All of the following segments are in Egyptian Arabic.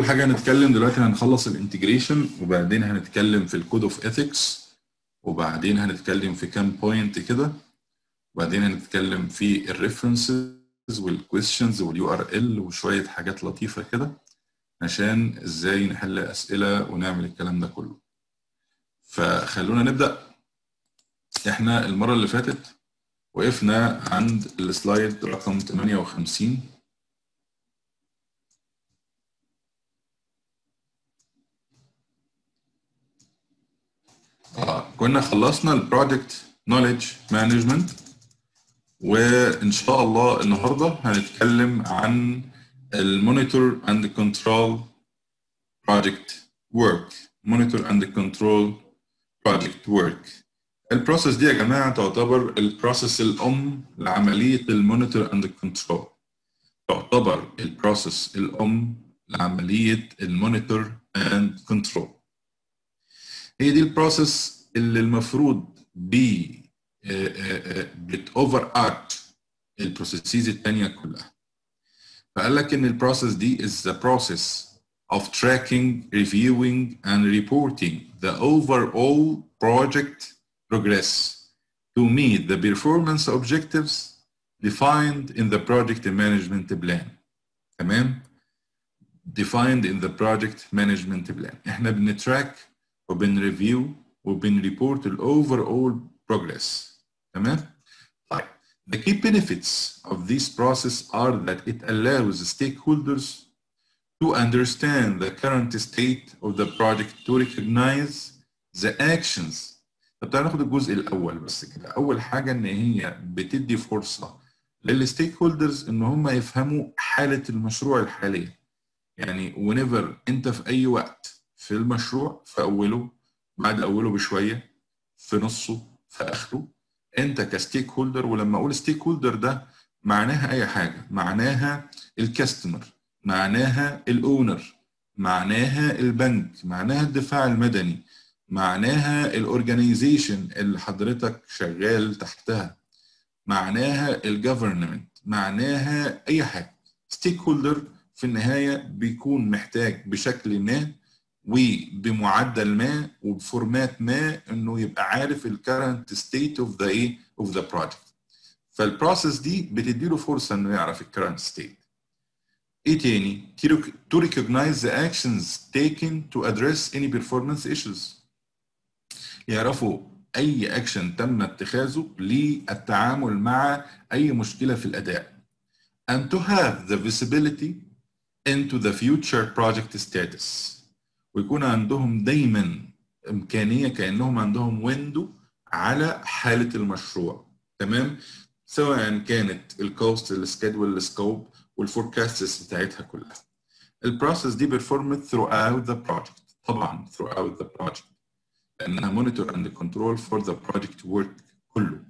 اول حاجه هنتكلم دلوقتي هنخلص الانتجريشن وبعدين هنتكلم في الكود اوف اثكس وبعدين هنتكلم في كام بوينت كده وبعدين هنتكلم في الريفرنسز والكويستشنز واليو ار ال وشويه حاجات لطيفه كده عشان ازاي نحل اسئله ونعمل الكلام ده كله فخلونا نبدا احنا المره اللي فاتت وقفنا عند السلايد رقم 58 آه. كنا خلصنا البروجكت نوليدج مانجمنت وان شاء الله النهارده هنتكلم عن المونيتور اند كنترول بروجكت ورك مونيتور اند كنترول بروجكت ورك البروسيس دي يا جماعه تعتبر البروسيس الام لعمليه المونيتور اند كنترول تعتبر البروسيس الام لعمليه المونيتور اند كنترول هي دي البروسيس اللي المفروض بي بت اوفر ارت البروسيسز الثانيه كلها فقال لك ان البروسيس دي is the process of tracking, reviewing and reporting the overall project progress to meet the performance objectives defined in the project management plan تمام defined in the project management plan احنا بنتراك وبنريفيو وبنريبورت الاوفر اول بروجرس تمام طيب the key benefits of this process are that it allows stakeholders to understand the current state of the project to recognize the actions طب تعالى ناخد الجزء الاول بس كده اول حاجه ان هي بتدي فرصه للستيك هولدرز ان هم يفهموا حاله المشروع الحاليه يعني whenever انت في اي وقت في المشروع في اوله بعد اوله بشويه في نصه في اخره انت كستيك هولدر ولما اقول ستيك هولدر ده معناها اي حاجه معناها الكاستمر معناها الاونر معناها البنك معناها الدفاع المدني معناها الاورجانيزيشن اللي حضرتك شغال تحتها معناها الجفرمنت معناها اي حاجه ستيك هولدر في النهايه بيكون محتاج بشكل ما وبمعدل ما وبفورمات ما انه يبقى عارف الكرنت ستيت اوف ذا ايه اوف ذا بروجكت فالبروسيس دي بتدي له فرصه انه يعرف الكرنت ستيت ايه تاني to recognize the actions taken to address any performance issues يعرفوا اي اكشن تم اتخاذه للتعامل مع اي مشكله في الاداء and to have the visibility into the future project status ويكون عندهم دايما امكانيه كانهم عندهم ويندو على حاله المشروع تمام سواء كانت الكوست السكيدول السكوب والفوركاستس بتاعتها كلها البروسيس دي performed throughout the project طبعا throughout the project لانها monitor and control for the project work كله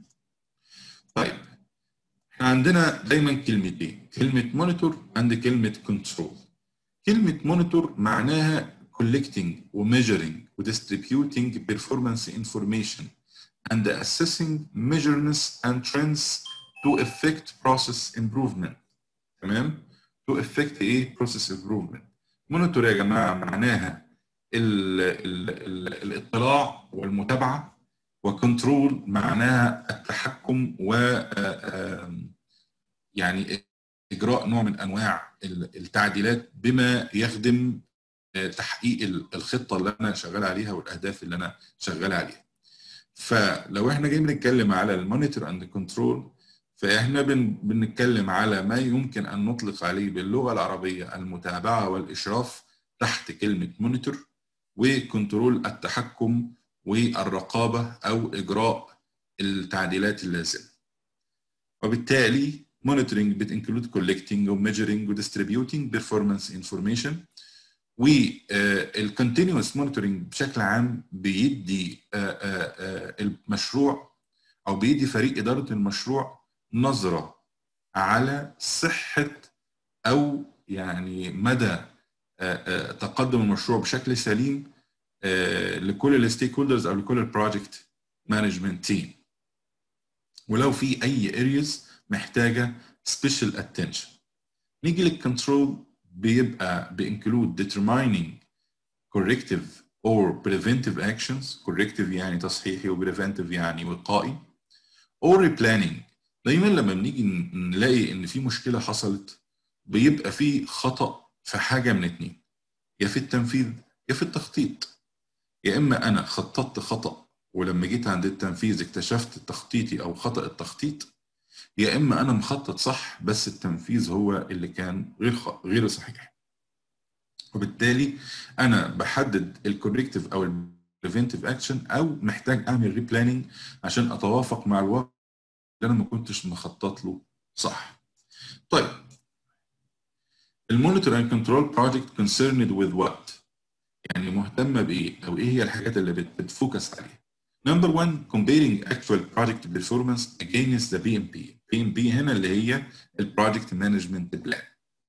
طيب احنا عندنا دايما كلمتين كلمه monitor and كلمه control كلمه monitor معناها collecting وmeasuring وdistributing performance information and assessing measurements and trends to affect process improvement تمام to affect ايه process improvement monitor يا جماعه معناها ال ال ال الاطلاع والمتابعه وكنترول معناها التحكم و يعني اجراء نوع من انواع التعديلات بما يخدم تحقيق الخطه اللي انا شغال عليها والاهداف اللي انا شغال عليها. فلو احنا جايين بنتكلم على المونيتور اند كنترول فاحنا بن بنتكلم على ما يمكن ان نطلق عليه باللغه العربيه المتابعه والاشراف تحت كلمه مونيتور وكنترول التحكم والرقابه او اجراء التعديلات اللازمه. وبالتالي monitoring بتنكلود collecting و measuring و distributing performance information والكونتينوس مونيتورنج بشكل عام بيدي المشروع او بيدي فريق اداره المشروع نظره على صحه او يعني مدى تقدم المشروع بشكل سليم لكل الستيك هولدرز او لكل البروجكت مانجمنت تيم ولو في اي ارياز محتاجه سبيشال اتنشن نيجي للكنترول بيبقى بينكلود determining corrective or preventive actions corrective يعني تصحيحي و preventive يعني وقائي or replanning دايما لما بنيجي نلاقي ان في مشكله حصلت بيبقى في خطا في حاجه من اتنين يا في التنفيذ يا في التخطيط يا اما انا خططت خطا ولما جيت عند التنفيذ اكتشفت تخطيطي او خطا التخطيط يا اما انا مخطط صح بس التنفيذ هو اللي كان غير خ... غير صحيح وبالتالي انا بحدد الكوريكتيف او البريفنتيف اكشن او محتاج اعمل ريبلاننج عشان اتوافق مع الواقع اللي انا ما كنتش مخطط له صح طيب المونيتور اند كنترول بروجكت concerned with what يعني مهتمه بايه او ايه هي الحاجات اللي بتفوكس عليها Number one, comparing actual project performance against the PMP. PMP هنا اللي هي البروجكت مانجمنت بلان.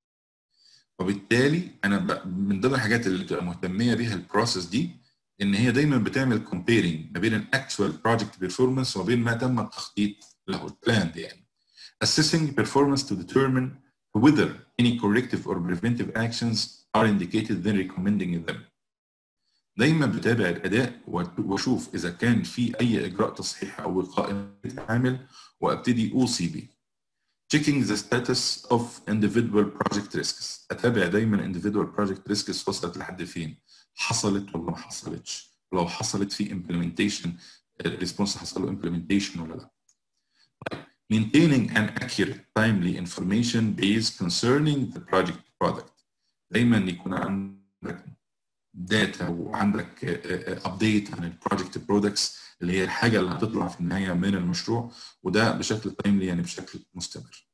وبالتالي انا ب... من ضمن الحاجات اللي بتبقى مهتميه بيها البروسيس دي ان هي دايما بتعمل comparing ما بين الاكتوال بروجكت بيرفورمانس وما بين ما تم التخطيط له البلان يعني. Assessing performance to determine whether any corrective or preventive actions are indicated then recommending them. دايما بتابع الاداء واشوف اذا كان في اي اجراء تصحيح او وقائي عامل وابتدي اوصي بيه. Checking the status of individual project risks. اتابع دايما individual project risks وصلت لحد فين؟ حصلت ولا ما حصلتش؟ ولو حصلت في implementation الريسبونس حصل له implementation ولا لا؟ طيب maintaining an accurate timely information base concerning the project product. دايما يكون عندك داتا وعندك ابديت عن البروجكت برودكتس اللي هي الحاجه اللي هتطلع في النهايه من المشروع وده بشكل تايملي يعني بشكل مستمر.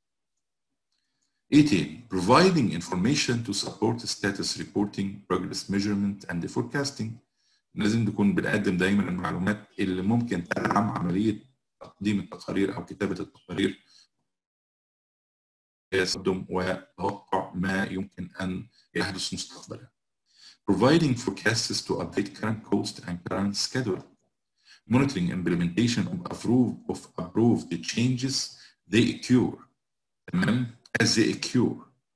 ايه تاني؟ providing information to support status reporting, progress measurement and forecasting. لازم نكون بنقدم دايما المعلومات اللي ممكن تدعم عمليه تقديم التقارير او كتابه التقارير يقدم وتوقع ما يمكن ان يحدث مستقبلا. providing forecasts to update current cost and current schedule, monitoring implementation of approved, of approved changes they occur, تمام as they occur.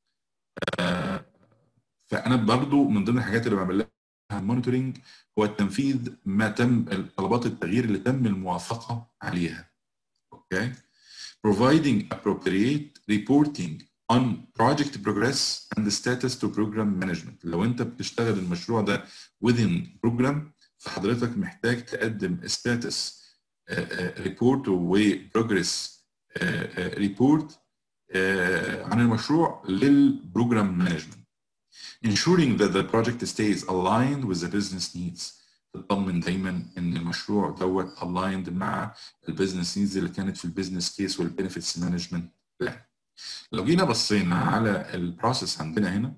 آه فأنا برضو من ضمن الحاجات اللي بعمل لها مونيتورنج هو التنفيذ ما تم طلبات التغيير اللي تم الموافقة عليها. اوكي؟ providing appropriate reporting on project progress and the status to program management لو انت بتشتغل المشروع ده within program فحضرتك محتاج تقدم status ريبورت وبروجرس ريبورت عن المشروع للبروجرام مانجمنت ensuring that the project stays aligned with the business needs تطمن دايما ان المشروع دوت aligned مع البيزنس نيدز اللي كانت في البيزنس كيس والبنفيتس مانجمنت بلان لو جينا بصينا على البروسيس عندنا هنا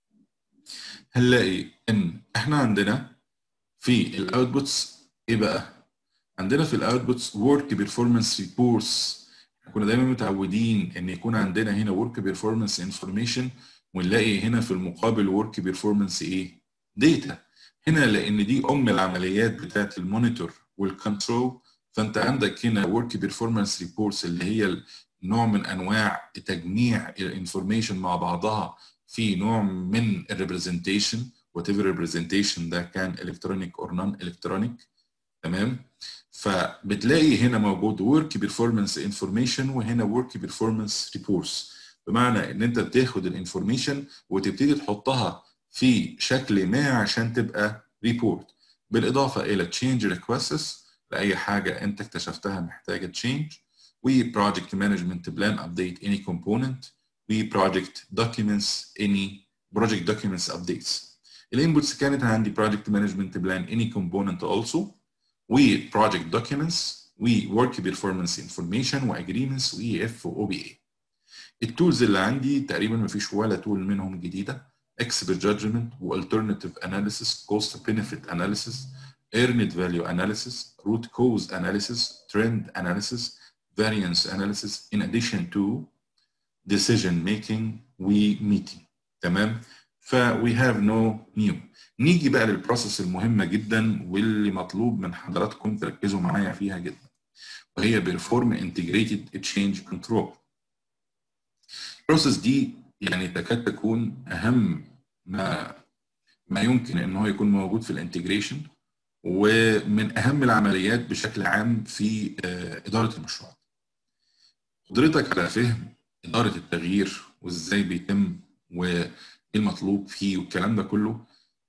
هنلاقي ان احنا عندنا في الاوتبوتس ايه بقى؟ عندنا في الاوتبوتس ورك بيرفورمانس ريبورتس كنا دايما متعودين ان يكون عندنا هنا ورك بيرفورمانس انفورميشن ونلاقي هنا في المقابل ورك بيرفورمانس ايه؟ داتا هنا لان دي ام العمليات بتاعت المونيتور والكنترول فانت عندك هنا ورك بيرفورمانس ريبورتس اللي هي نوع من انواع تجميع الانفورميشن مع بعضها في نوع من الريبرزنتيشن وات ايفر ريبرزنتيشن ده كان الكترونيك اور نون الكترونيك تمام فبتلاقي هنا موجود ورك بيرفورمانس انفورميشن وهنا ورك بيرفورمانس ريبورتس بمعنى ان انت بتاخد الانفورميشن وتبتدي تحطها في شكل ما عشان تبقى ريبورت بالاضافه الى تشينج ريكويستس لاي حاجه انت اكتشفتها محتاجه تشينج we project management plan update any component we project documents any project documents updates الانبوتس كانت عندي project management plan any component also we project documents we work performance information و agreements و EF و OBA التولز اللي عندي تقريبا ما فيش ولا تول منهم جديده expert judgment و alternative analysis cost benefit analysis earned value analysis root cause analysis trend analysis variance analysis in addition to decision making و meeting تمام ف we have no new نيجي بقى للبروسيس المهمه جدا واللي مطلوب من حضراتكم تركزوا معايا فيها جدا وهي perform integrated change control البروسيس دي يعني تكاد تكون اهم ما ما يمكن ان هو يكون موجود في الانتجريشن ومن اهم العمليات بشكل عام في اداره المشروع قدرتك على فهم اداره التغيير وازاي بيتم وايه المطلوب فيه والكلام ده كله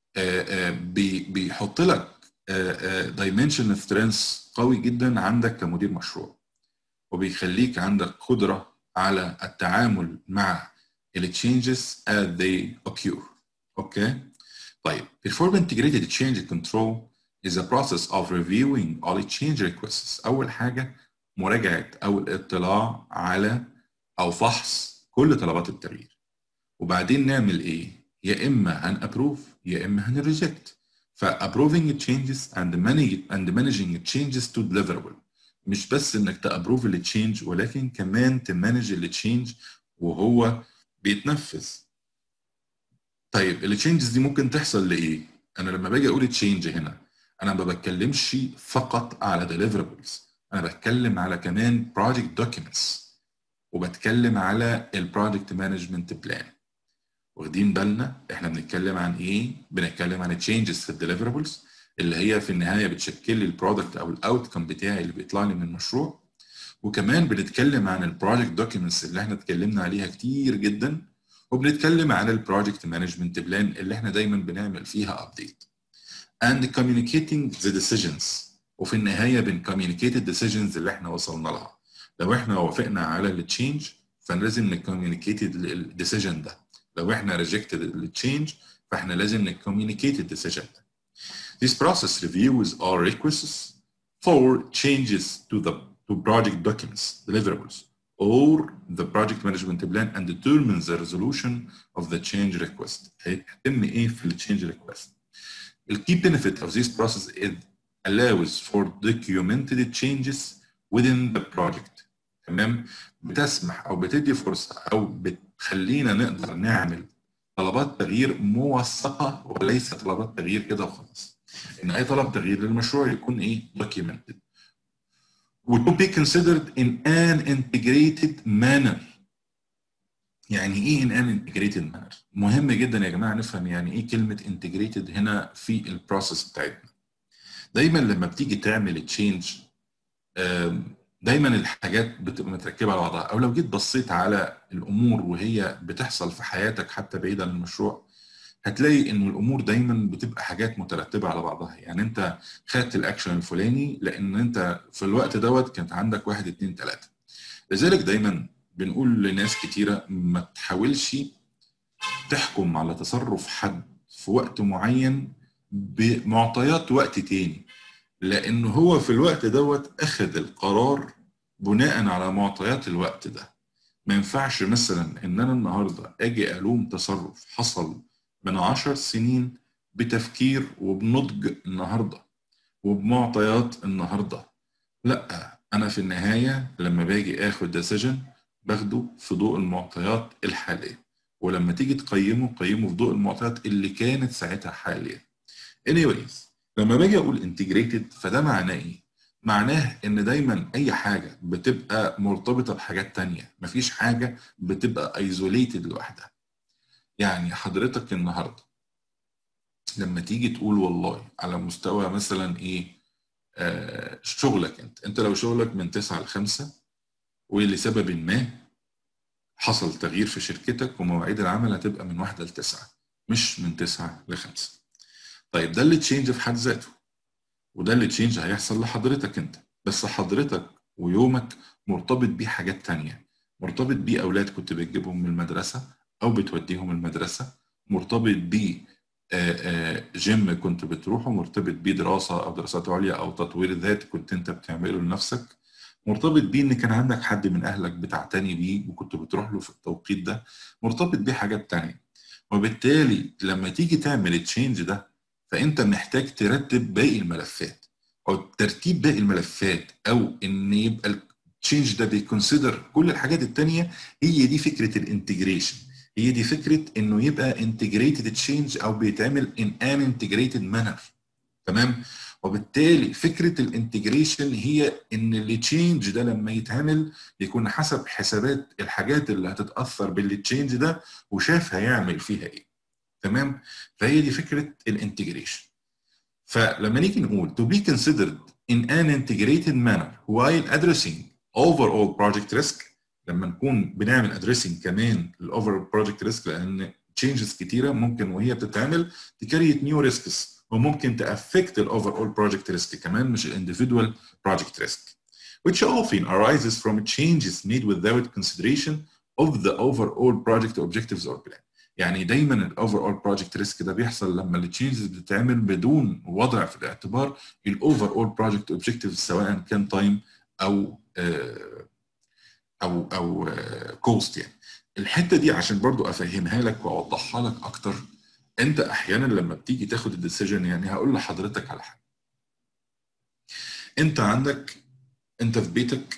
بيحط لك دايمنشن سترينث قوي جدا عندك كمدير مشروع وبيخليك عندك قدره على التعامل مع التشينجز as they occur اوكي طيب perform integrated change control is a process of reviewing all change requests اول حاجه مراجعه او الاطلاع على او فحص كل طلبات التغيير وبعدين نعمل ايه يا اما هنابروف يا اما هنريجكت فابروفينج changes and managing and managing changes to deliverable مش بس انك تابروف التشينج ولكن كمان تمانج التشينج وهو بيتنفذ طيب التشينجز دي ممكن تحصل لايه انا لما باجي اقول تشينج هنا انا ما بتكلمش فقط على deliverables انا بتكلم على كمان project documents وبتكلم على البروجكت مانجمنت بلان واخدين بالنا احنا بنتكلم عن ايه بنتكلم عن تشينجز في الديليفربلز اللي هي في النهايه بتشكل لي البرودكت او الاوتكم بتاعي اللي بيطلع لي من المشروع وكمان بنتكلم عن البروجكت دوكيومنتس اللي احنا اتكلمنا عليها كتير جدا وبنتكلم عن البروجكت مانجمنت بلان اللي احنا دايما بنعمل فيها ابديت and communicating the decisions وفي النهايه بنكوميونيكيت الديسيجنز اللي احنا وصلنا لها لو احنا وافقنا على التشينج فلازم نكوميونيكيت الديسيجن ده لو احنا ريجكتد التشينج فاحنا لازم نكوميونيكيت الديسيجن ده This process reviews are requests for changes to the to project documents, deliverables, or the project management plan and determines the resolution of the change request. هيتم ايه في ال change request؟ The key benefit of this process is allows for documented changes within the project. تمام؟ بتسمح او بتدي فرصه او بتخلينا نقدر نعمل طلبات تغيير موثقه وليس طلبات تغيير كده وخلاص. ان اي طلب تغيير للمشروع يكون ايه؟ documented. to be considered in an integrated manner. يعني ايه in an integrated manner؟ مهم جدا يا جماعه نفهم يعني ايه كلمه integrated هنا في البروسيس بتاعتنا. دايما لما بتيجي تعمل تشينج دايما الحاجات بتبقى متركبه على بعضها او لو جيت بصيت على الامور وهي بتحصل في حياتك حتى بعيد عن المشروع هتلاقي ان الامور دايما بتبقى حاجات مترتبه على بعضها يعني انت خدت الاكشن الفلاني لان انت في الوقت دوت كانت عندك واحد اتنين تلاته لذلك دايما بنقول لناس كتيره ما تحاولش تحكم على تصرف حد في وقت معين بمعطيات وقت تاني لان هو في الوقت دوت اخذ القرار بناء على معطيات الوقت ده ما ينفعش مثلا ان انا النهارده اجي الوم تصرف حصل من عشر سنين بتفكير وبنضج النهارده وبمعطيات النهارده لا انا في النهايه لما باجي اخد ديسيجن باخده في ضوء المعطيات الحاليه ولما تيجي تقيمه قيمه في ضوء المعطيات اللي كانت ساعتها حاليه anyways لما باجي اقول انتجريتد فده معناه ايه معناه ان دايما اي حاجه بتبقى مرتبطه بحاجات تانية مفيش حاجه بتبقى ايزوليتد لوحدها يعني حضرتك النهارده لما تيجي تقول والله على مستوى مثلا ايه آه شغلك انت انت لو شغلك من 9 ل 5 ولسبب ما حصل تغيير في شركتك ومواعيد العمل هتبقى من 1 ل 9 مش من 9 ل 5 طيب ده اللي تشينج في حد ذاته وده اللي تشينج هيحصل لحضرتك انت بس حضرتك ويومك مرتبط بيه حاجات تانية مرتبط بيه اولاد كنت بتجيبهم من المدرسه او بتوديهم المدرسه مرتبط بيه جيم كنت بتروحه مرتبط بيه دراسه او دراسات عليا او تطوير ذات كنت انت بتعمله لنفسك مرتبط بيه ان كان عندك حد من اهلك بتعتني بيه وكنت بتروح له في التوقيت ده مرتبط بيه حاجات تانية وبالتالي لما تيجي تعمل التشينج ده فانت محتاج ترتب باقي الملفات او ترتيب باقي الملفات او ان يبقى التشينج ده بيكونسيدر كل الحاجات التانية هي دي فكره الانتجريشن هي دي فكره انه يبقى انتجريتد تشينج او بيتعمل ان ان انتجريتد مانر تمام وبالتالي فكره الانتجريشن هي ان التشينج ده لما يتعمل يكون حسب حسابات الحاجات اللي هتتاثر بالتشينج ده وشاف هيعمل فيها ايه تمام فهي دي فكره الانتجريشن فلما نيجي نقول to be considered in an integrated manner while addressing overall project risk لما نكون بنعمل addressing كمان الاوفر project risk لان changes كتيره ممكن وهي بتتعمل تكريت نيو ريسكس وممكن تافكت الاوفر اول بروجكت ريسك كمان مش الانديفيدوال بروجكت ريسك which often arises from changes made without consideration of the overall project objectives or plan يعني دايما الاوفر اول بروجكت ريسك ده بيحصل لما التشينجز بتتعمل بدون وضع في الاعتبار الاوفر اول بروجكت اوبجكتيف سواء كان تايم او او او كوست يعني الحته دي عشان برضو افهمها لك واوضحها لك اكتر انت احيانا لما بتيجي تاخد الديسيجن يعني هقول لحضرتك على حاجه انت عندك انت في بيتك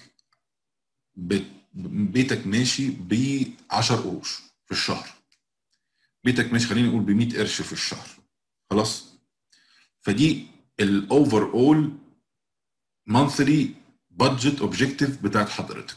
بيتك ماشي ب 10 قروش في الشهر بيتك ماشي خلينا نقول ب 100 قرش في الشهر خلاص فدي الاوفر اول مانثلي بادجت اوبجيكتيف بتاعت حضرتك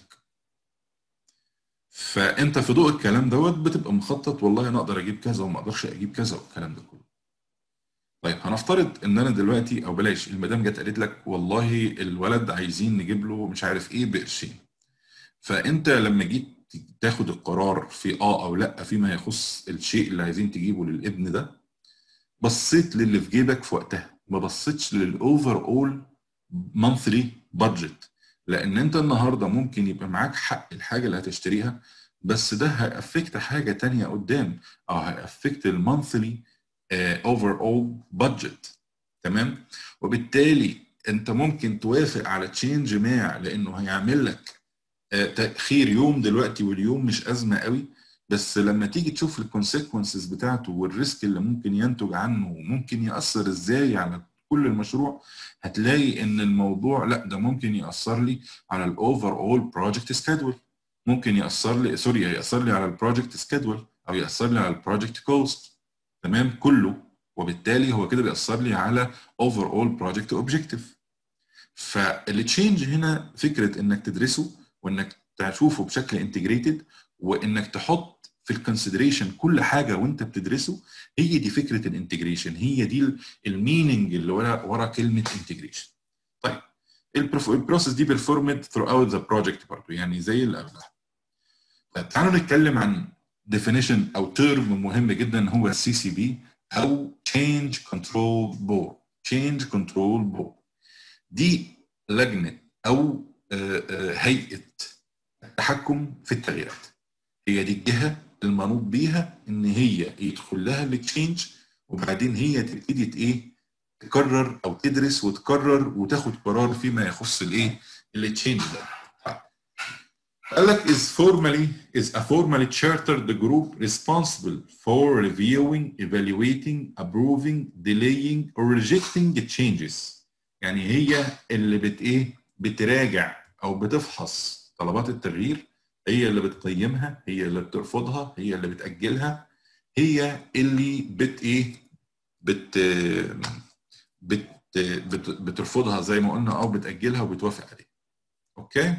فانت في ضوء الكلام دوت بتبقى مخطط والله انا اقدر اجيب كذا وما اقدرش اجيب كذا والكلام ده كله طيب هنفترض ان انا دلوقتي او بلاش المدام جت قالت لك والله الولد عايزين نجيب له مش عارف ايه بقرشين فانت لما جيت تاخد القرار في اه او لا فيما يخص الشيء اللي عايزين تجيبه للابن ده بصيت للي في جيبك في وقتها ما بصيتش للاوفر اول مانثلي بادجت لان انت النهارده ممكن يبقى معاك حق الحاجه اللي هتشتريها بس ده هيأفكت حاجه تانية قدام او هيأفكت المانثلي اوفر اول بادجت تمام وبالتالي انت ممكن توافق على تشينج ما لانه هيعمل لك تاخير يوم دلوقتي واليوم مش ازمه قوي بس لما تيجي تشوف الكونسيكونسز بتاعته والريسك اللي ممكن ينتج عنه وممكن ياثر ازاي على كل المشروع هتلاقي ان الموضوع لا ده ممكن ياثر لي على الاوفر اول بروجكت سكادول ممكن ياثر لي سوري ياثر لي على البروجكت سكادول او ياثر لي على البروجكت كوست تمام كله وبالتالي هو كده بيأثر لي على اوفر اول بروجكت اوبجيكتيف فالتشينج هنا فكره انك تدرسه وانك تشوفه بشكل انتجريتد وانك تحط في الكونسيدريشن كل حاجه وانت بتدرسه هي دي فكره الانتجريشن هي دي الميننج اللي ورا ورا كلمه انتجريشن طيب البروسيس دي بيرفورمد ثرو اوت ذا بروجكت برضه يعني زي اللي قبلها طيب تعالوا نتكلم عن ديفينيشن او تيرم مهم جدا هو السي سي بي او تشينج كنترول بورد تشينج كنترول بورد دي لجنه او هيئه التحكم في التغييرات هي دي الجهه المنوط بيها ان هي يدخل لها التشينج وبعدين هي تبتدي ايه تكرر او تدرس وتكرر وتاخد قرار فيما يخص الايه التشينج ده قال لك is formally is a formally chartered group responsible for reviewing, evaluating, approving, delaying or rejecting changes. يعني هي اللي بت ايه بتراجع او بتفحص طلبات التغيير هي اللي بتقيمها هي اللي بترفضها هي اللي بتأجلها هي اللي بت ايه بت بت, بت بترفضها زي ما قلنا او بتأجلها وبتوافق عليها اوكي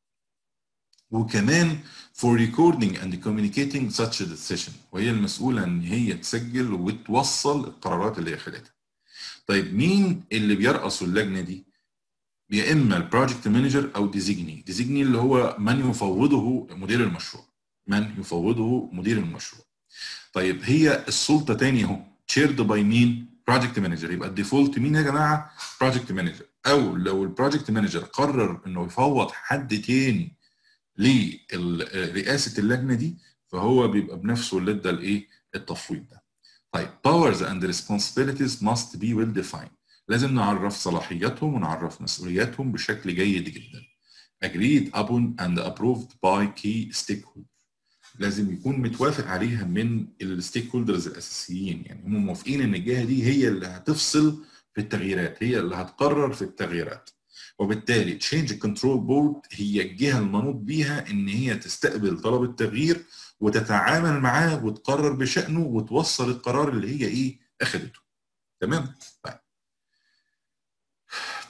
وكمان for recording and communicating such a decision وهي المسؤولة ان هي تسجل وتوصل القرارات اللي هي خدتها طيب مين اللي بيرأسوا اللجنة دي يا اما البروجكت مانجر او ديزيجني ديزيجني اللي هو من يفوضه مدير المشروع من يفوضه مدير المشروع طيب هي السلطه تاني اهو تشيرد باي مين بروجكت مانجر يبقى الديفولت مين يا جماعه بروجكت مانجر او لو البروجكت مانجر قرر انه يفوض حد تاني لرئاسه اللجنه دي فهو بيبقى بنفسه اللي ادى الايه التفويض ده طيب powers and responsibilities must be well defined لازم نعرف صلاحياتهم ونعرف مسؤولياتهم بشكل جيد جدا. agreed upon and approved by key stakeholders. لازم يكون متوافق عليها من الستيك هولدرز الاساسيين يعني هم موافقين ان الجهه دي هي اللي هتفصل في التغييرات هي اللي هتقرر في التغييرات وبالتالي تشينج كنترول بورد هي الجهه المنوط بيها ان هي تستقبل طلب التغيير وتتعامل معاه وتقرر بشانه وتوصل القرار اللي هي ايه اخذته تمام طيب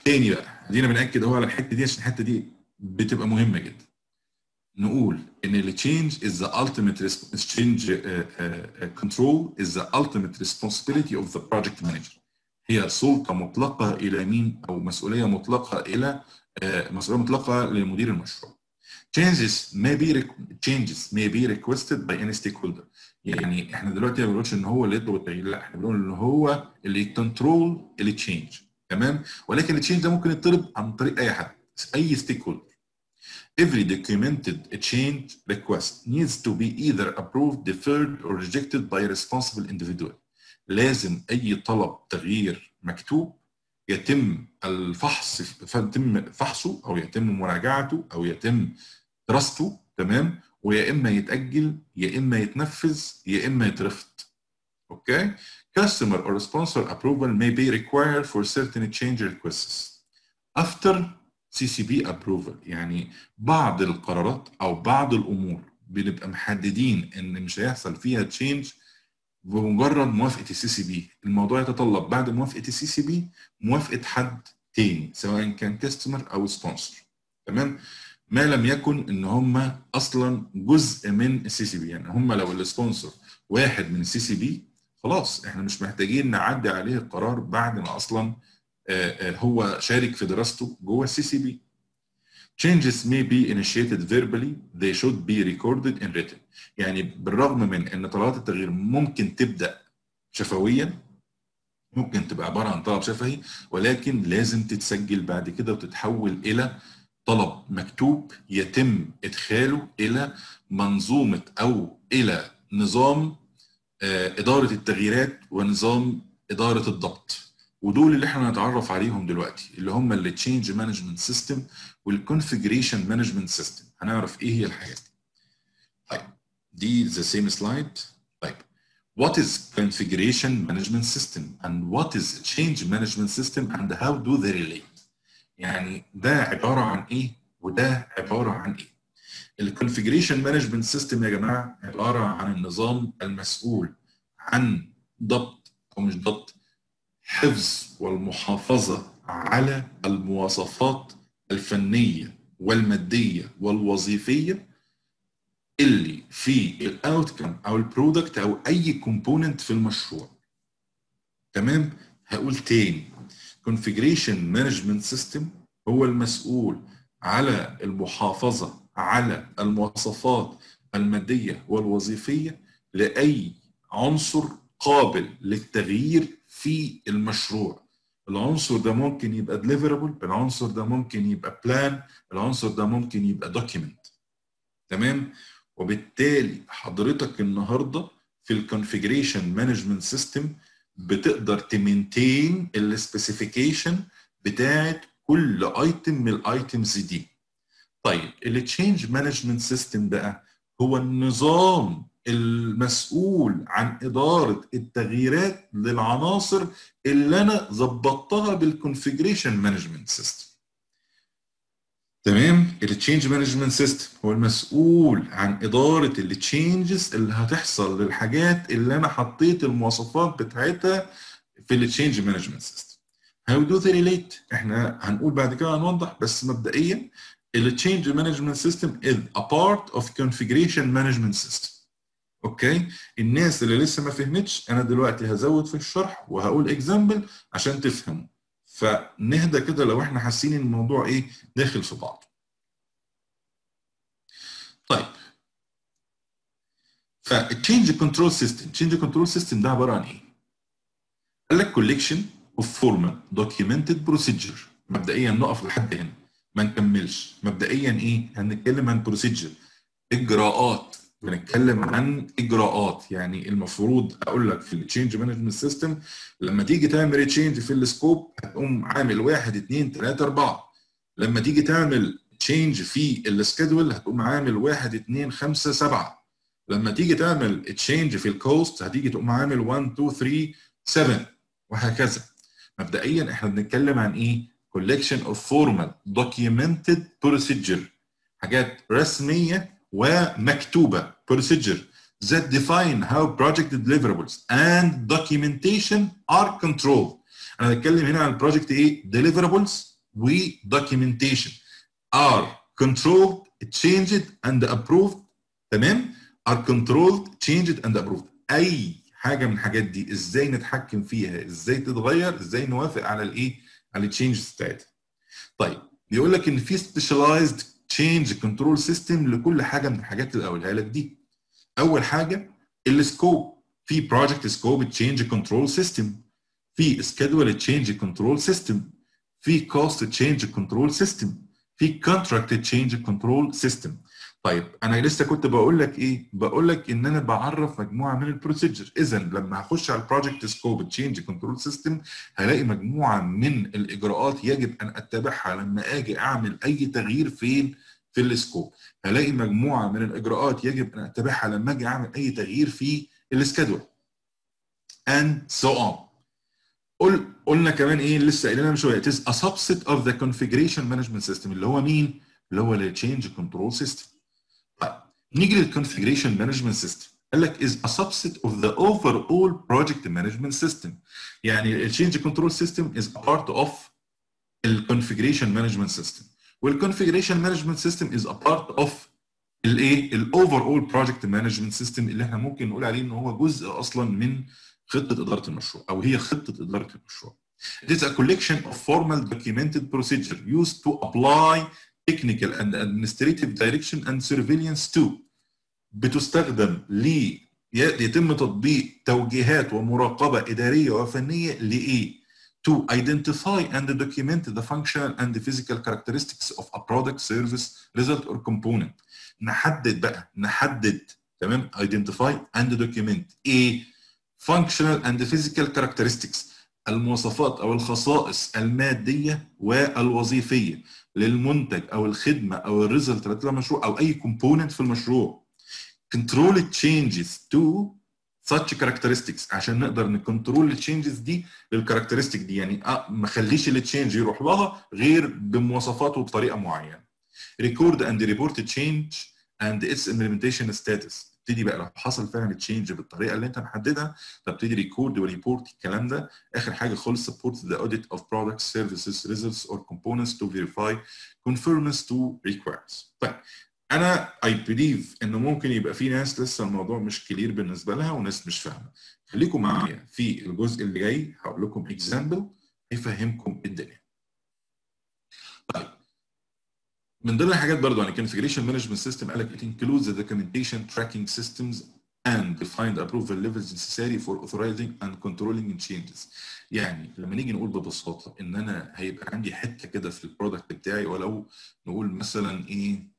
تاني بقى ادينا بناكد اهو على الحته دي عشان الحته دي بتبقى مهمه جدا نقول ان التشينج is the ultimate change uh, uh, control is the ultimate responsibility of the project manager هي سلطه مطلقه الى مين او مسؤوليه مطلقه الى uh, مسؤوليه مطلقه لمدير المشروع changes may be changes may be requested by any stakeholder يعني احنا دلوقتي ما بنقولش ان هو اللي يطلب التغيير لا احنا بنقول ان هو اللي كنترول التشينج تمام ولكن التشينج ده ممكن يطلب عن طريق اي حد اي ستيك هولدر Every documented change request needs to be either approved, deferred, or rejected by a responsible individual. لازم أي طلب تغيير مكتوب يتم الفحص يتم فحصه أو يتم مراجعته أو يتم دراسته تمام ويا إما يتأجل يا إما يتنفذ يا إما يترفض. أوكي؟ Customer or sponsor approval may be required for certain change requests. After CCB approval يعني بعض القرارات او بعض الامور بنبقى محددين ان مش هيحصل فيها تشينج بمجرد موافقه السي سي بي الموضوع يتطلب بعد موافقه السي سي بي موافقه حد تاني سواء كان كاستمر او سبونسر تمام ما لم يكن ان هم اصلا جزء من السي سي بي يعني هم لو السبونسر واحد من السي سي بي خلاص احنا مش محتاجين نعدي عليه القرار بعد ما اصلا هو شارك في دراسته جوه السي سي بي. Changes may be initiated verbally, they should be recorded in written. يعني بالرغم من ان طلبات التغيير ممكن تبدا شفويا ممكن تبقى عباره عن طلب شفهي ولكن لازم تتسجل بعد كده وتتحول الى طلب مكتوب يتم ادخاله الى منظومه او الى نظام اداره التغييرات ونظام اداره الضبط. ودول اللي احنا هنتعرف عليهم دلوقتي اللي هم اللي تشينج مانجمنت سيستم والكونفجريشن مانجمنت سيستم هنعرف ايه هي الحاجات دي طيب دي ذا سيم سلايد طيب what is configuration management system and what is change management system and how do they relate يعني ده عباره عن ايه وده عباره عن ايه الكونفجريشن مانجمنت سيستم يا جماعه عباره عن النظام المسؤول عن ضبط او مش ضبط حفظ والمحافظة على المواصفات الفنية والمادية والوظيفية اللي في الاوتكم او البرودكت او اي كومبوننت في المشروع تمام هقول تاني configuration management system هو المسؤول على المحافظة على المواصفات المادية والوظيفية لأي عنصر قابل للتغيير في المشروع العنصر ده ممكن يبقى ديليفربل العنصر ده ممكن يبقى بلان العنصر ده ممكن يبقى دوكيمنت تمام وبالتالي حضرتك النهارده في الكونفيجريشن مانجمنت سيستم بتقدر تمنتين السبيسيفيكيشن بتاعت كل ايتم من الايتمز دي طيب التشينج مانجمنت سيستم بقى هو النظام المسؤول عن إدارة التغييرات للعناصر اللي أنا ظبطتها بالكونفيجريشن مانجمنت سيستم. تمام؟ التشينج مانجمنت سيستم هو المسؤول عن إدارة التشينجز اللي هتحصل للحاجات اللي أنا حطيت المواصفات بتاعتها في التشينج مانجمنت سيستم. How do they relate؟ احنا هنقول بعد كده هنوضح بس مبدئيا التشينج مانجمنت سيستم is a part of configuration management system. اوكي الناس اللي لسه ما فهمتش انا دلوقتي هزود في الشرح وهقول اكزامبل عشان تفهموا فنهدى كده لو احنا حاسين ان الموضوع ايه داخل في بعض طيب فالتشينج كنترول سيستم تشينج كنترول سيستم ده عباره عن ايه قال لك كوليكشن اوف فورمال دوكيومنتد بروسيجر مبدئيا نقف لحد هنا ما نكملش مبدئيا ايه هنتكلم عن بروسيجر اجراءات بنتكلم عن اجراءات يعني المفروض اقول لك في التشينج مانجمنت سيستم لما تيجي تعمل تشينج في السكوب هتقوم عامل واحد اثنين ثلاثه اربعه لما تيجي تعمل تشينج في السكيدول هتقوم عامل واحد اثنين خمسه سبعه لما تيجي تعمل تشينج في الكوست هتيجي تقوم عامل 1 2 3 7 وهكذا مبدئيا احنا بنتكلم عن ايه؟ collection of formal documented procedure حاجات رسميه ومكتوبه procedure that define how project deliverables and documentation are controlled. انا بتكلم هنا عن البروجكت ايه؟ deliverables documentation are controlled changed and approved تمام are controlled changed and approved اي حاجه من الحاجات دي ازاي نتحكم فيها ازاي تتغير ازاي نوافق على الايه على التشينجز بتاعتها طيب بيقول لك ان في سبيشاليزد تشينج كنترول سيستم لكل حاجه من الحاجات اللي قولها لك دي اول حاجه السكوب في بروجكت سكوب تشينج كنترول سيستم في سكيدول تشينج كنترول سيستم في كوست تشينج كنترول سيستم في كونتراكت تشينج كنترول سيستم طيب انا لسه كنت بقول لك ايه بقول لك ان انا بعرف مجموعه من البروسيجر اذا لما هخش على البروجكت سكوب تشينج كنترول سيستم هلاقي مجموعه من الاجراءات يجب ان اتبعها لما اجي اعمل اي تغيير فين في السكوب هلاقي مجموعه من الاجراءات يجب ان اتبعها لما اجي اعمل اي تغيير في السكادول and so on قل قلنا كمان ايه لسه قايلينها من شويه it is a subset of the configuration management system اللي هو مين اللي هو التشينج كنترول سيستم طيب نيجي للكونفيجريشن مانجمنت سيستم قال لك is a subset of the overall project management system يعني التشينج كنترول سيستم is a part of الكونفيجريشن مانجمنت سيستم والكونفيجريشن مانجمنت سيستم is a part of الايه الاوفر اول بروجكت مانجمنت سيستم اللي احنا ممكن نقول عليه ان هو جزء اصلا من خطه اداره المشروع او هي خطه اداره المشروع. It is a collection of formal documented procedure used to apply technical and administrative direction and surveillance to بتستخدم ل يتم تطبيق توجيهات ومراقبه اداريه وفنيه لايه؟ to identify and document the functional and the physical characteristics of a product, service, result or component. نحدد بقى نحدد تمام identify and document ايه functional and physical characteristics المواصفات او الخصائص الماديه والوظيفيه للمنتج او الخدمه او الريزلت اللي المشروع او اي كومبوننت في المشروع control changes to such characteristics عشان نقدر نكنترول التشينجز دي للكاركترستيك دي يعني أه ما خليش التشينج يروح لها غير بمواصفات وبطريقه معينه record and report change and its implementation status تبتدي بقى لو حصل فعلا تشينج بالطريقه اللي انت محددها تبتدي ريكورد وريبورت الكلام ده اخر حاجه خالص support the audit of products services results or components to verify conformance to requirements طيب انا اي بليف انه ممكن يبقى في ناس لسه الموضوع مش كلير بالنسبه لها وناس مش فاهمه خليكم معايا في الجزء اللي جاي هقول لكم اكزامبل هيفهمكم الدنيا طيب من ضمن الحاجات برضو عن configuration management system قال لك it includes the documentation tracking systems and defined approval levels necessary for authorizing and controlling changes يعني لما نيجي نقول ببساطه ان انا هيبقى عندي حته كده في البرودكت بتاعي ولو نقول مثلا ايه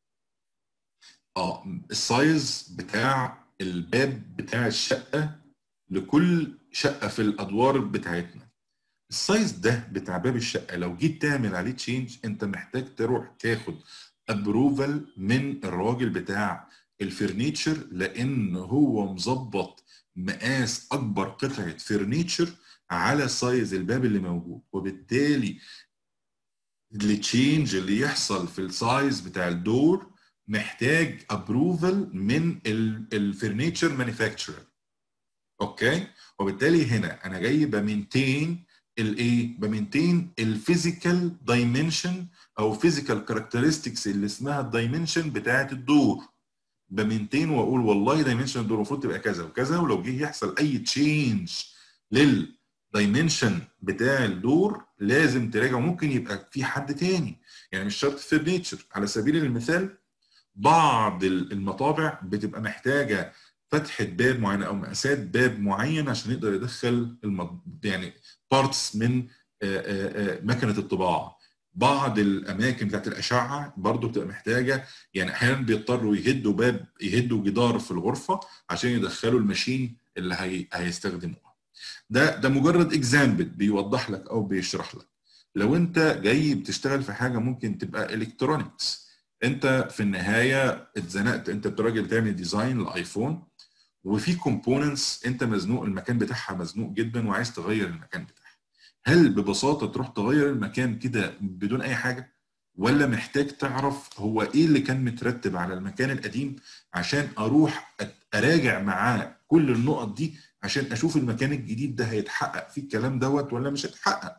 اه السايز بتاع الباب بتاع الشقه لكل شقه في الادوار بتاعتنا السايز ده بتاع باب الشقه لو جيت تعمل عليه تشينج انت محتاج تروح تاخد ابروفال من الراجل بتاع الفرنيتشر لان هو مظبط مقاس اكبر قطعه فرنيتشر على سايز الباب اللي موجود وبالتالي التشينج اللي يحصل في السايز بتاع الدور محتاج ابروفال من الفرنيتشر مانيفاكتشرر اوكي وبالتالي هنا انا جاي بمينتين الايه بمينتين الفيزيكال دايمنشن او فيزيكال كاركترستكس اللي اسمها الدايمنشن بتاعه الدور بمينتين واقول والله دايمنشن الدور المفروض تبقى كذا وكذا ولو جه يحصل اي تشينج للدايمنشن بتاع الدور لازم تراجع ممكن يبقى في حد تاني يعني مش شرط فرنيتشر على سبيل المثال بعض المطابع بتبقى محتاجه فتحه باب معينه او مقاسات باب معين عشان يقدر يدخل المض... يعني بارتس من مكنه الطباعه بعض الاماكن بتاعت الاشعه برضو بتبقى محتاجه يعني احيانا بيضطروا يهدوا باب يهدوا جدار في الغرفه عشان يدخلوا الماشين اللي هي... هيستخدموها ده ده مجرد اكزامبل بيوضح لك او بيشرح لك لو انت جاي بتشتغل في حاجه ممكن تبقى الكترونكس انت في النهايه اتزنقت انت راجل تعمل ديزاين لايفون وفي كومبوننتس انت مزنوق المكان بتاعها مزنوق جدا وعايز تغير المكان بتاعها هل ببساطه تروح تغير المكان كده بدون اي حاجه ولا محتاج تعرف هو ايه اللي كان مترتب على المكان القديم عشان اروح اراجع معاه كل النقط دي عشان اشوف المكان الجديد ده هيتحقق فيه الكلام دوت ولا مش هيتحقق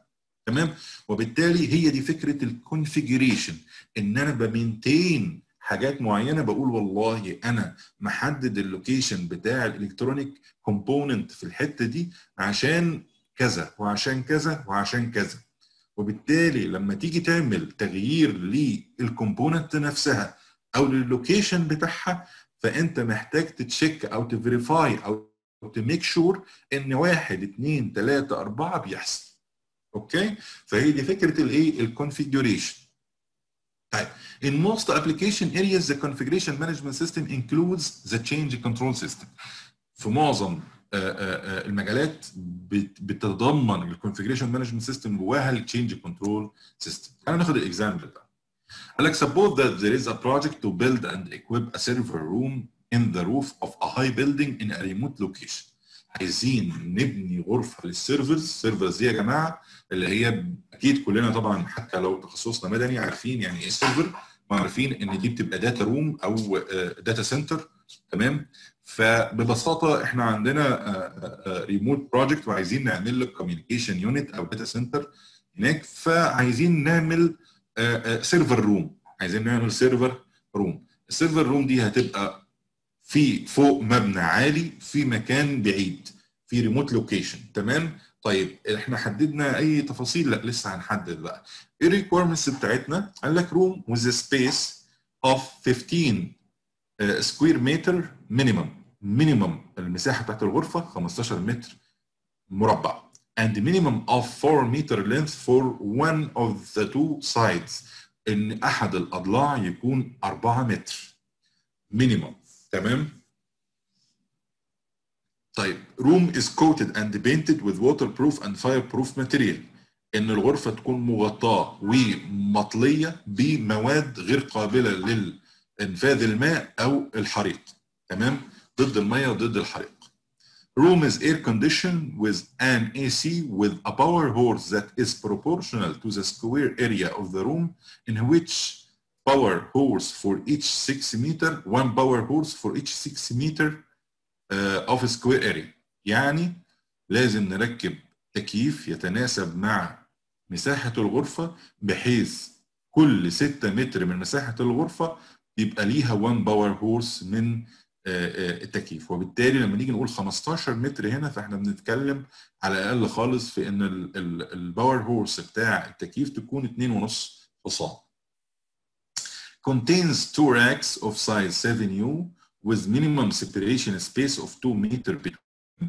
تمام وبالتالي هي دي فكره الكونفيجريشن ان انا بمينتين حاجات معينه بقول والله انا محدد اللوكيشن بتاع الالكترونيك كومبوننت في الحته دي عشان كذا وعشان كذا وعشان كذا وبالتالي لما تيجي تعمل تغيير للكومبوننت نفسها او للوكيشن بتاعها فانت محتاج تتشيك او تفيريفاي او تميك شور ان واحد اثنين ثلاثه اربعه بيحصل اوكي فهي دي فكره الايه الكونفيجريشن طيب in most application areas the configuration management system includes the change control system في معظم المجالات بتتضمن الكونفيجريشن مانجمنت سيستم جواها التشينج كنترول سيستم تعالوا ناخد الاكزامبل ده قال لك suppose that there is a project to build and equip a server room in the roof of a high building in a remote location عايزين نبني غرفه للسيرفرز السيرفرز دي يا جماعه اللي هي اكيد كلنا طبعا حتى لو تخصصنا مدني عارفين يعني ايه سيرفر وعارفين ان دي بتبقى داتا روم او داتا سنتر تمام فببساطه احنا عندنا ريموت بروجكت وعايزين نعمل له كوميونيكيشن يونت او داتا سنتر هناك فعايزين نعمل سيرفر روم عايزين نعمل سيرفر روم السيرفر روم دي هتبقى في فوق مبنى عالي في مكان بعيد في ريموت لوكيشن تمام طيب احنا حددنا اي تفاصيل لا لسه هنحدد بقى ايه الريكويرمنتس بتاعتنا قال لك روم with a space of 15 سكوير متر مينيمم مينيمم المساحه بتاعت الغرفه 15 متر مربع and minimum of 4 meter length for one of the two sides ان احد الاضلاع يكون 4 متر مينيمم تمام طيب room is coated and painted with waterproof and fireproof material ان الغرفه تكون مغطاه ومطليه بمواد غير قابله للانفاذ الماء او الحريق تمام ضد الميه وضد الحريق room is air conditioned with an AC with a power hose that is proportional to the square area of the room in which power hose for each 6 meter one power hose for each 6 meter uh, of square area يعني لازم نركب تكييف يتناسب مع مساحة الغرفة بحيث كل 6 متر من مساحة الغرفة يبقى ليها 1 باور هورس من التكييف وبالتالي لما نيجي نقول 15 متر هنا فاحنا بنتكلم على الاقل خالص في ان الباور هورس بتاع التكييف تكون 2.5 حصان contains two racks of size 7U with minimum separation space of 2 meter between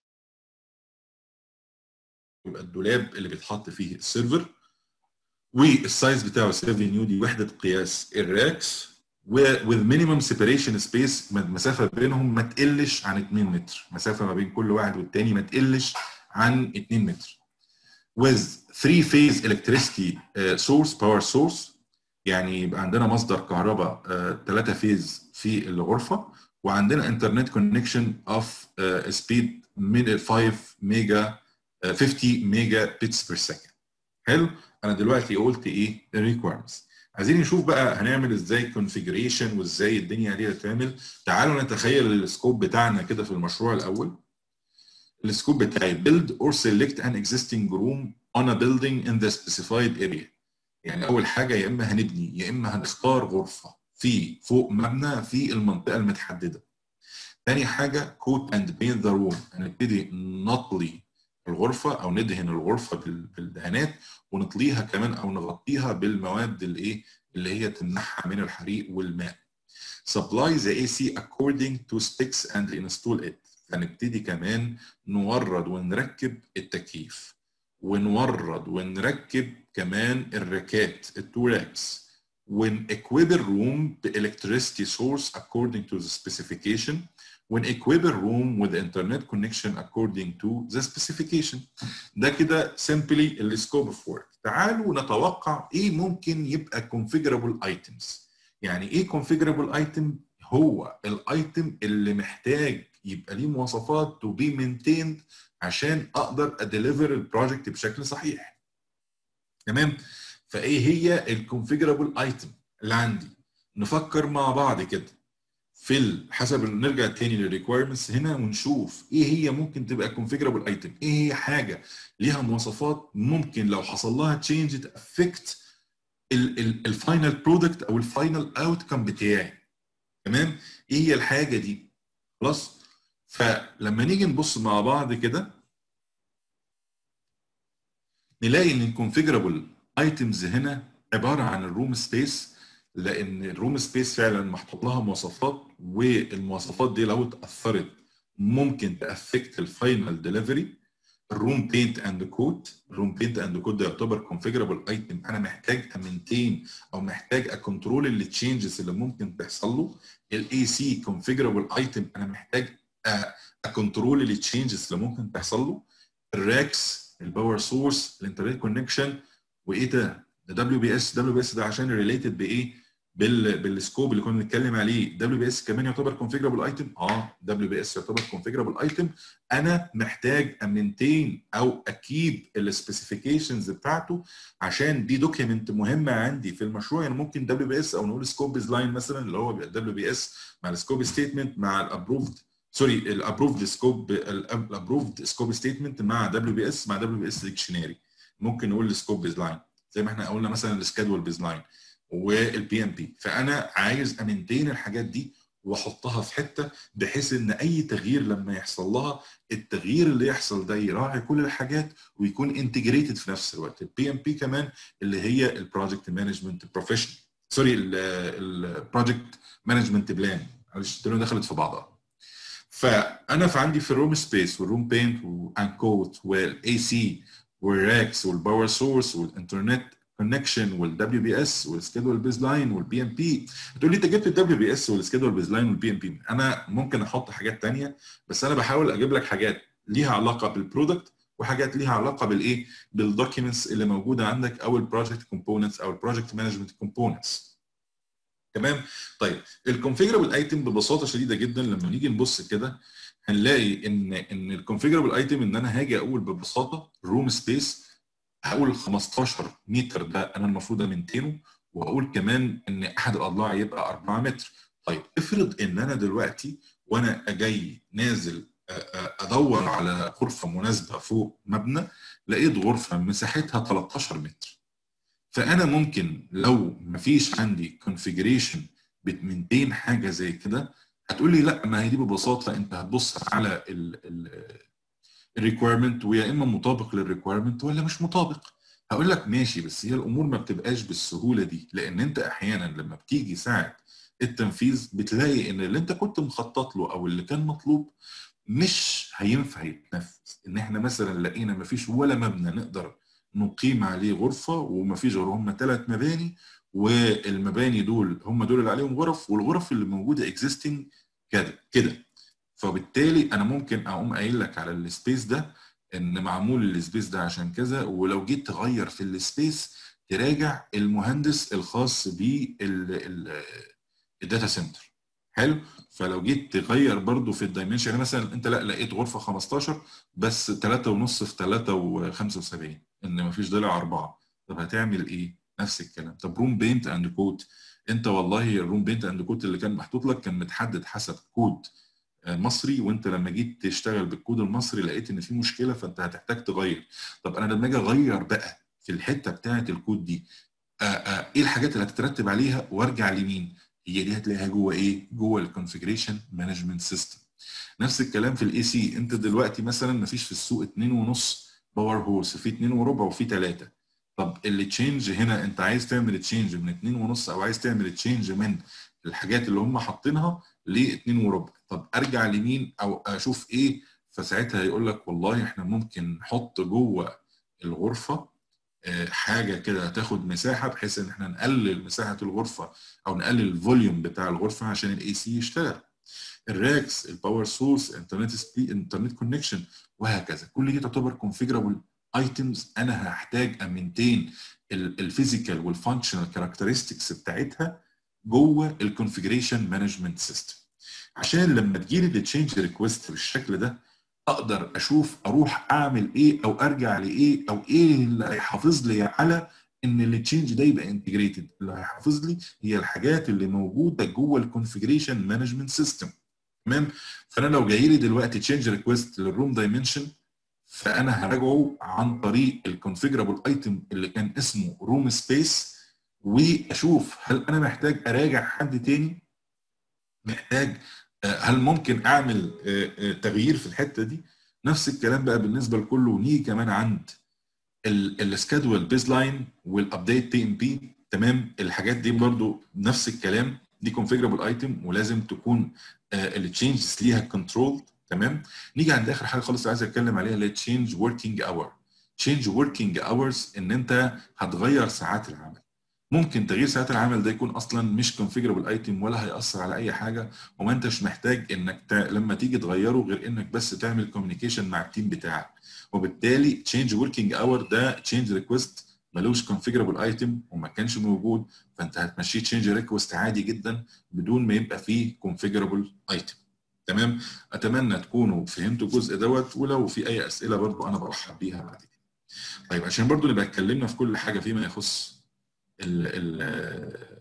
يبقى الدولاب اللي بيتحط فيه السيرفر والسايز بتاعه 7U دي وحدة قياس الراكس with minimum separation space المسافه بينهم ما تقلش عن 2 متر مسافه ما بين كل واحد والتاني ما تقلش عن 2 متر with 3 phase electricity source power source يعني يبقى عندنا مصدر كهرباء 3 فيز في الغرفه وعندنا انترنت كونكشن اوف سبيد من 5 ميجا 50 ميجا بيتس بير سكند حلو انا دلوقتي قلت ايه الريكويرمنتس عايزين نشوف بقى هنعمل ازاي كونفيجريشن وازاي الدنيا دي هتعمل تعالوا نتخيل السكوب بتاعنا كده في المشروع الاول السكوب بتاعي build or select an existing room on a building in the specified area يعني اول حاجه يا اما هنبني يا اما هنختار غرفه في فوق مبنى في المنطقه المتحدده تاني حاجه كوت اند بين ذا روم هنبتدي نطلي الغرفه او ندهن الغرفه بالدهانات ونطليها كمان او نغطيها بالمواد الايه اللي هي تمنعها من الحريق والماء supply the AC according to specs and install it هنبتدي كمان نورد ونركب التكييف ونورد ونركب كمان الركات التو راكس ون equip the room the electricity source according to the specification when equip a room with internet connection according to the specification ده كده simply ال scope of work تعالوا نتوقع ايه ممكن يبقى configurable items يعني ايه configurable item هو الايتم اللي محتاج يبقى ليه مواصفات to be maintained عشان اقدر اديليفر البروجكت بشكل صحيح تمام فايه هي الكونفيجرابل ايتم اللي عندي نفكر مع بعض كده في ال- حسب نرجع تاني للريكويرمنتس هنا ونشوف ايه هي ممكن تبقى كونفيجرابل ايتم ايه هي حاجه ليها مواصفات ممكن لو حصل لها تشينج تافكت الفاينل برودكت او الفاينل اوتكم بتاعي تمام ايه هي الحاجه دي خلاص فلما نيجي نبص مع بعض كده نلاقي ان الكونفيجرابل ايتمز هنا عباره عن الروم سبيس لان الروم سبيس فعلا محطوط لها مواصفات والمواصفات دي لو اتاثرت ممكن تافكت الفاينل ديليفري الروم بينت اند كود الروم بينت اند كود ده يعتبر كونفيجرابل ايتم انا محتاج امنتين او محتاج اكونترول التشينجز اللي ممكن تحصل له الاي سي كونفيجرابل ايتم انا محتاج اكونترول التشينجز اللي ممكن تحصل له الراكس الباور سورس الانترنت كونكشن وايه ده ده دبليو بي اس دبليو بي اس ده عشان ريليتد بايه بال بالسكوب اللي كنا بنتكلم عليه دبليو بي اس كمان يعتبر كونفيجرابل ايتم اه دبليو بي اس يعتبر كونفيجرابل ايتم انا محتاج امنتين او اكيد السبيسيفيكيشنز بتاعته عشان دي دوكيمنت مهمه عندي في المشروع يعني ممكن دبليو بي اس او نقول سكوب بيز لاين مثلا اللي هو دبليو بي اس مع السكوب ستيتمنت مع الابروفد سوري الابروفد سكوب الابروفد سكوب ستيتمنت مع دبليو بي اس مع دبليو بي اس ديكشنري ممكن نقول السكوب بيز لاين زي ما احنا قلنا مثلا السكادول بيز لاين والبي ام بي فانا عايز امنتين الحاجات دي واحطها في حته بحيث ان اي تغيير لما يحصل لها التغيير اللي يحصل ده يراعي كل الحاجات ويكون انتجريتد في نفس الوقت البي ام بي كمان اللي هي البروجكت مانجمنت بروفيشن سوري البروجكت مانجمنت بلان معلش الدنيا دخلت في بعضها فانا في عندي في الروم سبيس والروم بينت وانكوت والاي سي والراكس والباور سورس والانترنت كونكشن والدبليو بي اس والسكيدول بيز لاين والبي ام بي تقول لي انت جبت الدبليو بي اس والسكيدول بيز لاين والبي ام بي انا ممكن احط حاجات ثانيه بس انا بحاول اجيب لك حاجات ليها علاقه بالبرودكت وحاجات ليها علاقه بالايه بالدوكيومنتس اللي موجوده عندك او البروجكت كومبوننتس او البروجكت مانجمنت كومبوننتس تمام طيب الكونفيجرابل ايتم ببساطه شديده جدا لما نيجي نبص كده هنلاقي ان ان الكونفيجرابل ايتم ان انا هاجي اقول ببساطه روم سبيس هقول 15 متر ده انا المفروض امنتينه واقول كمان ان احد الاضلاع يبقى 4 متر طيب افرض ان انا دلوقتي وانا جاي نازل ادور على غرفه مناسبه فوق مبنى لقيت غرفه مساحتها 13 متر فانا ممكن لو مفيش عندي كونفيجريشن بتمنتين حاجه زي كده هتقول لي لا ما هي دي ببساطه انت هتبص على الريكويرمنت ويا اما مطابق للريكويرمنت ولا مش مطابق هقول لك ماشي بس هي الامور ما بتبقاش بالسهوله دي لان انت احيانا لما بتيجي ساعه التنفيذ بتلاقي ان اللي انت كنت مخطط له او اللي كان مطلوب مش هينفع يتنفذ ان احنا مثلا لقينا ما فيش ولا مبنى نقدر نقيم عليه غرفه وما فيش غير هم ثلاث مباني والمباني دول هم دول اللي عليهم غرف والغرف اللي موجوده اكزيستنج كده كده فبالتالي انا ممكن اقوم قايل لك على السبيس ده ان معمول السبيس ده عشان كذا ولو جيت تغير في السبيس تراجع المهندس الخاص بالداتا سنتر حلو فلو جيت تغير برضو في الدايمنشن يعني مثلا انت لا لقيت غرفه 15 بس 3 ونص في 3 و75 ان مفيش ضلع اربعه طب هتعمل ايه؟ نفس الكلام طب روم بينت اند كوت انت والله الروم بينت اند كوت اللي كان محطوط لك كان متحدد حسب كود مصري وانت لما جيت تشتغل بالكود المصري لقيت ان في مشكله فانت هتحتاج تغير طب انا لما اجي اغير بقى في الحته بتاعه الكود دي آآ آآ ايه الحاجات اللي هتترتب عليها وارجع لمين هي دي هتلاقيها جوه ايه جوه الكونفيجريشن مانجمنت سيستم نفس الكلام في الاي سي انت دلوقتي مثلا ما فيش في السوق 2.5 باور هورس في 2 وربع وفي 3 طب اللي تشينج هنا انت عايز تعمل تشينج من 2 ونص او عايز تعمل تشينج من الحاجات اللي هم حاطينها ل 2 وربع طب ارجع لمين او اشوف ايه فساعتها يقول لك والله احنا ممكن نحط جوه الغرفه حاجه كده تاخد مساحه بحيث ان احنا نقلل مساحه الغرفه او نقلل الفوليوم بتاع الغرفه عشان الاي سي يشتغل الراكس الباور سورس انترنت سبي انترنت كونكشن وهكذا كل دي تعتبر كونفيجرابل ايتمز انا هحتاج امنتين الفيزيكال والفانكشنال كاركترستكس بتاعتها جوه الكونفيجريشن مانجمنت سيستم عشان لما تجيلي التشينج ريكويست بالشكل ده اقدر اشوف اروح اعمل ايه او ارجع لايه او ايه اللي هيحافظ لي على ان التشينج ده يبقى انتجريتد اللي هيحافظ لي هي الحاجات اللي موجوده جوه الكونفجريشن مانجمنت سيستم تمام فانا لو جاي لي دلوقتي تشينج ريكويست للروم دايمنشن فانا هراجعه عن طريق الكونفيجرابل ايتم اللي كان اسمه روم سبيس واشوف هل انا محتاج اراجع حد تاني محتاج هل ممكن اعمل تغيير في الحته دي نفس الكلام بقى بالنسبه لكله ونيجي كمان عند السكادول بيز لاين والابديت تي ام بي تمام الحاجات دي برضو نفس الكلام دي كونفيجرابل ايتم ولازم تكون التشينجز ليها كنترول تمام نيجي عند اخر حاجه خالص عايز اتكلم عليها اللي هي تشينج وركينج اور تشينج وركينج اورز ان انت هتغير ساعات العمل ممكن تغيير ساعات العمل ده يكون اصلا مش كونفيجرابل ايتم ولا هياثر على اي حاجه وما انتش محتاج انك ت... لما تيجي تغيره غير انك بس تعمل كوميونيكيشن مع التيم بتاعك وبالتالي تشينج وركينج اور ده تشينج ريكوست ملوش كونفيجرابل ايتم وما كانش موجود فانت هتمشيه تشينج ريكوست عادي جدا بدون ما يبقى فيه كونفيجرابل ايتم تمام اتمنى تكونوا فهمتوا الجزء دوت ولو في اي اسئله برضو انا برحب بيها بعد كده طيب عشان برضو نبقى اتكلمنا في كل حاجه فيما يخص ال ال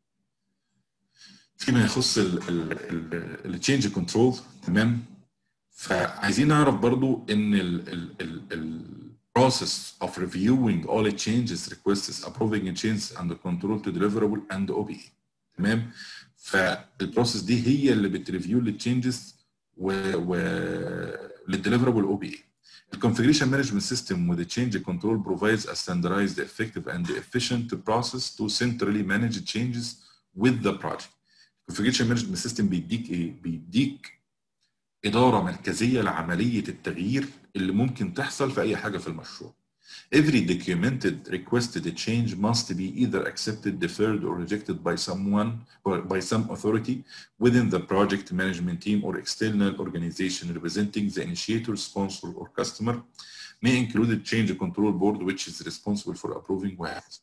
فيما يخص التشينج كنترول تمام فعايزين نعرف برضو ان ال process of reviewing all the changes requests approving changes and the control to deliverable and OBE تمام فالبروسيس دي هي اللي بتريفيو للتشينجز و, و للديليفربل او بي اي الكونفجريشن مانجمنت سيستم with the change control provides a standardized effective and efficient process to centrally manage changes with the project الكونفجريشن مانجمنت سيستم بيديك ايه بيديك اداره مركزيه لعمليه التغيير اللي ممكن تحصل في اي حاجه في المشروع Every documented requested change must be either accepted, deferred, or rejected by someone or by some authority within the project management team or external organization representing the initiator, sponsor, or customer, may include a change control board which is responsible for approving وهكذا.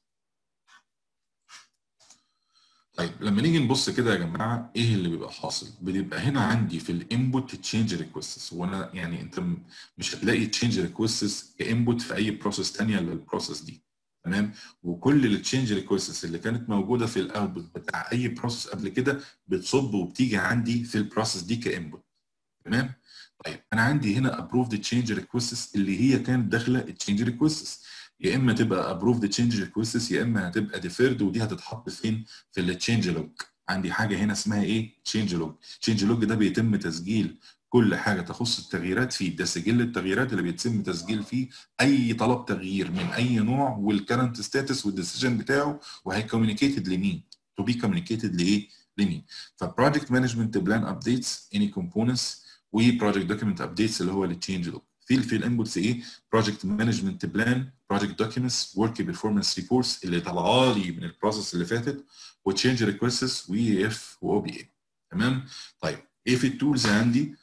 طيب لما نيجي نبص كده يا جماعه ايه اللي بيبقى حاصل؟ بيبقى هنا عندي في الانبوت تشينج ريكوستس وانا يعني انت مش هتلاقي تشينج ريكوستس كانبوت في اي بروسيس ثانيه للبروسيس دي تمام وكل التشينج ريكوستس اللي كانت موجوده في الاوتبوت بتاع اي بروسيس قبل كده بتصب وبتيجي عندي في البروسيس دي كانبوت تمام طيب انا عندي هنا ابروفد تشينج ريكوستس اللي هي كانت داخله التشينج ريكوستس يا اما تبقى ابروفد تشينج ريكوستس يا اما هتبقى ديفيرد ودي هتتحط فين في التشينج لوج عندي حاجه هنا اسمها ايه تشينج لوج تشينج لوج ده بيتم تسجيل كل حاجه تخص التغييرات فيه ده سجل التغييرات اللي بيتم تسجيل فيه اي طلب تغيير من اي نوع والكرنت ستاتس والديسيجن بتاعه وهي كوميونيكيتد لمين تو بي كوميونيكيتد لايه لمين فبروجكت مانجمنت بلان ابديتس اني كومبوننتس وبروجكت دوكيمنت ابديتس اللي هو التشينج لوج في في الانبوتس ايه بروجكت مانجمنت بلان بروجكت دوكيومنتس ورك بيرفورمانس ريبورتس اللي طالعه لي من البروسيس اللي فاتت وتشينج ريكويستس واي اف واو بي اي تمام طيب ايه في التولز عندي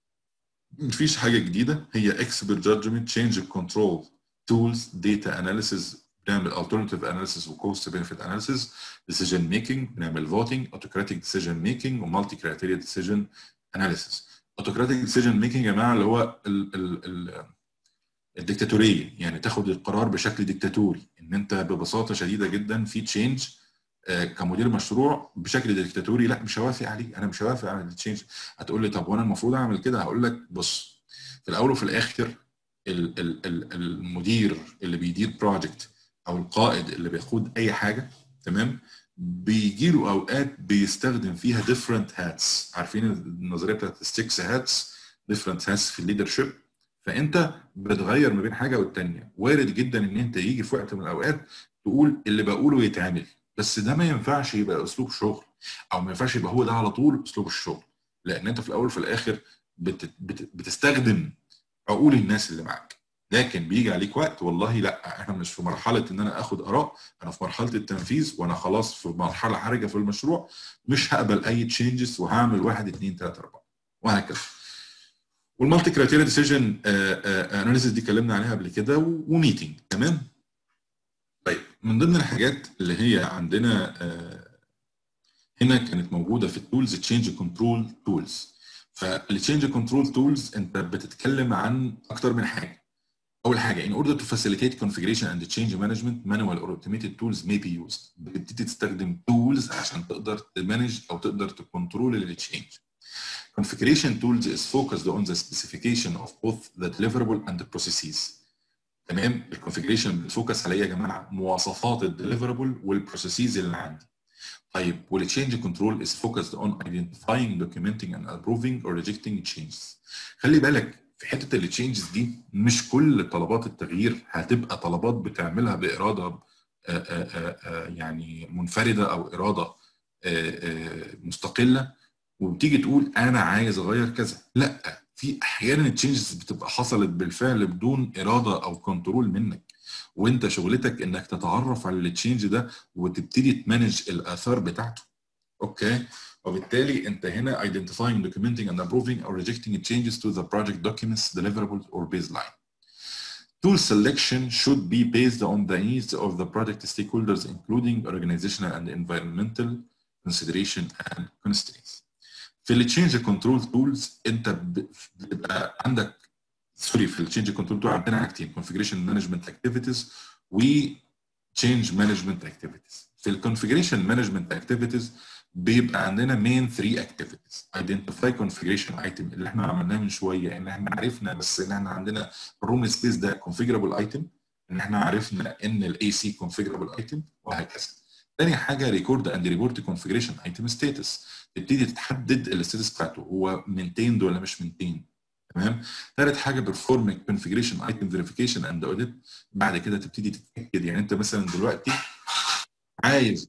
مفيش حاجه جديده هي اكسبرت جادجمنت تشينج كنترول تولز داتا اناليسيز بنعمل alternative analysis وكوست benefit analysis decision making بنعمل voting autocratic decision making ومالتي criteria decision analysis autocratic decision making يا جماعه اللي هو ال ال ال الديكتاتوريه يعني تاخد القرار بشكل ديكتاتوري ان انت ببساطه شديده جدا في تشينج كمدير مشروع بشكل ديكتاتوري لا مش هوافق عليه انا مش هوافق على التشينج هتقول لي طب وانا المفروض اعمل كده هقول لك بص في الاول وفي الاخر ال ال ال المدير اللي بيدير بروجكت او القائد اللي بيقود اي حاجه تمام بيجي له اوقات بيستخدم فيها different hats عارفين النظريه بتاعت السكس هاتس different hats في الليدرشيب فانت بتغير ما بين حاجه والتانيه وارد جدا ان انت يجي في وقت من الاوقات تقول اللي بقوله يتعمل بس ده ما ينفعش يبقى اسلوب شغل او ما ينفعش يبقى هو ده على طول اسلوب الشغل لان انت في الاول وفي الاخر بت بت بتستخدم عقول الناس اللي معاك لكن بيجي عليك وقت والله لا احنا مش في مرحله ان انا اخد اراء انا في مرحله التنفيذ وانا خلاص في مرحله حرجه في المشروع مش هقبل اي تشينجز وهعمل واحد اثنين ثلاثه اربعه وهكذا والمالتي كرايتيريا ديسيجن اناليسيس دي اتكلمنا عليها قبل كده وميتنج تمام طيب من ضمن الحاجات اللي هي عندنا uh, هنا كانت موجوده في التولز تشينج كنترول تولز فالتشينج كنترول تولز انت بتتكلم عن اكتر من حاجه اول حاجه in order to facilitate configuration and change management manual or automated tools may be used بتبتدي تستخدم tools عشان تقدر تمانج او تقدر تكنترول التشينج configuration tools is focused on the specification of both the deliverable and the processes تمام الكونفجريشن بتفوكس على ايه يا جماعه مواصفات الديليفربل والبروسيسز اللي عندي طيب والتشينج كنترول is focused on identifying documenting and approving or rejecting changes خلي بالك في حته التشينجز دي مش كل طلبات التغيير هتبقى طلبات بتعملها باراده آآ آآ يعني منفرده او اراده آآ مستقله وبتيجي تقول انا عايز اغير كذا لا في احيانا التشينجز بتبقى حصلت بالفعل بدون اراده او كنترول منك وانت شغلتك انك تتعرف على التشينج ده وتبتدي تمانج الاثار بتاعته اوكي وبالتالي انت هنا identifying documenting and approving or rejecting changes to the project documents deliverables or baseline Tool selection should be based on the needs of the project stakeholders including organizational and environmental consideration and constraints في التشينج كنترول تولز انت بيبقى عندك سوري في التشينج كنترول تول عندنا حاجتين كونفجريشن مانجمنت اكتيفيتيز و تشينج مانجمنت اكتيفيتيز في الكونفجريشن مانجمنت اكتيفيتيز بيبقى عندنا مين 3 اكتيفيتيز ايدنتيفاي كونفجريشن ايتم اللي احنا عملناه من شويه ان احنا عرفنا بس ان احنا عندنا الروم سبيس ده كونفجرابل ايتم ان احنا عرفنا ان الاي سي كونفجرابل ايتم وهكذا تاني حاجه ريكورد اند ريبورت كونفجريشن ايتم ستاتس تبتدي تحدد الستاتس بتاعته هو مينتيند ولا مش مينتيند تمام ثالث حاجه بيرفورم كونفجريشن ايتم فيريفيكيشن اند اوديت بعد كده تبتدي تتاكد يعني انت مثلا دلوقتي عايز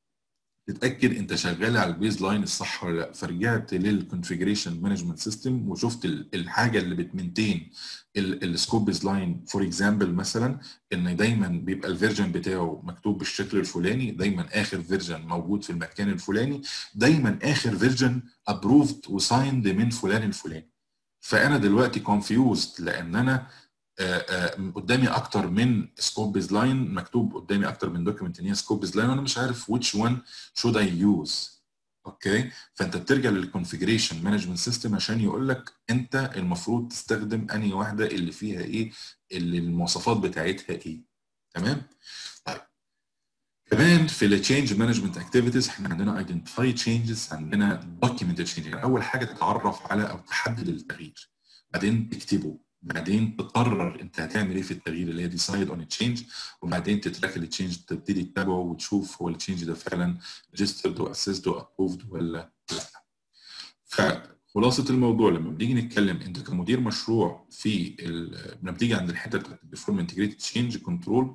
تتاكد انت شغال على البيز لاين الصح ولا لا فرجعت للكونفجريشن مانجمنت سيستم وشفت الحاجه اللي بتمنتين السكوب بيز لاين فور اكزامبل مثلا ان دايما بيبقى الفيرجن بتاعه مكتوب بالشكل الفلاني دايما اخر فيرجن موجود في المكان الفلاني دايما اخر فيرجن ابروفد وسايند من فلان الفلاني فانا دلوقتي كونفيوزد لان انا آآ آآ قدامي اكتر من سكوب بيز لاين مكتوب قدامي اكتر من دوكيمنت ان هي سكوب بيز لاين وانا مش عارف which one should I use اوكي فانت بترجع للكونفجريشن مانجمنت سيستم عشان يقول لك انت المفروض تستخدم انهي واحده اللي فيها ايه اللي المواصفات بتاعتها ايه تمام طيب كمان في التشينج مانجمنت اكتيفيتيز احنا عندنا ايدنتيفاي تشينجز عندنا دوكيمنت تشينج يعني اول حاجه تتعرف على او تحدد التغيير بعدين تكتبه بعدين تقرر انت هتعمل ايه في التغيير اللي هي ديسايد اون تشينج وبعدين تتراك التشينج تبتدي تتابعه وتشوف هو التشينج ده فعلا ريجسترد واسيسد وابروفد ولا لا. فخلاصه الموضوع لما بنيجي نتكلم انت كمدير مشروع في لما بتيجي عند الحته بتاعت البيرفورم انتجريتد تشينج كنترول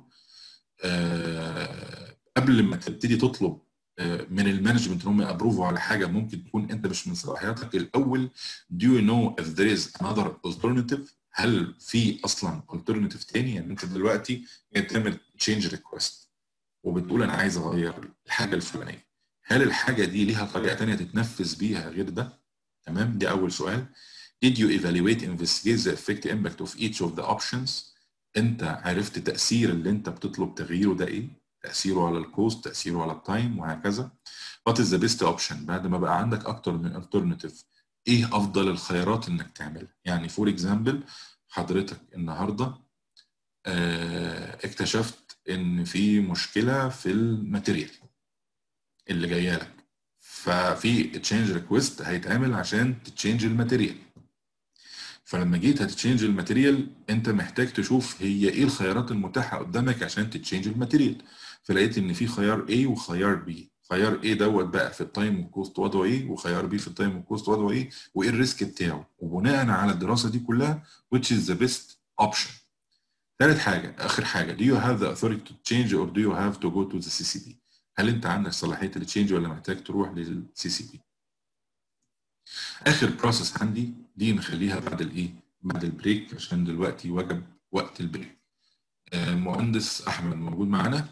قبل ما تبتدي تطلب من المانجمنت ان هم يابروفوا على حاجه ممكن تكون انت مش من صلاحياتك الاول do you know if there is another alternative هل في اصلا alternative تاني يعني انت دلوقتي تعمل change request وبتقول انا عايز اغير الحاجه الفلانيه هل الحاجه دي ليها طريقه تانيه تتنفذ بيها غير ده تمام دي اول سؤال did you evaluate investigate the effect impact of each of the options انت عرفت تاثير اللي انت بتطلب تغييره ده ايه تاثيره على الكوست تاثيره على التايم وهكذا وات از ذا بيست اوبشن بعد ما بقى عندك اكتر من الترناتيف ايه افضل الخيارات انك تعملها يعني فور اكزامبل حضرتك النهارده اه اكتشفت ان في مشكله في الماتيريال اللي جايه لك ففي تشينج ريكويست هيتعمل عشان تتشينج الماتيريال فلما جيت هتتشينج الماتيريال انت محتاج تشوف هي ايه الخيارات المتاحه قدامك عشان تتشينج الماتيريال فلقيت ان في خيار A وخيار B خيار A دوت بقى في التايم والكوست وضعه ايه وخيار B في التايم والكوست وضعه ايه وايه الريسك بتاعه وبناء على الدراسه دي كلها which is the best option ثالث حاجه اخر حاجه do you have the authority to change or do you have to go to the CCP هل انت عندك صلاحيه التشينج ولا محتاج تروح للسي سي بي اخر بروسيس عندي دي نخليها بعد الايه بعد البريك عشان دلوقتي وجب وقت البريك المهندس احمد موجود معانا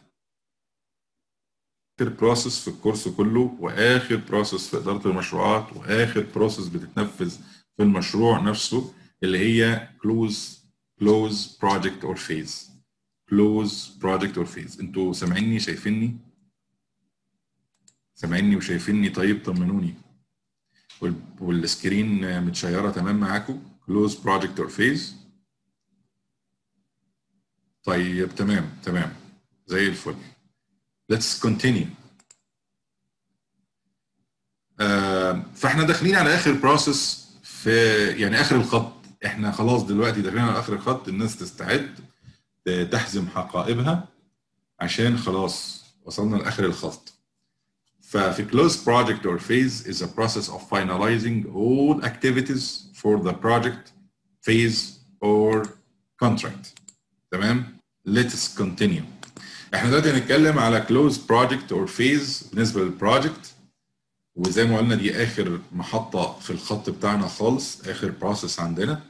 اخر بروسيس في الكورس كله واخر بروسيس في اداره المشروعات واخر بروسيس بتتنفذ في المشروع نفسه اللي هي كلوز كلوز بروجكت اور فيز كلوز بروجكت اور فيز انتوا سامعيني شايفيني سامعيني وشايفيني طيب طمنوني والسكرين متشيره تمام معاكم كلوز بروجكت اور فيز طيب تمام تمام زي الفل let's continue آه فاحنا داخلين على اخر بروسيس في يعني اخر الخط احنا خلاص دلوقتي داخلين على اخر الخط الناس تستعد تحزم حقائبها عشان خلاص وصلنا لاخر الخط ففي close project or phase is a process of finalizing all activities for the project phase or contract تمام let's continue احنا دلوقتي هنتكلم على close project or phase بالنسبه للبروجكت وزي ما قلنا دي اخر محطه في الخط بتاعنا خالص اخر بروسيس عندنا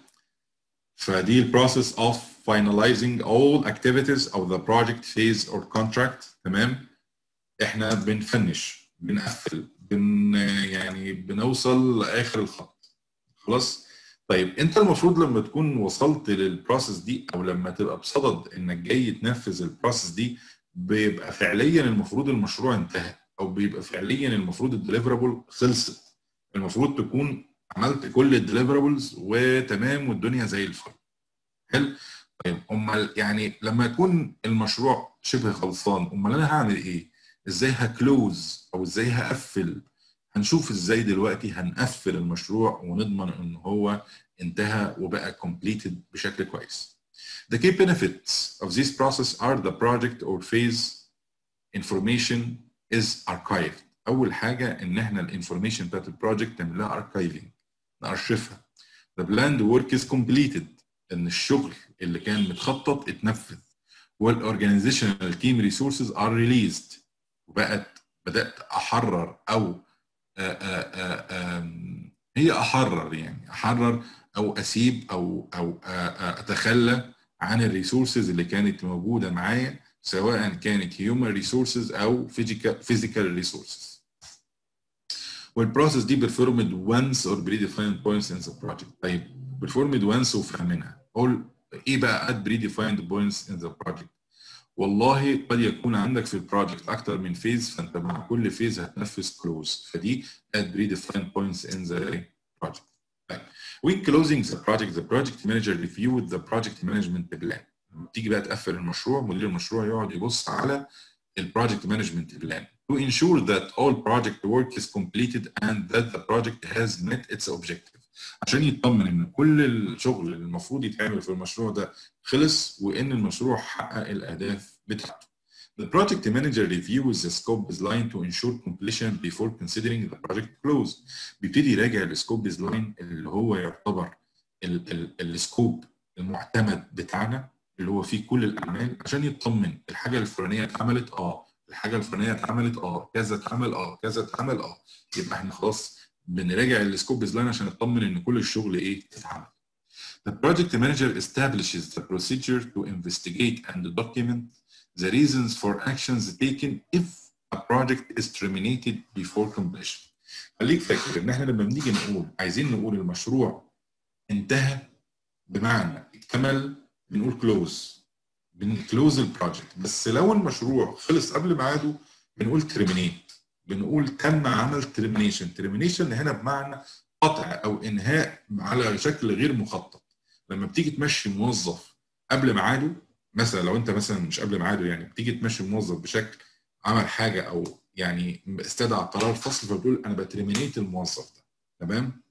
فدي البروسيس of finalizing all activities of the project phase or contract تمام احنا بنفنش بنقفل بن يعني بنوصل لاخر الخط خلاص طيب انت المفروض لما تكون وصلت للبروسيس دي او لما تبقى بصدد انك جاي تنفذ البروسيس دي بيبقى فعليا المفروض المشروع انتهى او بيبقى فعليا المفروض الدليفرابل خلصت المفروض تكون عملت كل الدليفرابلز وتمام والدنيا زي الفل حلو طيب امال يعني لما يكون المشروع شبه خلصان امال انا هعمل ايه ازاي هكلوز او ازاي هقفل هنشوف ازاي دلوقتي هنقفل المشروع ونضمن ان هو انتهى وبقى completed بشكل كويس. The key benefits of this process are the project or phase information is archived. أول حاجة إن إحنا الانفورميشن بتاعت البروجكت نعمل لها archiving نأرشفها. The planned work is completed إن الشغل اللي كان متخطط اتنفذ. والorganizational team resources are released. وبقت بدأت أحرر أو آآ آآ هي احرر يعني احرر او اسيب او او اتخلى عن الريسورسز اللي كانت موجوده معايا سواء كانت هيومن ريسورسز او فيزيكال ريسورسز والبروسيس دي performed once or predefined points in the project طيب performed once وفاهمينها قول ايه بقى at predefined points in the project والله قد يكون عندك في البروجكت اكتر من فيز فانت مع كل فيز هتنفذ كلوز فدي at predefined points in the project. طيب when closing the project the project manager reviewed the project management plan. لما تيجي بقى تقفل المشروع مدير المشروع يقعد يبص على البروجكت مانجمنت بلان to ensure that all project work is completed and that the project has met its objective. عشان يطمن ان كل الشغل اللي المفروض يتعمل في المشروع ده خلص وان المشروع حقق الاهداف بتاعته. The project manager reviews the scope design to ensure completion before considering the project close. بيبتدي يراجع السكوب ديزاين اللي هو يعتبر السكوب المعتمد بتاعنا اللي هو فيه كل الاعمال عشان يطمن الحاجه الفلانيه اتعملت اه الحاجه الفلانيه اتعملت اه كذا اتعمل اه كذا اتعمل اه يبقى احنا خلاص بنراجع السكوب ديزاين عشان نطمن ان كل الشغل ايه اتعمل. The project manager establishes the procedure to investigate and document the reasons for actions taken if a project is terminated before completion. خليك فاكر ان احنا لما بنيجي نقول عايزين نقول المشروع انتهى بمعنى اكتمل بنقول كلوز بنكلوز البروجكت بس لو المشروع خلص قبل ميعاده بنقول ترمينيت بنقول تم عمل ترمينيشن ترمينيشن هنا بمعنى قطع او انهاء على شكل غير مخطط لما بتيجي تمشي موظف قبل ميعاده مثلا لو انت مثلا مش قبل ميعاده يعني بتيجي تمشي موظف بشكل عمل حاجه او يعني استدعى قرار فصل فبتقول انا بترمينيت الموظف ده تمام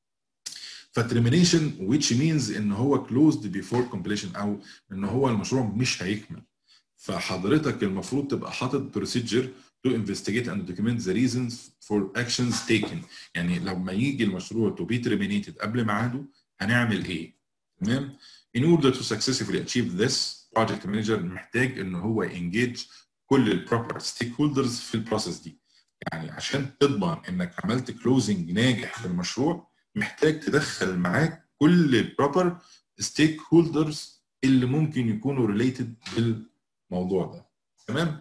فترمينيشن which means ان هو closed before completion او ان هو المشروع مش هيكمل فحضرتك المفروض تبقى حاطط procedure to investigate and document the reasons for actions taken يعني لما يجي المشروع to be terminated قبل ميعاده هنعمل ايه تمام in order to successfully achieve this project manager محتاج ان هو engage كل البروبر ستيك هولدرز في البروسيس دي يعني عشان تضمن انك عملت كلوزنج ناجح في المشروع محتاج تدخل معاك كل البروبر ستيك هولدرز اللي ممكن يكونوا ريليتد بالموضوع ده تمام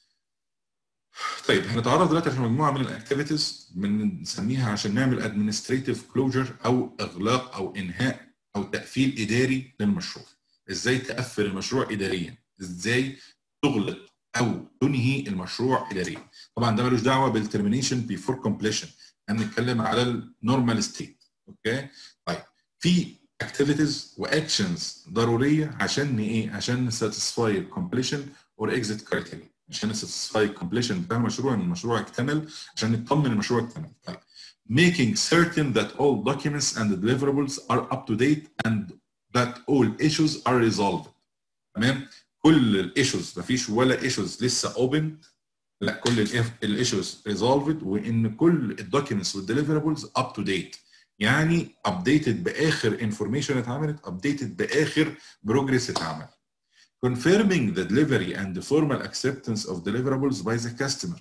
طيب هنتعرض دلوقتي على مجموعه من الاكتيفيتيز بنسميها عشان نعمل ادمنستريتيف كلوجر او اغلاق او انهاء او تقفيل اداري للمشروع ازاي تقفل المشروع اداريا ازاي تغلق او تنهي المشروع اداريا طبعا ده ملوش دعوه بالترمينيشن بيفور كومبليشن احنا بنتكلم على النورمال ستيت اوكي طيب في activities واكشنز ضروريه عشان ايه؟ عشان نساتسفاي الكومبليشن اور اكزيت كرايتيريا عشان نساتسفاي الكومبليشن بتاع المشروع ان المشروع اكتمل عشان نطمن المشروع اكتمل طيب making certain that all documents and deliverables are up to date and that all issues are resolved تمام كل الايشوز مفيش ولا ايشوز لسه اوبن لا كل الايشوز ريزولفد وان كل الدوكيومنتس والديليفربلز اب تو ديت يعني ابديتد باخر انفورميشن اتعملت ابديتد باخر بروجريس اتعمل confirming the delivery and the formal acceptance of deliverables by the customer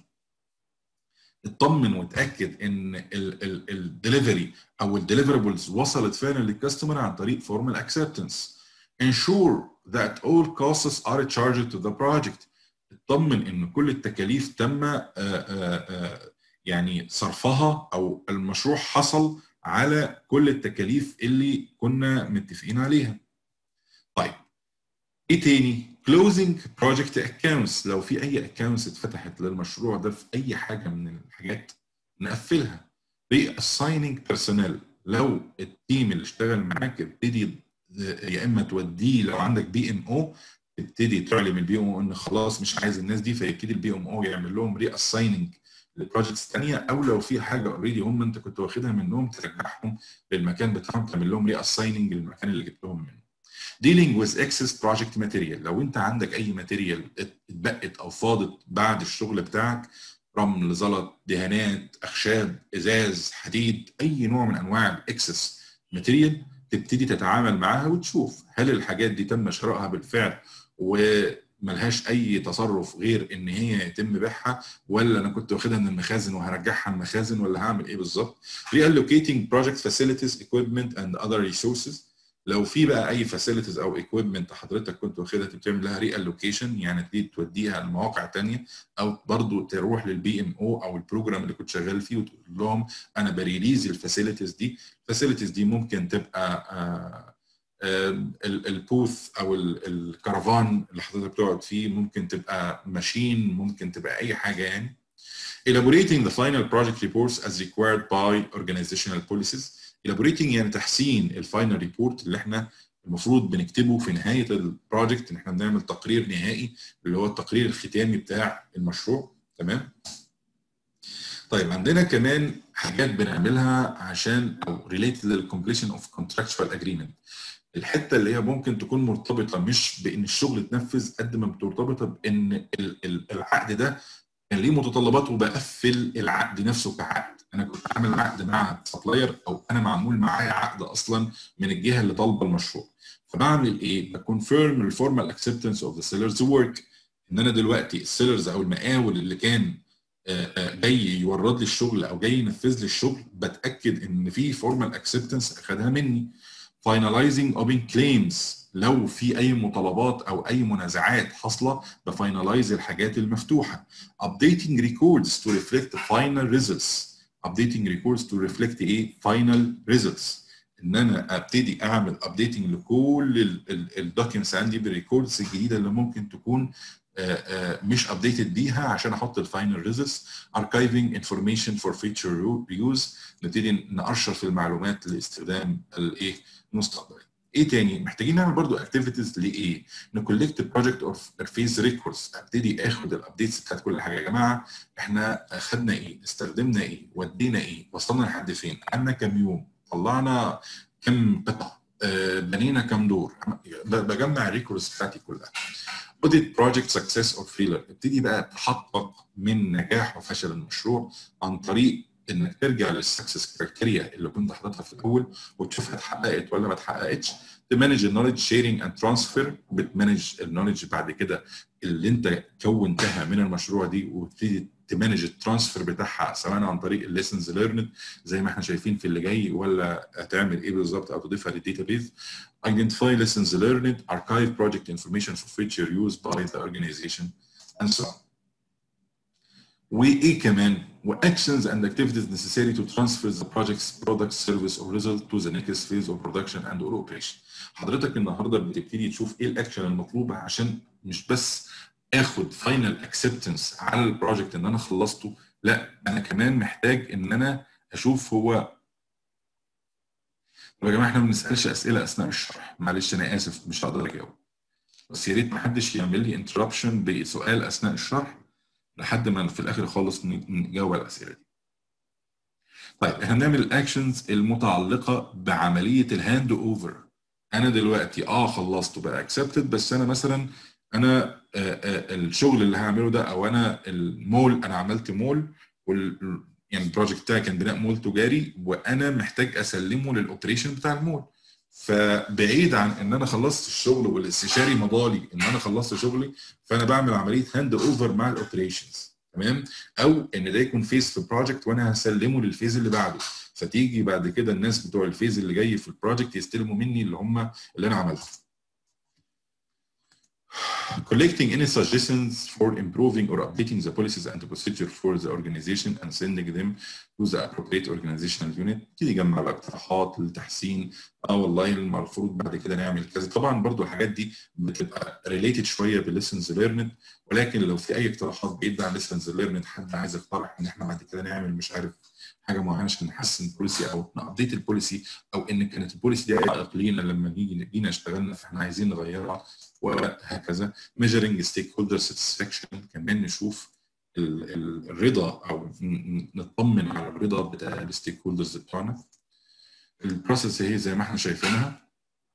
اطمن وتاكد ان الدليفري او الديليفربلز وصلت فعلا للكاستمر عن طريق formal acceptance ensure that all costs are charged to the project اطمن ان كل التكاليف تم آآ آآ يعني صرفها او المشروع حصل على كل التكاليف اللي كنا متفقين عليها. طيب ايه تاني؟ closing project accounts لو في اي accounts اتفتحت للمشروع ده في اي حاجه من الحاجات نقفلها. reassigning personnel لو التيم اللي اشتغل معاك ابتدي يا اما توديه لو عندك بي ام او تبتدي تعلم البي ام او ان خلاص مش عايز الناس دي فيبتدي البي ام او يعمل لهم ري اسايننج لبروجكتس ثانيه او لو في حاجه اوريدي هم انت كنت واخدها منهم ترجعهم للمكان بتاعهم تعمل لهم ري اسايننج للمكان اللي جبتهم منه. dealing with excess project material لو انت عندك اي ماتيريال اتبقت او فاضت بعد الشغل بتاعك رمل زلط دهانات اخشاب ازاز حديد اي نوع من انواع الاكسس ماتيريال تبتدي تتعامل معاها وتشوف هل الحاجات دي تم شرائها بالفعل وملهاش اي تصرف غير ان هي يتم بيعها ولا انا كنت واخدها من المخازن وهرجعها المخازن ولا هعمل ايه بالظبط reallocating project facilities equipment and other resources لو في بقى اي فاسيلتيز او ايكويبمنت حضرتك كنت واخدها تبتعمل لها ري الوكيشن يعني تبتدي توديها لمواقع ثانيه او برضو تروح للبي ام او او البروجرام اللي كنت شغال فيه وتقول لهم انا بريليز الفاسيلتيز دي الفاسيلتيز دي ممكن تبقى آآ آآ البوث او الكرفان اللي حضرتك بتقعد فيه ممكن تبقى ماشين ممكن تبقى اي حاجه يعني elaborating the final project reports as required by organizational policies elaborating يعني تحسين الفاينل ريبورت اللي احنا المفروض بنكتبه في نهايه البروجكت ان احنا بنعمل تقرير نهائي اللي هو التقرير الختامي بتاع المشروع تمام طيب عندنا كمان حاجات بنعملها عشان او related للcompletion of contractual agreement الحته اللي هي ممكن تكون مرتبطه مش بان الشغل اتنفذ قد ما مرتبطه بان العقد ده كان ليه متطلبات وبقفل العقد نفسه كعقد انا كنت عامل عقد مع سبلاير او انا معمول معايا عقد اصلا من الجهه اللي طالبه المشروع فبعمل ايه؟ بكونفيرم الفورمال اكسبتنس اوف ذا سيلرز ورك ان انا دلوقتي السيلرز او المقاول اللي كان جاي يورد لي الشغل او جاي ينفذ لي الشغل بتاكد ان في فورمال اكسبتنس اخذها مني finalizing open claims لو في اي مطالبات او اي منازعات حاصله بفاينلايز الحاجات المفتوحه updating records to reflect final results updating records to reflect ايه final results ان انا ابتدي اعمل updating لكل الدوكيومنتس عندي بالريكوردز الجديده اللي ممكن تكون مش ابديتد بيها عشان احط الفاينل ريزلتس archiving information for future reuse نبتدي نقشر في المعلومات لاستخدام الايه المستقبلي ايه تاني محتاجين نعمل برضو اكتيفيتيز لايه نكولكت بروجكت اوف فيز ريكوردز ابتدي اخد الابديتس بتاعت كل حاجه يا جماعه احنا خدنا ايه استخدمنا ايه ودينا ايه وصلنا لحد فين قعدنا كام يوم طلعنا كم قطعه آه بنينا كام دور بجمع الريكوردز بتاعتي كلها اوديت بروجكت سكسس اور فيلر ابتدي بقى تحقق من نجاح وفشل المشروع عن طريق انك ترجع للسكسس كرايتيريا اللي كنت حاططها في الاول وتشوفها اتحققت ولا ما اتحققتش تمانج النولج شيرنج اند ترانسفير بتمانج النولج بعد كده اللي انت كونتها من المشروع دي وتبتدي تمانج الترانسفير بتاعها سواء عن طريق الليسنز ليرند زي ما احنا شايفين في اللي جاي ولا هتعمل ايه بالظبط او تضيفها للداتابيز identify lessons learned archive project information for future use by the organization and so on وايه كمان واكشنز and activities necessary to transfer the project's product service or result to the next phase of production and or operation حضرتك النهارده بتبتدي تشوف ايه الاكشن المطلوبه عشان مش بس اخد فاينل اكسبتنس على البروجكت ان انا خلصته لا انا كمان محتاج ان انا اشوف هو طب يا جماعه احنا ما بنسالش اسئله اثناء الشرح معلش انا اسف مش هقدر اجاوب بس يا ريت ما حدش يعمل لي انتربشن بسؤال اثناء الشرح لحد ما في الاخر خالص نجاوب على الاسئله دي طيب احنا بنعمل الاكشنز المتعلقه بعمليه الهاند اوفر انا دلوقتي اه خلصت بقى اكسبتد بس انا مثلا انا آه آه الشغل اللي هعمله ده او انا المول انا عملت مول وال يعني البروجكت بتاعي كان بناء مول تجاري وانا محتاج اسلمه للاوبريشن بتاع المول فبعيد عن ان انا خلصت الشغل والاستشاري مضالي ان انا خلصت شغلي فانا بعمل عمليه هاند اوفر مع الاوبريشنز تمام او ان ده يكون فيز في بروجكت وانا هسلمه للفيز اللي بعده فتيجي بعد كده الناس بتوع الفيز اللي جاي في البروجكت يستلموا مني اللي هم اللي انا عملته collecting any suggestions for improving or updating the policies and the procedure for the organization and sending them to the appropriate organizational unit تيجي يجمع بقى اقتراحات للتحسين اه والله المفروض بعد كده نعمل كذا طبعا برضو الحاجات دي بتبقى related شويه بالليسنز ليرند ولكن لو في اي اقتراحات بعيد عن lessons learned حد عايز يقترح ان احنا بعد كده نعمل مش عارف حاجه معينه عشان نحسن البوليسي او نابديت البوليسي او ان كانت البوليسي دي عائق لينا لما نيجي جينا اشتغلنا فاحنا عايزين نغيرها وهكذا measuring stakeholder satisfaction كمان نشوف ال ال الرضا او نطمن على الرضا بتاع الستيك هولدرز بتوعنا البروسيس هي زي ما احنا شايفينها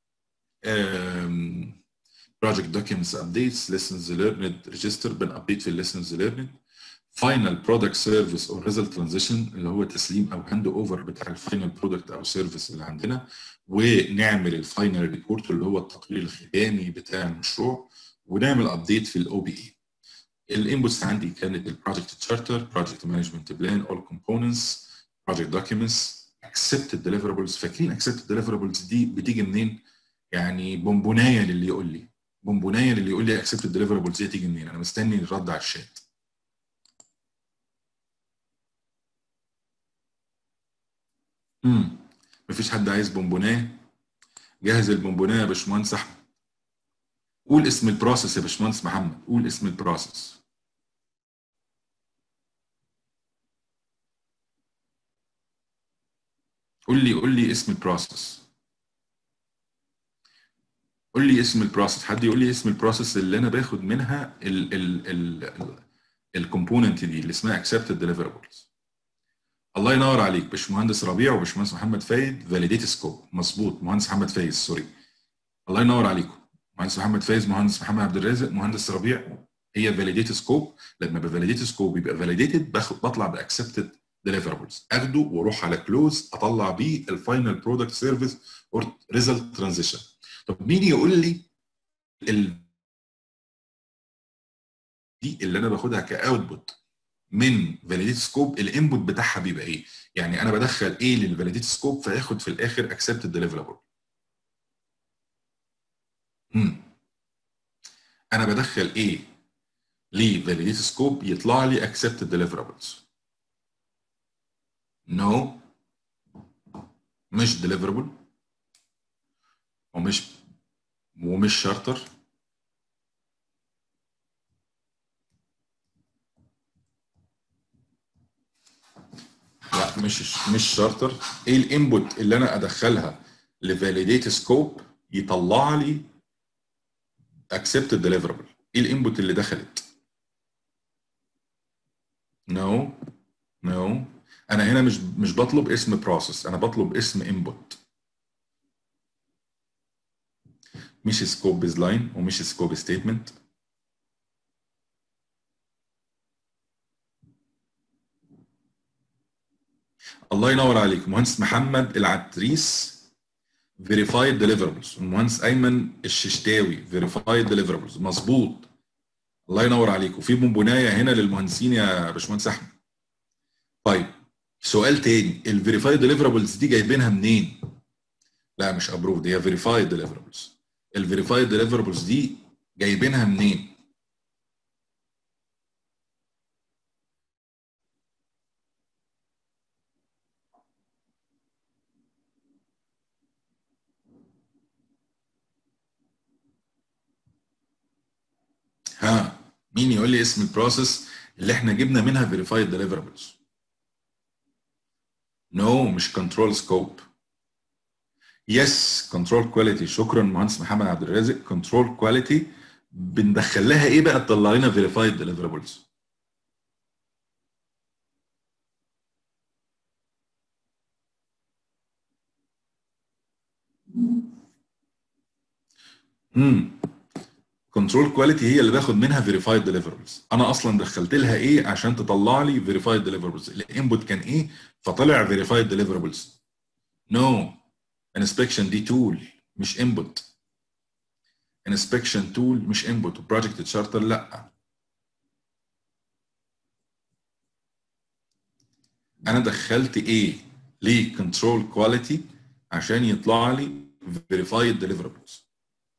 project documents updates lessons learned register بنابديت في lessons learned final product service or result transition اللي هو تسليم او هاند اوفر بتاع الفاينل برودكت او سيرفيس اللي عندنا ونعمل الفاينل ريبورت اللي هو التقرير الختامي بتاع المشروع ونعمل ابديت في الاو بي اي الانبوتس عندي كانت البروجكت تشارتر بروجكت مانجمنت بلان اول كومبوننتس بروجكت دوكيومنتس اكسبتد ديليفربلز فاكرين اكسبتد ديليفربلز دي بتيجي منين؟ يعني بونبونايه للي يقول لي بونبونايه للي يقول لي اكسبتد ديليفربلز دي تيجي منين؟ انا مستني الرد على الشات امم مفيش حد عايز بونبوناه جهز البونبوناه يا باشمهندس احمد قول اسم البروسيس يا باشمهندس محمد قول اسم البروسيس قول لي قول لي اسم البروسيس قول لي اسم البروسيس حد يقول لي اسم البروسيس اللي انا باخد منها ال ال ال الكومبوننت دي اللي اسمها accepted deliverables الله ينور عليك باشمهندس ربيع وباشمهندس محمد فايد فاليديت سكوب مظبوط مهندس محمد فايز سوري الله ينور عليكم مهندس محمد فايز مهندس محمد عبد الرازق مهندس ربيع هي فاليديت سكوب لما بفاليديت سكوب يبقى فاليديتد بطلع باكسبتد ديليفربلز اخده واروح على كلوز اطلع بيه الفاينل برودكت سيرفيس اور ريزلت ترانزيشن طب مين يقول لي ال دي اللي انا باخدها كاوتبوت من فاليديت سكوب الانبوت بتاعها بيبقى ايه؟ يعني انا بدخل ايه للفاليديت سكوب فياخد في الاخر اكسبتد ديليفربل. امم انا بدخل ايه لفاليديت سكوب يطلع لي اكسبتد ديليفربلز. نو مش ديليفربل ومش ومش شارتر لا مش مش شارتر ايه الانبوت اللي انا ادخلها لفاليديت سكوب يطلع لي اكسبتد ديليفربل ايه الانبوت اللي دخلت نو no. نو no. انا هنا مش مش بطلب اسم بروسيس انا بطلب اسم انبوت مش سكوب بيز لاين ومش سكوب ستيتمنت الله ينور عليك مهندس محمد العتريس فيريفايد ديليفربلز المهندس ايمن الششتاوي فيريفايد ديليفربلز مظبوط الله ينور عليك وفي بونبونايه هنا للمهندسين يا باشمهندس احمد طيب سؤال تاني الفيريفايد ديليفربلز دي جايبينها منين لا مش ابروفد هي فيريفايد ديليفربلز الفيريفايد ديليفربلز دي جايبينها منين ها مين يقول لي اسم البروسيس اللي احنا جبنا منها فيريفايد ديليفربلز نو مش كنترول سكوب يس كنترول كواليتي شكرا مهندس محمد عبد الرازق كنترول كواليتي بندخل لها ايه بقى تطلع لنا فيريفايد ديليفربلز امم كنترول كواليتي هي اللي باخد منها فيريفايد ديليفربلز انا اصلا دخلت لها ايه عشان تطلع لي فيريفايد ديليفربلز الانبوت كان ايه فطلع فيريفايد ديليفربلز نو انسبكشن دي تول مش انبوت انسبكشن تول مش انبوت وبروجكت تشارتر لا انا دخلت ايه ليه كنترول كواليتي عشان يطلع لي فيريفايد ديليفربلز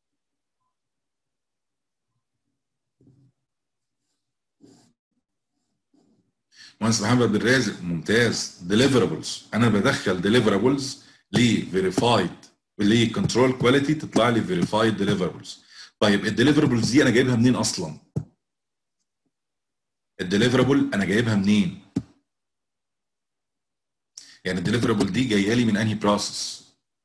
مهندس محمد عبد الرازق ممتاز ديليفربلز انا بدخل ديليفربلز لفيريفايد لكنترول كواليتي تطلع لي فيريفايد ديليفربلز طيب الديليفربلز دي انا جايبها منين اصلا الديليفربل انا جايبها منين يعني الديليفربل دي جايه لي من انهي بروسيس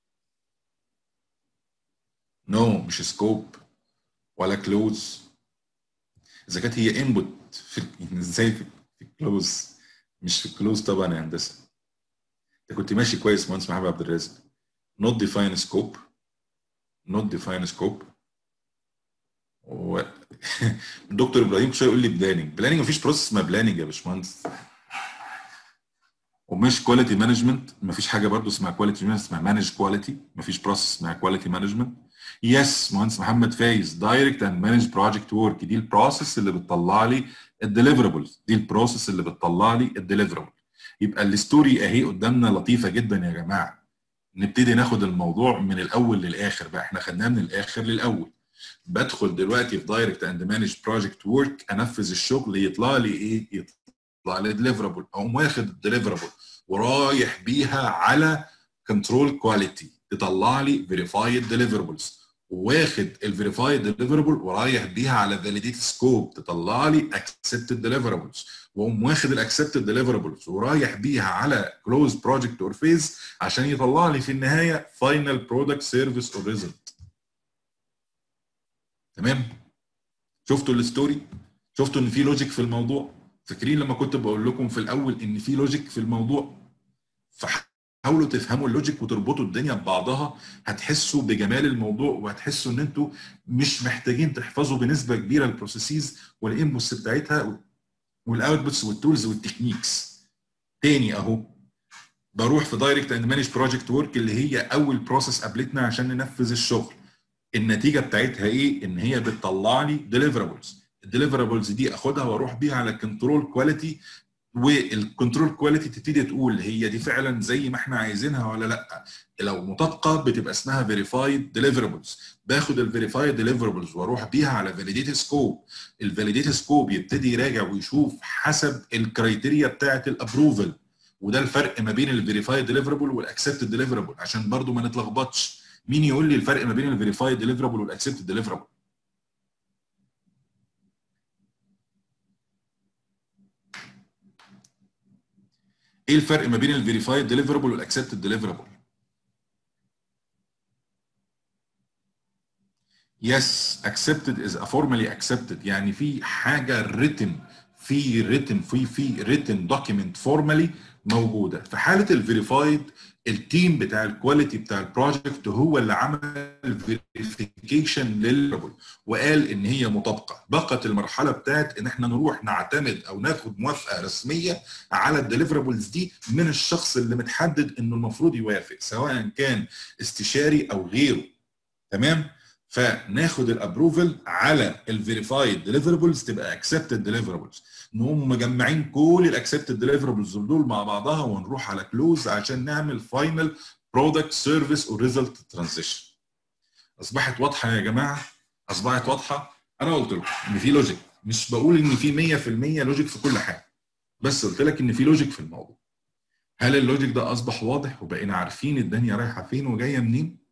نو no, مش سكوب ولا كلوز اذا كانت هي انبوت في ازاي في كلوز مش في كلوز طبعا يا هندسه انت كنت ماشي كويس مهندس محمد عبد الرازق not define scope not define scope و... دكتور ابراهيم شويه يقول لي بلاننج بلاننج مفيش بروسيس اسمها بلاننج يا باشمهندس ومش كواليتي مانجمنت مفيش حاجه برضو اسمها كواليتي مانجمنت اسمها مانج كواليتي مفيش بروسيس اسمها كواليتي مانجمنت يس مهندس محمد فايز دايركت اند مانج بروجكت ورك دي البروسيس اللي بتطلع لي الديليفربلز دي البروسيس اللي بتطلع لي الديليفربل يبقى الستوري اهي قدامنا لطيفه جدا يا جماعه نبتدي ناخد الموضوع من الاول للاخر بقى احنا خدناه من الاخر للاول بدخل دلوقتي في دايركت اند مانج بروجكت ورك انفذ الشغل يطلع لي ايه يطلع لي ديليفربل اقوم واخد الديليفربل ورايح بيها على كنترول كواليتي تطلع لي فيريفايد ديليفربلز واخد الفيريفايد ديليفربل ورايح بيها على فاليديت سكوب تطلع لي اكسبتد ديليفربلز واقوم واخد الاكسبتد ديليفربلز ورايح بيها على كلوز بروجكت اور فيز عشان يطلع لي في النهايه فاينل برودكت سيرفيس اور ريزلت تمام شفتوا الستوري شفتوا ان في لوجيك في الموضوع فاكرين لما كنت بقول لكم في الاول ان في لوجيك في الموضوع فحاولوا تفهموا اللوجيك وتربطوا الدنيا ببعضها هتحسوا بجمال الموضوع وهتحسوا ان انتوا مش محتاجين تحفظوا بنسبه كبيره البروسيسز والانبوتس بتاعتها والاوتبوتس والتولز والتكنيكس تاني اهو بروح في دايركت اند مانج بروجكت ورك اللي هي اول بروسيس قابلتنا عشان ننفذ الشغل النتيجه بتاعتها ايه ان هي بتطلع لي ديليفرابلز الديليفرابلز دي اخدها واروح بيها على كنترول كواليتي والكنترول كواليتي تبتدي تقول هي دي فعلا زي ما احنا عايزينها ولا لا لو مطابقه بتبقى اسمها فيريفايد ديليفرابلز باخد الفيريفايد ديليفرابلز واروح بيها على فاليديت سكوب الفاليديت سكوب يبتدي يراجع ويشوف حسب الكرايتيريا بتاعه الابروفل وده الفرق ما بين الفيريفايد ديليفرابل والاكسبتد ديليفرابل عشان برضو ما نتلخبطش مين يقول لي الفرق ما بين الفيريفايد ديليفرابل والاكسبتد ديليفرابل ايه الفرق ما بين الفيريفايد ديليفرابل والاكسبتد ديليفرابل يس accepted is a formally accepted يعني في حاجه written في written في في written document formally موجوده في حاله الفيريفايد التيم بتاع الكواليتي بتاع البروجكت هو اللي عمل فيريفيكيشن للريبل وقال ان هي مطابقه بقت المرحله بتاعت ان احنا نروح نعتمد او ناخد موافقه رسميه على الديليفرابلز دي من الشخص اللي متحدد انه المفروض يوافق سواء كان استشاري او غيره تمام فناخد الابروفل على الفيريفايد ديليفربلز تبقى اكسبتد ديليفربلز نقوم مجمعين كل الاكسبتد ديليفربلز دول مع بعضها ونروح على كلوز عشان نعمل فاينل برودكت سيرفيس وريزلت ترانزيشن اصبحت واضحه يا جماعه اصبحت واضحه انا قلت لكم ان في لوجيك مش بقول ان في 100% لوجيك في كل حاجه بس قلت لك ان في لوجيك في الموضوع هل اللوجيك ده اصبح واضح وبقينا عارفين الدنيا رايحه فين وجايه منين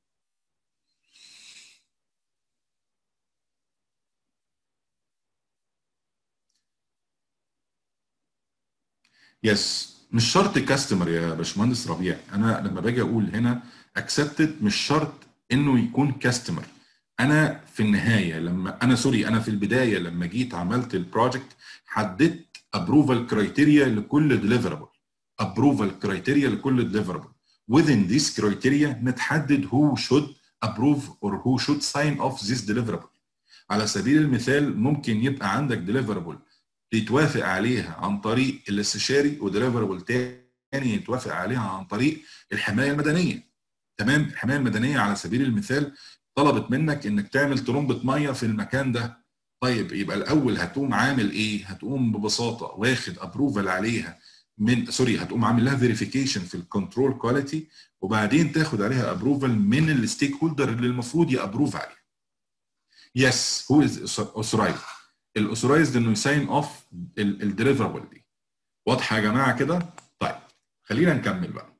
يس مش شرط كاستمر يا باشمهندس ربيع انا لما باجي اقول هنا اكسبتد مش شرط انه يكون كاستمر انا في النهايه لما انا سوري انا في البدايه لما جيت عملت البروجكت حددت ابروفال كرايتيريا لكل ديليفربل ابروفال كرايتيريا لكل ديليفربل within this criteria نتحدد who should approve or who should sign off this deliverable على سبيل المثال ممكن يبقى عندك ديليفربل يتوافق عليها عن طريق الاستشاري وديليفربل تاني يتوافق عليها عن طريق الحمايه المدنيه تمام الحمايه المدنيه على سبيل المثال طلبت منك انك تعمل ترمبه ميه في المكان ده طيب يبقى الاول هتقوم عامل ايه هتقوم ببساطه واخد ابروفال عليها من سوري هتقوم عامل لها فيريفيكيشن في الكنترول كواليتي وبعدين تاخد عليها ابروفال من الستيك هولدر اللي المفروض يابروف عليها يس هو از اوثرايزد الاوثرايزد انه يساين اوف الديليفربل دي واضحه يا جماعه كده طيب خلينا نكمل بقى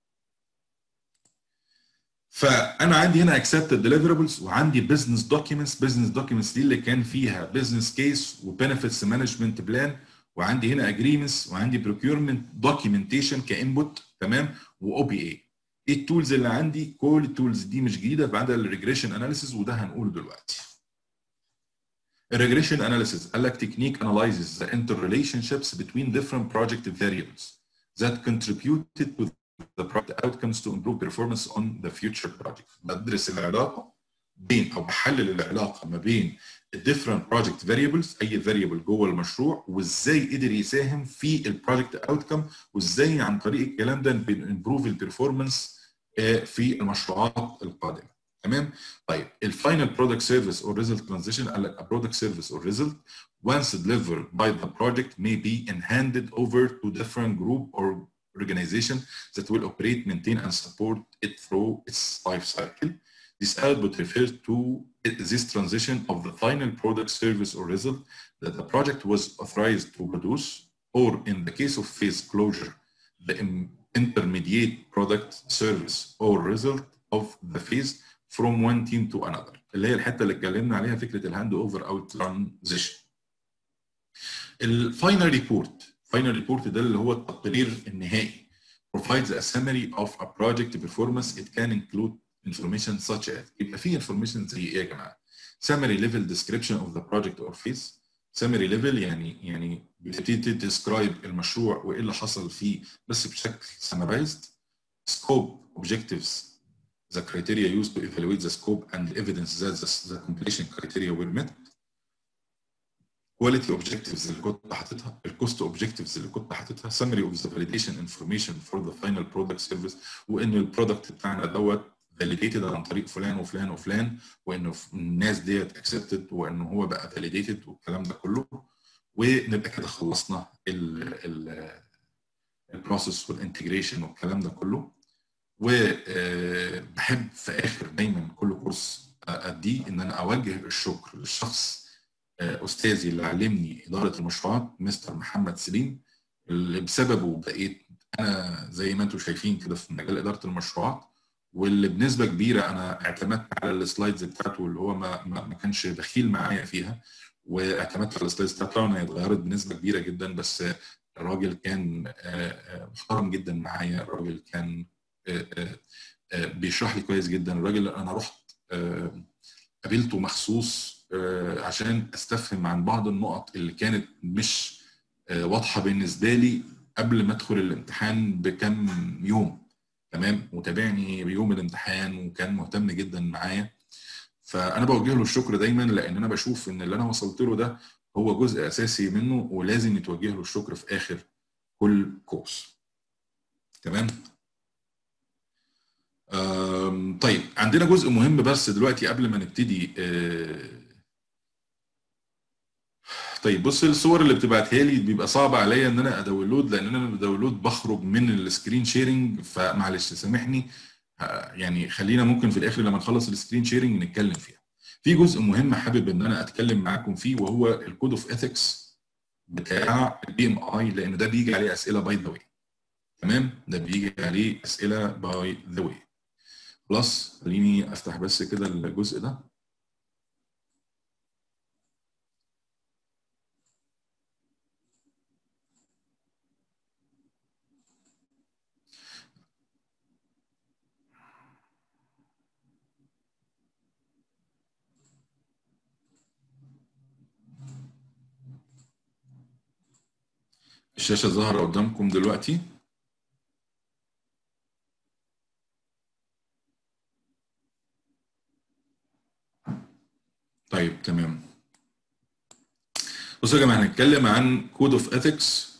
فانا عندي هنا accepted deliverables وعندي business documents business documents دي اللي كان فيها business case وbenefits management plan وعندي هنا agreements وعندي procurement documentation كانبوت تمام و OPA ايه التولز اللي عندي كل التولز دي مش جديده بعد الريجريشن اناليسيز وده هنقوله دلوقتي الريجريشن اناليسيز قال لك technique analyzes the interrelationships between different project variables that contributed to the project outcomes to improve performance on the future project بدرس العلاقه بين او بحلل العلاقه ما بين different project variables اي variable جوه المشروع وازاي قدر يساهم في البروجكت اوتكم وازاي عن طريق الكلام ده بنمبروف البرفورمانس في المشروعات القادمه تمام طيب الفاينل برودكت سيرفيس اور ريزلت ترانزيشن قال لك a product service or result once delivered by the project may be handed over to different group or organization that will operate, maintain, and support it through its life cycle. This output refers to this transition of the final product, service, or result that the project was authorized to produce, or in the case of phase closure, the intermediate product, service, or result of the phase from one team to another. اللي هي الحته اللي اتكلمنا عليها فكره الهاند اوفر او الترانزيشن. الفاينل ريبورت فاينل ريبورت ده اللي هو التقرير النهائي provides a summary of a project performance it can include information such as يبقى في information زي ايه يا جماعه summary level description of the project or phase summary level يعني يعني بتبتدي تديسكرايب المشروع وايه اللي حصل فيه بس بشكل summarized scope objectives the criteria used to evaluate the scope and evidence that the, the completion criteria were met quality objectives اللي كنت حاططها الكوست objectives اللي كنت حاططها summary of the validation information for the final product service وان البرودكت بتاعنا دوت validated عن طريق فلان وفلان وفلان وان الناس ديت accepted وان هو بقى validated والكلام ده كله ونبقى كده خلصنا البروسيس والانتجريشن والكلام ده كله وبحب في اخر دايما كل كورس اديه ان انا اوجه الشكر للشخص استاذي اللي علمني اداره المشروعات مستر محمد سليم اللي بسببه بقيت انا زي ما انتم شايفين كده في مجال اداره المشروعات واللي بنسبه كبيره انا اعتمدت على السلايدز بتاعته اللي هو ما ما, ما كانش بخيل معايا فيها واعتمدت على السلايدز بتاعته طبعا هي اتغيرت بنسبه كبيره جدا بس الراجل كان محترم جدا معايا الراجل كان بيشرح لي كويس جدا الراجل انا رحت قابلته مخصوص عشان استفهم عن بعض النقط اللي كانت مش واضحه بالنسبه لي قبل ما ادخل الامتحان بكم يوم تمام وتابعني بيوم الامتحان وكان مهتم جدا معايا فانا بوجه له الشكر دايما لان انا بشوف ان اللي انا وصلت له ده هو جزء اساسي منه ولازم يتوجه له الشكر في اخر كل كورس تمام طيب عندنا جزء مهم بس دلوقتي قبل ما نبتدي طيب بص الصور اللي بتبعتها لي بيبقى صعب عليا ان انا اداونلود لان انا بداونلود بخرج من السكرين شيرنج فمعلش سامحني يعني خلينا ممكن في الاخر لما نخلص السكرين شيرنج نتكلم فيها. في جزء مهم حابب ان انا اتكلم معاكم فيه وهو الكود اوف اثكس بتاع البي ام اي لان ده بيجي عليه اسئله باي ذا واي. تمام؟ ده بيجي عليه اسئله باي ذا واي. خلاص خليني افتح بس كده الجزء ده. الشاشه ظاهره قدامكم دلوقتي طيب تمام بصوا يا جماعه هنتكلم عن كود اوف اثكس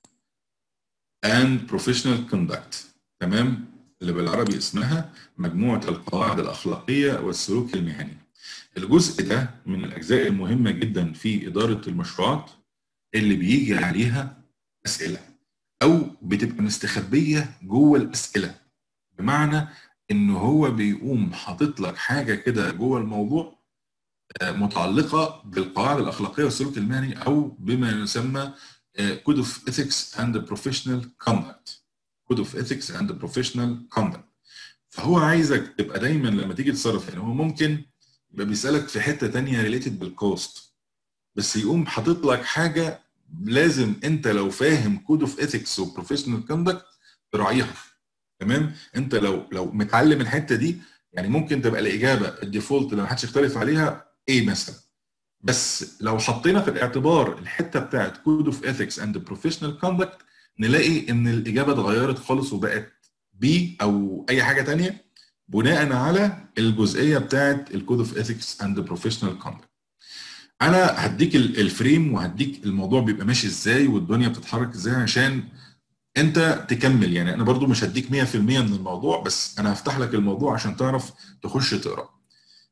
اند بروفيشنال كوندكت تمام اللي بالعربي اسمها مجموعه القواعد الاخلاقيه والسلوك المهني الجزء ده من الاجزاء المهمه جدا في اداره المشروعات اللي بيجي عليها اسئله او بتبقى مستخبيه جوه الاسئله بمعنى ان هو بيقوم حاطط لك حاجه كده جوه الموضوع متعلقه بالقواعد الاخلاقيه والسلوك المهني او بما يسمى كود اوف ايثكس اند بروفيشنال كوندكت كود اوف ايثكس اند بروفيشنال كوندكت فهو عايزك تبقى دايما لما تيجي تتصرف يعني هو ممكن يبقى بيسالك في حته ثانيه ريليتد بالكوست بس يقوم حاطط لك حاجه لازم انت لو فاهم كود اوف ايثكس وبروفيشنال كوندكت تراعيها تمام انت لو لو متعلم الحته دي يعني ممكن تبقى الاجابه الديفولت اللي ما حدش يختلف عليها ايه مثلا بس لو حطينا في الاعتبار الحته بتاعت كود اوف ايثكس اند بروفيشنال كوندكت نلاقي ان الاجابه اتغيرت خالص وبقت بي او اي حاجه ثانيه بناء على الجزئيه بتاعت الكود اوف ايثكس اند بروفيشنال كوندكت انا هديك الفريم وهديك الموضوع بيبقى ماشي ازاي والدنيا بتتحرك ازاي عشان انت تكمل يعني انا برضو مش هديك 100% من الموضوع بس انا هفتح لك الموضوع عشان تعرف تخش تقرا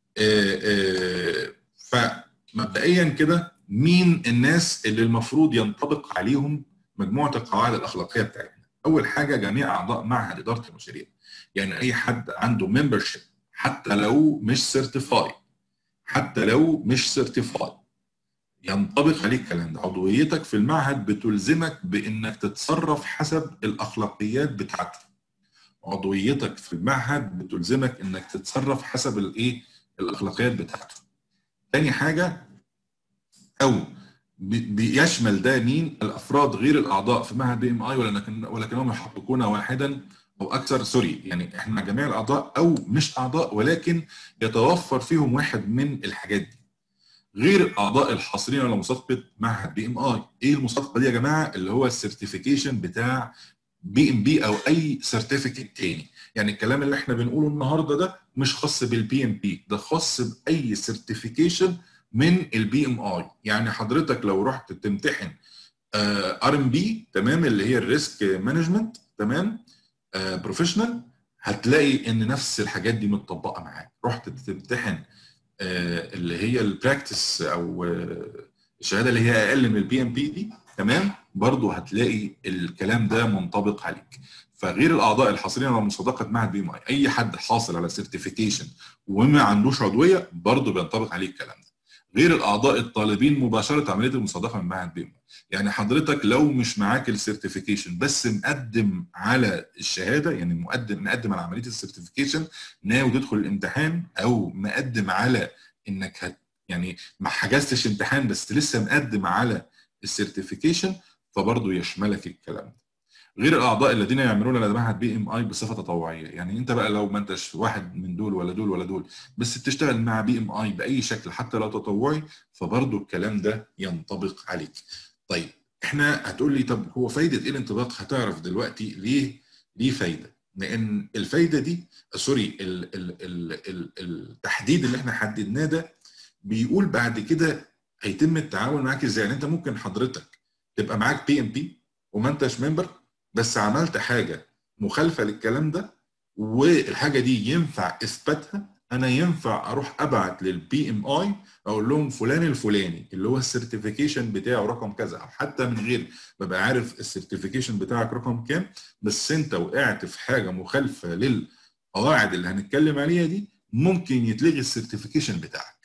فمبدئيا كده مين الناس اللي المفروض ينطبق عليهم مجموعه القواعد الاخلاقيه بتاعتنا اول حاجه جميع اعضاء معهد اداره المشاريع يعني اي حد عنده ممبرشيب حتى لو مش سيرتيفاي حتى لو مش سيرتيفاي ينطبق عليك الكلام ده عضويتك في المعهد بتلزمك بانك تتصرف حسب الاخلاقيات بتاعته عضويتك في المعهد بتلزمك انك تتصرف حسب الايه الاخلاقيات بتاعته تاني حاجه او بيشمل ده مين الافراد غير الاعضاء في معهد بي ام اي ولكن ولكنهم يحققون واحدا او اكثر سوري يعني احنا جميع الاعضاء او مش اعضاء ولكن يتوفر فيهم واحد من الحاجات دي غير الاعضاء الحاصلين على مسابقه معهد بي ام اي ايه المسابقه دي يا جماعه اللي هو السيرتيفيكيشن بتاع بي ام بي او اي سيرتيفيكيت تاني يعني الكلام اللي احنا بنقوله النهارده ده مش خاص بالبي ام بي ده خاص باي سيرتيفيكيشن من البي ام اي يعني حضرتك لو رحت تمتحن ار ام بي تمام اللي هي الريسك مانجمنت تمام بروفيشنال هتلاقي ان نفس الحاجات دي متطبقه معاك رحت تمتحن اللي هي البراكتس او الشهاده اللي هي اقل من البي ام بي دي تمام برضه هتلاقي الكلام ده منطبق عليك فغير الاعضاء الحاصلين على مصادقه معهد بي ام اي اي حد حاصل على سيرتيفيكيشن وما عندوش عضويه برضه بينطبق عليه الكلام ده غير الاعضاء الطالبين مباشره عمليه المصادقه من معهد بي ام يعني حضرتك لو مش معاك السيرتيفيكيشن بس مقدم على الشهاده يعني مقدم مقدم على عمليه السيرتيفيكيشن ناوي تدخل الامتحان او مقدم على انك هت يعني ما حجزتش امتحان بس لسه مقدم على السيرتيفيكيشن فبرضه يشملك الكلام ده غير الاعضاء الذين يعملون لدى معهد بي ام اي بصفه تطوعيه يعني انت بقى لو ما انتش واحد من دول ولا دول ولا دول بس بتشتغل مع بي ام اي باي شكل حتى لو تطوعي فبرضه الكلام ده ينطبق عليك طيب احنا هتقول لي طب هو فايده ايه الانطباق هتعرف دلوقتي ليه ليه فايده لان الفايده دي سوري ال ال ال ال التحديد اللي احنا حددناه ده بيقول بعد كده هيتم التعامل معاك ازاي يعني انت ممكن حضرتك تبقى معاك بي ام بي وما انتش ممبر بس عملت حاجه مخالفه للكلام ده والحاجه دي ينفع اثباتها انا ينفع اروح ابعت للبي ام اي اقول لهم فلان الفلاني اللي هو السيرتيفيكيشن بتاعه رقم كذا او حتى من غير ببقى عارف السيرتيفيكيشن بتاعك رقم كام بس انت وقعت في حاجه مخالفه للقواعد اللي هنتكلم عليها دي ممكن يتلغي السيرتيفيكيشن بتاعك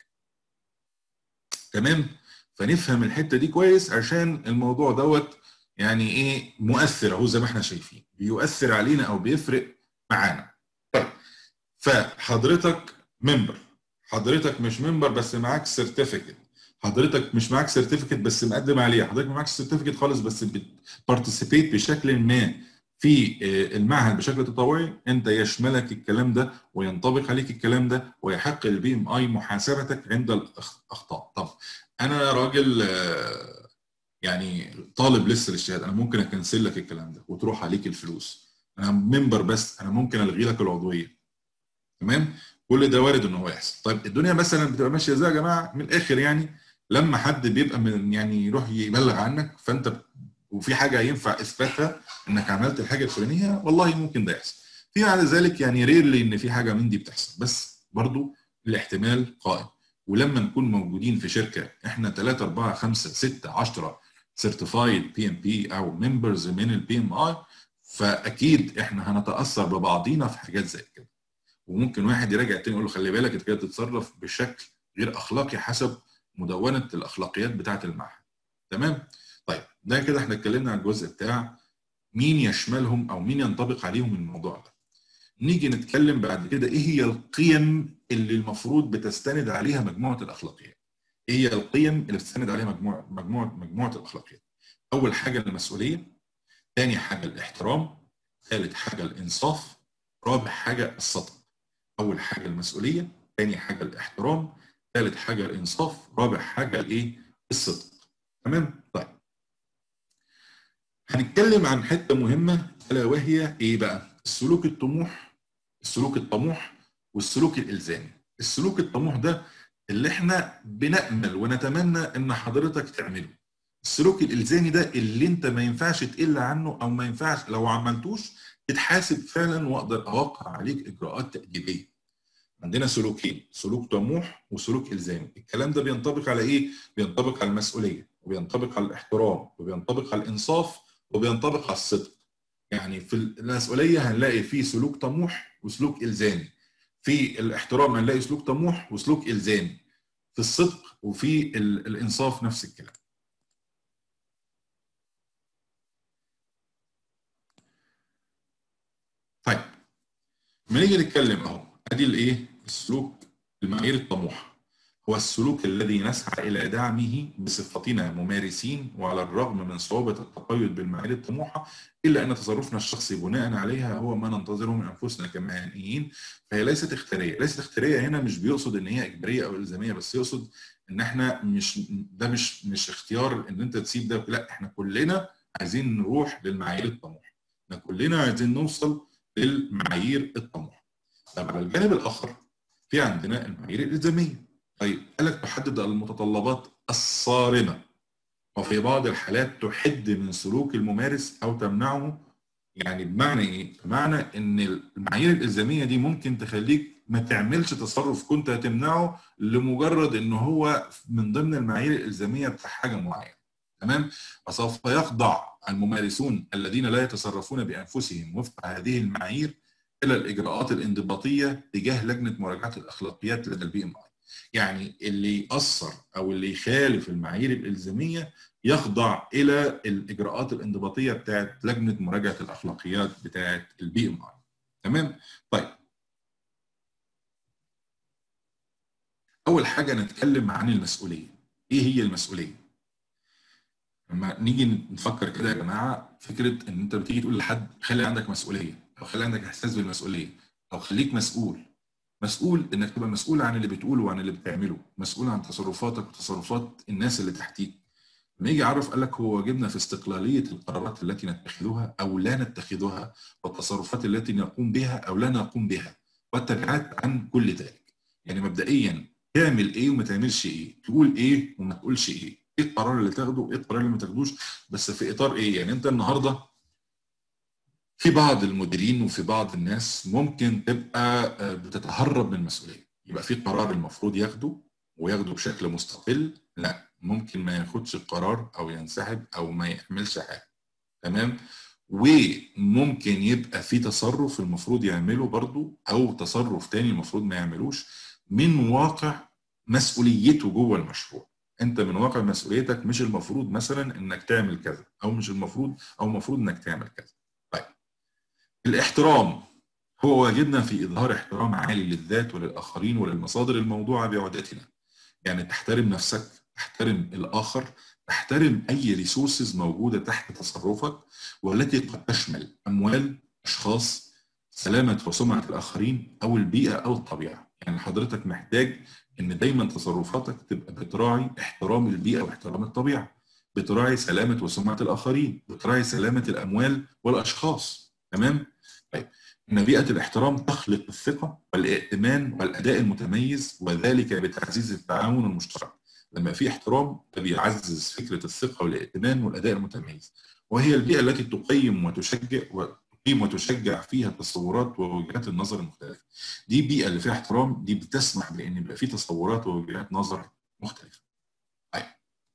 تمام فنفهم الحته دي كويس عشان الموضوع دوت يعني ايه مؤثر اهو زي ما احنا شايفين بيؤثر علينا او بيفرق معانا طيب فحضرتك ممبر حضرتك مش ممبر بس معاك سيرتيفيكت حضرتك مش معاك سيرتيفيكت بس مقدم عليه حضرتك معاك سيرتيفيكت خالص بس بتبارتيسيبيت بشكل ما في المعهد بشكل تطوعي انت يشملك الكلام ده وينطبق عليك الكلام ده ويحق البي ام اي محاسبتك عند الاخطاء طب انا راجل يعني طالب لسه للشهاده انا ممكن اكنسل لك الكلام ده وتروح عليك الفلوس انا ممبر بس انا ممكن الغي لك العضويه تمام كل ده وارد ان هو يحصل طيب الدنيا مثلا بتبقى ماشيه ازاي يا جماعه من الاخر يعني لما حد بيبقى من يعني يروح يبلغ عنك فانت وفي حاجه ينفع اثباتها انك عملت الحاجه الفلانيه والله ممكن ده يحصل في بعد ذلك يعني ريرلي ان في حاجه من دي بتحصل بس برضو الاحتمال قائم ولما نكون موجودين في شركه احنا 3 4 5 6 10 سيرتيفايد بي ام بي او ممبرز من البي ام اي فاكيد احنا هنتاثر ببعضينا في حاجات زي كده وممكن واحد يراجع التاني يقول له خلي بالك انت كده بتتصرف بشكل غير اخلاقي حسب مدونه الاخلاقيات بتاعه المعهد تمام طيب ده كده احنا اتكلمنا عن الجزء بتاع مين يشملهم او مين ينطبق عليهم الموضوع ده نيجي نتكلم بعد كده ايه هي القيم اللي المفروض بتستند عليها مجموعه الاخلاقيات ايه هي القيم اللي بتستند عليها مجموعه مجموعه مجموعه الاخلاقيات اول حاجه المسؤوليه ثاني حاجه الاحترام ثالث حاجه الانصاف رابع حاجه الصدق اول حاجه المسؤوليه ثاني حاجه الاحترام ثالث حاجه الانصاف رابع حاجه الايه الصدق تمام طيب هنتكلم عن حته مهمه الا وهي ايه بقى السلوك الطموح السلوك الطموح والسلوك الالزامي السلوك الطموح ده اللي احنا بنامل ونتمنى ان حضرتك تعمله السلوك الالزامي ده اللي انت ما ينفعش تقل عنه او ما ينفعش لو عملتوش تتحاسب فعلا واقدر اوقع عليك اجراءات تاديبيه عندنا سلوكين سلوك طموح وسلوك الزامي الكلام ده بينطبق على ايه بينطبق على المسؤوليه وبينطبق على الاحترام وبينطبق على الانصاف وبينطبق على الصدق يعني في المسؤوليه هنلاقي في سلوك طموح وسلوك الزامي في الاحترام هنلاقي سلوك طموح وسلوك الزامي في الصدق وفي الانصاف نفس الكلام طيب لما نيجي نتكلم اهو ادي الايه السلوك المعايير الطموح هو السلوك الذي نسعى الى دعمه بصفتنا ممارسين وعلى الرغم من صعوبه التقيد بالمعايير الطموحه الا ان تصرفنا الشخصي بناء عليها هو ما ننتظره من انفسنا كمهنيين فهي ليست اختياريه، ليست اختياريه هنا مش بيقصد ان هي اجباريه او الزاميه بس يقصد ان احنا مش ده مش مش اختيار ان انت تسيب ده لا احنا كلنا عايزين نروح للمعايير الطموح. احنا كلنا عايزين نوصل للمعايير الطموح. طب على الجانب الاخر في عندنا المعايير الالزاميه. طيب قال لك تحدد المتطلبات الصارمه وفي بعض الحالات تحد من سلوك الممارس او تمنعه يعني بمعنى ايه؟ بمعنى ان المعايير الالزاميه دي ممكن تخليك ما تعملش تصرف كنت هتمنعه لمجرد ان هو من ضمن المعايير الالزاميه بتاع حاجه معينه تمام؟ فسوف يخضع الممارسون الذين لا يتصرفون بانفسهم وفق هذه المعايير الى الاجراءات الانضباطيه تجاه لجنه مراجعه الاخلاقيات لدى البي ام اي. يعني اللي يأثر او اللي يخالف المعايير الالزاميه يخضع الى الاجراءات الانضباطيه بتاعت لجنه مراجعه الاخلاقيات بتاعت البي ام اي تمام طيب اول حاجه نتكلم عن المسؤوليه ايه هي المسؤوليه لما نيجي نفكر كده يا جماعه فكره ان انت بتيجي تقول لحد خلي عندك مسؤوليه او خلي عندك احساس بالمسؤوليه او خليك مسؤول مسؤول انك تبقى مسؤول عن اللي بتقوله وعن اللي بتعمله مسؤول عن تصرفاتك وتصرفات الناس اللي تحتيك لما يجي يعرف قال لك هو واجبنا في استقلاليه القرارات التي نتخذها او لا نتخذها والتصرفات التي نقوم بها او لا نقوم بها والتبعات عن كل ذلك يعني مبدئيا تعمل ايه وما تعملش ايه تقول ايه وما تقولش ايه ايه القرار اللي تاخده وايه القرار اللي ما تاخدوش بس في اطار ايه يعني انت النهارده في بعض المديرين وفي بعض الناس ممكن تبقى بتتهرب من المسؤوليه يبقى في قرار المفروض ياخده وياخده بشكل مستقل لا ممكن ما ياخدش القرار او ينسحب او ما يعملش حاجه تمام وممكن يبقى في تصرف المفروض يعمله برضه او تصرف تاني المفروض ما يعملوش من واقع مسؤوليته جوه المشروع انت من واقع مسؤوليتك مش المفروض مثلا انك تعمل كذا او مش المفروض او المفروض انك تعمل كذا طيب الاحترام هو واجبنا في اظهار احترام عالي للذات وللاخرين وللمصادر الموضوعه بعودتنا يعني تحترم نفسك تحترم الاخر تحترم اي ريسورسز موجوده تحت تصرفك والتي قد تشمل اموال اشخاص سلامه وسمعه الاخرين او البيئه او الطبيعه يعني حضرتك محتاج ان دايما تصرفاتك تبقى بتراعي احترام البيئه واحترام الطبيعه بتراعي سلامه وسمعه الاخرين بتراعي سلامه الاموال والاشخاص تمام طيب ان بيئه الاحترام تخلق الثقه والائتمان والاداء المتميز وذلك بتعزيز التعاون المشترك لما في احترام ده بيعزز فكره الثقه والائتمان والاداء المتميز وهي البيئه التي تقيم وتشجع تقيم وتشجع فيها التصورات ووجهات النظر المختلفه. دي بيئه اللي فيها احترام دي بتسمح بان يبقى في تصورات ووجهات نظر مختلفه. طيب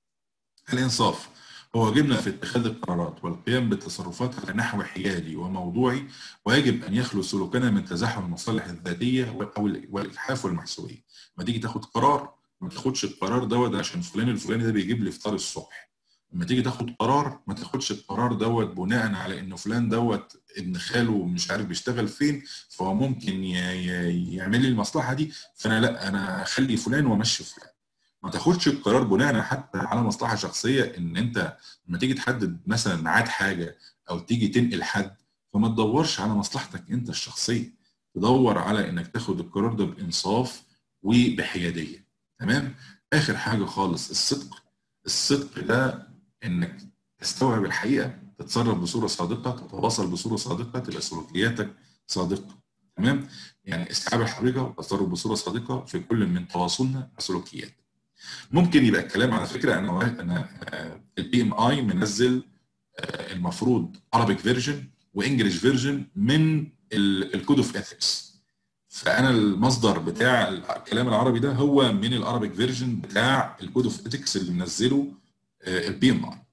الانصاف هو واجبنا في اتخاذ القرارات والقيام بالتصرفات على نحو حيادي وموضوعي ويجب ان يخلو سلوكنا من تزاحم المصالح الذاتيه والالحاف والمحسوبيه. لما تيجي تاخد قرار ما تاخدش القرار دوت عشان فلان الفلاني ده بيجيب لي فطار الصبح. لما تيجي تاخد قرار ما تاخدش القرار دوت بناء على انه فلان دوت ابن خاله مش عارف بيشتغل فين فهو ممكن يعمل لي المصلحه دي فانا لا انا اخلي فلان وامشي فلان. ما تاخدش القرار بناء حتى على مصلحه شخصيه ان انت لما تيجي تحدد مثلا ميعاد حاجه او تيجي تنقل حد فما تدورش على مصلحتك انت الشخصيه تدور على انك تاخد القرار ده بانصاف وبحياديه تمام اخر حاجه خالص الصدق الصدق ده انك تستوعب الحقيقه تتصرف بصوره صادقه تتواصل بصوره صادقه تبقى سلوكياتك صادقه تمام يعني استيعاب الحقيقه والتصرف بصوره صادقه في كل من تواصلنا وسلوكياتنا ممكن يبقى الكلام على فكره انا انا البي ام اي منزل المفروض عربيك فيرجن وانجلش فيرجن من الكود اوف اثكس فانا المصدر بتاع الكلام العربي ده هو من العربيك فيرجن بتاع الكود اوف اثكس اللي منزله البي ام اي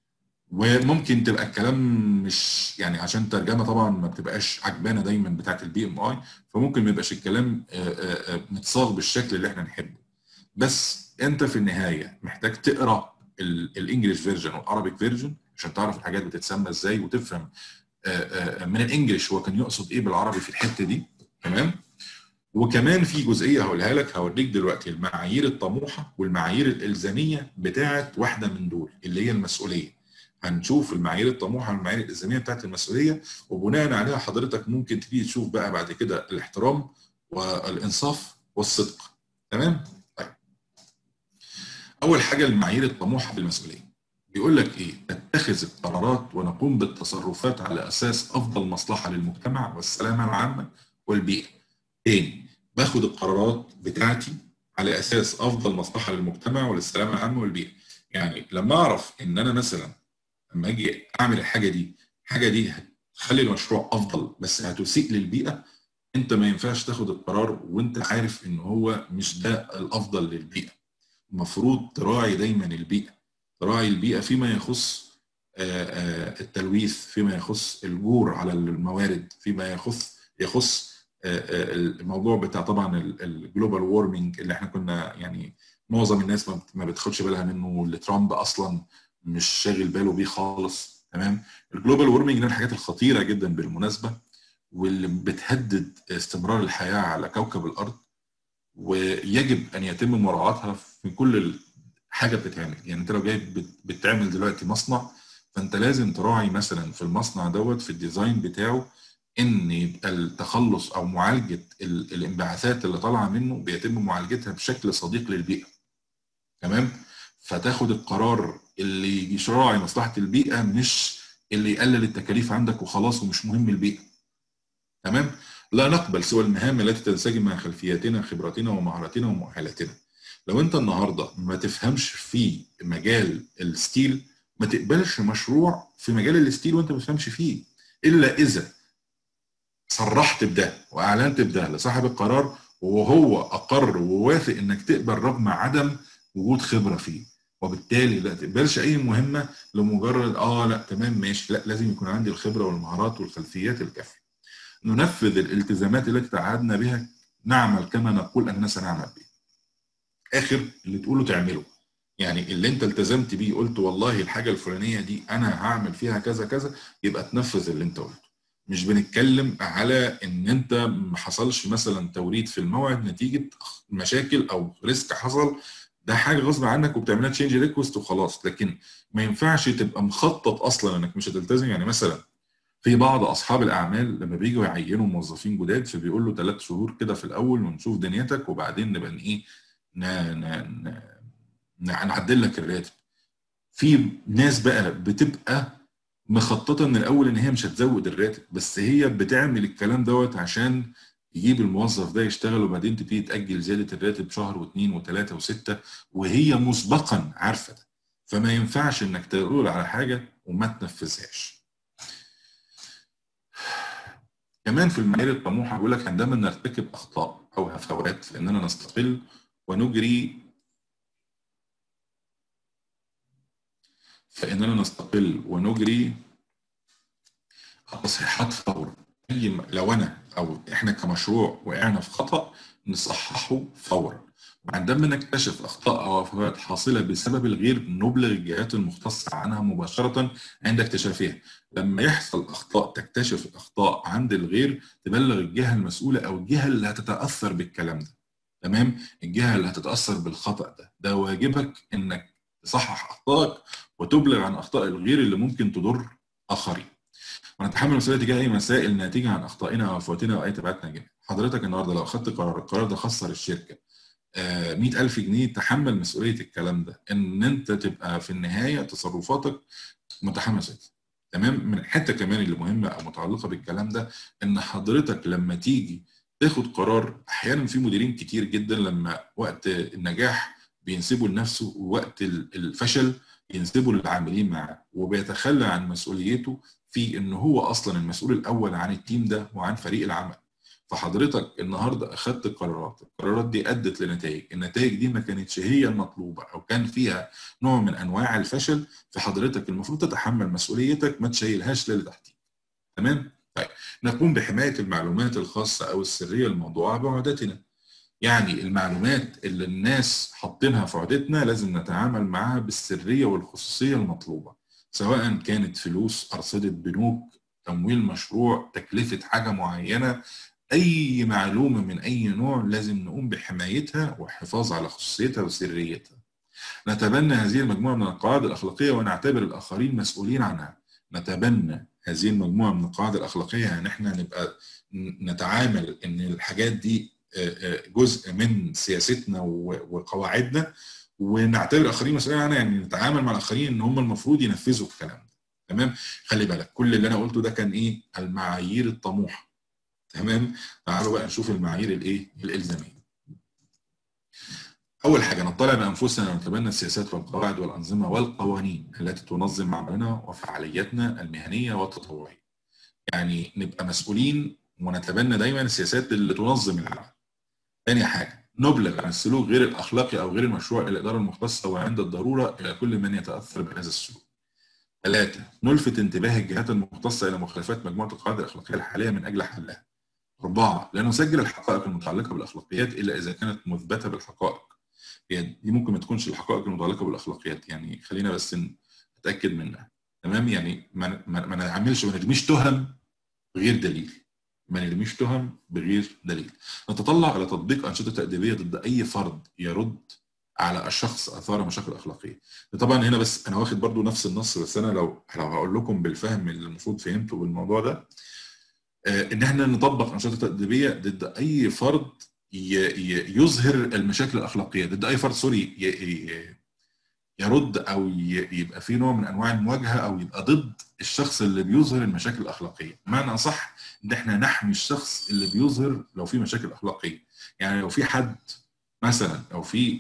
وممكن تبقى الكلام مش يعني عشان ترجمه طبعا ما بتبقاش عجبانه دايما بتاعت البي ام اي فممكن ما يبقاش الكلام متصاغ بالشكل اللي احنا نحبه بس انت في النهايه محتاج تقرا الانجليش فيرجن والعربيك فيرجن عشان تعرف الحاجات بتتسمى ازاي وتفهم من الانجليش هو كان يقصد ايه بالعربي في الحته دي تمام وكمان في جزئيه هقولها لك هوريك دلوقتي المعايير الطموحه والمعايير الالزاميه بتاعه واحده من دول اللي هي المسؤوليه هنشوف المعايير الطموحه والمعايير الالزاميه بتاعه المسؤوليه وبناء عليها حضرتك ممكن تبتدي تشوف بقى بعد كده الاحترام والانصاف والصدق تمام اول حاجه المعايير الطموحه بالمسؤوليه بيقول لك ايه نتخذ القرارات ونقوم بالتصرفات على اساس افضل مصلحه للمجتمع والسلامه العامه والبيئه تاني باخد القرارات بتاعتي على اساس افضل مصلحه للمجتمع وللسلامه العامه والبيئه يعني لما اعرف ان انا مثلا لما اجي اعمل الحاجه دي الحاجه دي هتخلي المشروع افضل بس هتسيء للبيئه انت ما ينفعش تاخد القرار وانت عارف ان هو مش ده الافضل للبيئه المفروض تراعي دايما البيئه تراعي البيئه فيما يخص التلويث فيما يخص الجور على الموارد فيما يخص يخص الموضوع بتاع طبعا الجلوبال وورمنج اللي احنا كنا يعني معظم الناس ما بتاخدش بالها منه اللي ترامب اصلا مش شاغل باله بيه خالص تمام الجلوبال وورمنج ده الحاجات الخطيره جدا بالمناسبه واللي بتهدد استمرار الحياه على كوكب الارض ويجب ان يتم مراعاتها في كل حاجه بتتعمل يعني انت لو جاي بتعمل دلوقتي مصنع فانت لازم تراعي مثلا في المصنع دوت في الديزاين بتاعه ان يبقى التخلص او معالجه الانبعاثات اللي طالعه منه بيتم معالجتها بشكل صديق للبيئه تمام فتاخد القرار اللي يراعي مصلحه البيئه مش اللي يقلل التكاليف عندك وخلاص ومش مهم البيئه تمام لا نقبل سوى المهام التي تنسجم مع خلفياتنا خبراتنا ومهاراتنا ومؤهلاتنا لو انت النهارده ما تفهمش في مجال الستيل ما تقبلش مشروع في مجال الستيل وانت ما تفهمش فيه الا اذا صرحت بده واعلنت بده لصاحب القرار وهو اقر ووافق انك تقبل رغم عدم وجود خبره فيه وبالتالي لا تقبلش اي مهمه لمجرد اه لا تمام ماشي لا لازم يكون عندي الخبره والمهارات والخلفيات الكافيه ننفذ الالتزامات التي تعهدنا بها نعمل كما نقول اننا سنعمل بها اخر اللي تقوله تعمله يعني اللي انت التزمت بيه قلت والله الحاجه الفلانيه دي انا هعمل فيها كذا كذا يبقى تنفذ اللي انت قلته مش بنتكلم على ان انت ما حصلش مثلا توريد في الموعد نتيجه مشاكل او ريسك حصل ده حاجه غصب عنك وبتعملها تشينج ريكوست وخلاص لكن ما ينفعش تبقى مخطط اصلا انك مش هتلتزم يعني مثلا في بعض اصحاب الاعمال لما بييجوا يعينوا موظفين جداد فبيقول له ثلاث شهور كده في الاول ونشوف دنيتك وبعدين نبقى ايه نعدل لك الراتب في ناس بقى بتبقى مخططه من الاول ان هي مش هتزود الراتب بس هي بتعمل الكلام دوت عشان يجيب الموظف ده يشتغل وبعدين تبتدي تاجل زياده الراتب شهر واثنين وثلاثه وسته وهي مسبقا عارفه ده فما ينفعش انك تقول على حاجه وما تنفذهاش. كمان في المعايير الطموحه بيقول لك عندما نرتكب اخطاء او هفوات فاننا نستقل ونجري فاننا نستقل ونجري التصحيحات فورا اي لو انا او احنا كمشروع وقعنا في خطا نصححه فورا وعندما نكتشف اخطاء او وفوات حاصله بسبب الغير نبلغ الجهات المختصه عنها مباشره عند اكتشافها لما يحصل اخطاء تكتشف الاخطاء عند الغير تبلغ الجهه المسؤوله او الجهه اللي هتتاثر بالكلام ده تمام الجهه اللي هتتاثر بالخطا ده ده واجبك انك تصحح اخطائك وتبلغ عن اخطاء الغير اللي ممكن تضر اخرين ونتحمل مسؤوليه تجاه اي مسائل ناتجه عن اخطائنا او وفواتنا او اي تبعات ناجحه حضرتك النهارده لو اخذت قرار القرار ده خسر الشركه آه 100000 جنيه تحمل مسؤوليه الكلام ده ان انت تبقى في النهايه تصرفاتك متحمل مسؤوليتها تمام من الحته كمان اللي مهمه او متعلقه بالكلام ده ان حضرتك لما تيجي تاخد قرار احيانا في مديرين كتير جدا لما وقت النجاح بينسبوا لنفسه ووقت الفشل ينسبوا للعاملين معاه وبيتخلى عن مسؤوليته في ان هو اصلا المسؤول الاول عن التيم ده وعن فريق العمل فحضرتك النهارده اخذت قرارات القرارات دي ادت لنتائج النتائج دي ما كانتش هي المطلوبه او كان فيها نوع من انواع الفشل فحضرتك المفروض تتحمل مسؤوليتك ما تشيلهاش للي تحتيك تمام طيب نقوم بحمايه المعلومات الخاصه او السريه الموضوعه بعهدتنا يعني المعلومات اللي الناس حاطينها في عهدتنا لازم نتعامل معاها بالسريه والخصوصيه المطلوبه سواء كانت فلوس ارصده بنوك تمويل مشروع تكلفه حاجه معينه اي معلومه من اي نوع لازم نقوم بحمايتها والحفاظ على خصوصيتها وسريتها نتبنى هذه المجموعه من القواعد الاخلاقيه ونعتبر الاخرين مسؤولين عنها نتبنى هذه المجموعه من القواعد الاخلاقيه يعني احنا نبقى نتعامل ان الحاجات دي جزء من سياستنا وقواعدنا ونعتبر الاخرين مسؤولين عنها يعني نتعامل مع الاخرين ان هم المفروض ينفذوا الكلام ده تمام خلي بالك كل اللي انا قلته ده كان ايه المعايير الطموحه تمام تعالوا بقى نشوف المعايير الايه الالزاميه اول حاجه نطلع بانفسنا ونتبنى السياسات والقواعد والانظمه والقوانين التي تنظم عملنا وفعالياتنا المهنيه والتطوعيه يعني نبقى مسؤولين ونتبنى دايما السياسات اللي تنظم العمل ثاني حاجه نبلغ عن السلوك غير الاخلاقي او غير المشروع الاداره المختصه وعند الضروره الى كل من يتاثر بهذا السلوك ثلاثة نلفت انتباه الجهات المختصة إلى مخالفات مجموعة القواعد الأخلاقية الحالية من أجل حلها. أربعة لا نسجل الحقائق المتعلقة بالأخلاقيات إلا إذا كانت مثبتة بالحقائق. يعني دي ممكن ما تكونش الحقائق المتعلقة بالأخلاقيات يعني خلينا بس نتأكد منها. تمام يعني ما, ما, ما نعملش ما نرميش تهم بغير دليل. ما نرميش تهم بغير دليل. نتطلع على تطبيق أنشطة تأديبية ضد أي فرد يرد على الشخص اثار مشاكل اخلاقيه. طبعا هنا بس انا واخد برضو نفس النص بس انا لو لو هقول لكم بالفهم اللي المفروض فهمته بالموضوع ده ان احنا نطبق انشطه تاديبيه ضد اي فرد يظهر المشاكل الاخلاقيه ضد اي فرد سوري يرد او يبقى في نوع من انواع المواجهه او يبقى ضد الشخص اللي بيظهر المشاكل الاخلاقيه بمعنى اصح ان احنا نحمي الشخص اللي بيظهر لو في مشاكل اخلاقيه يعني لو في حد مثلا لو في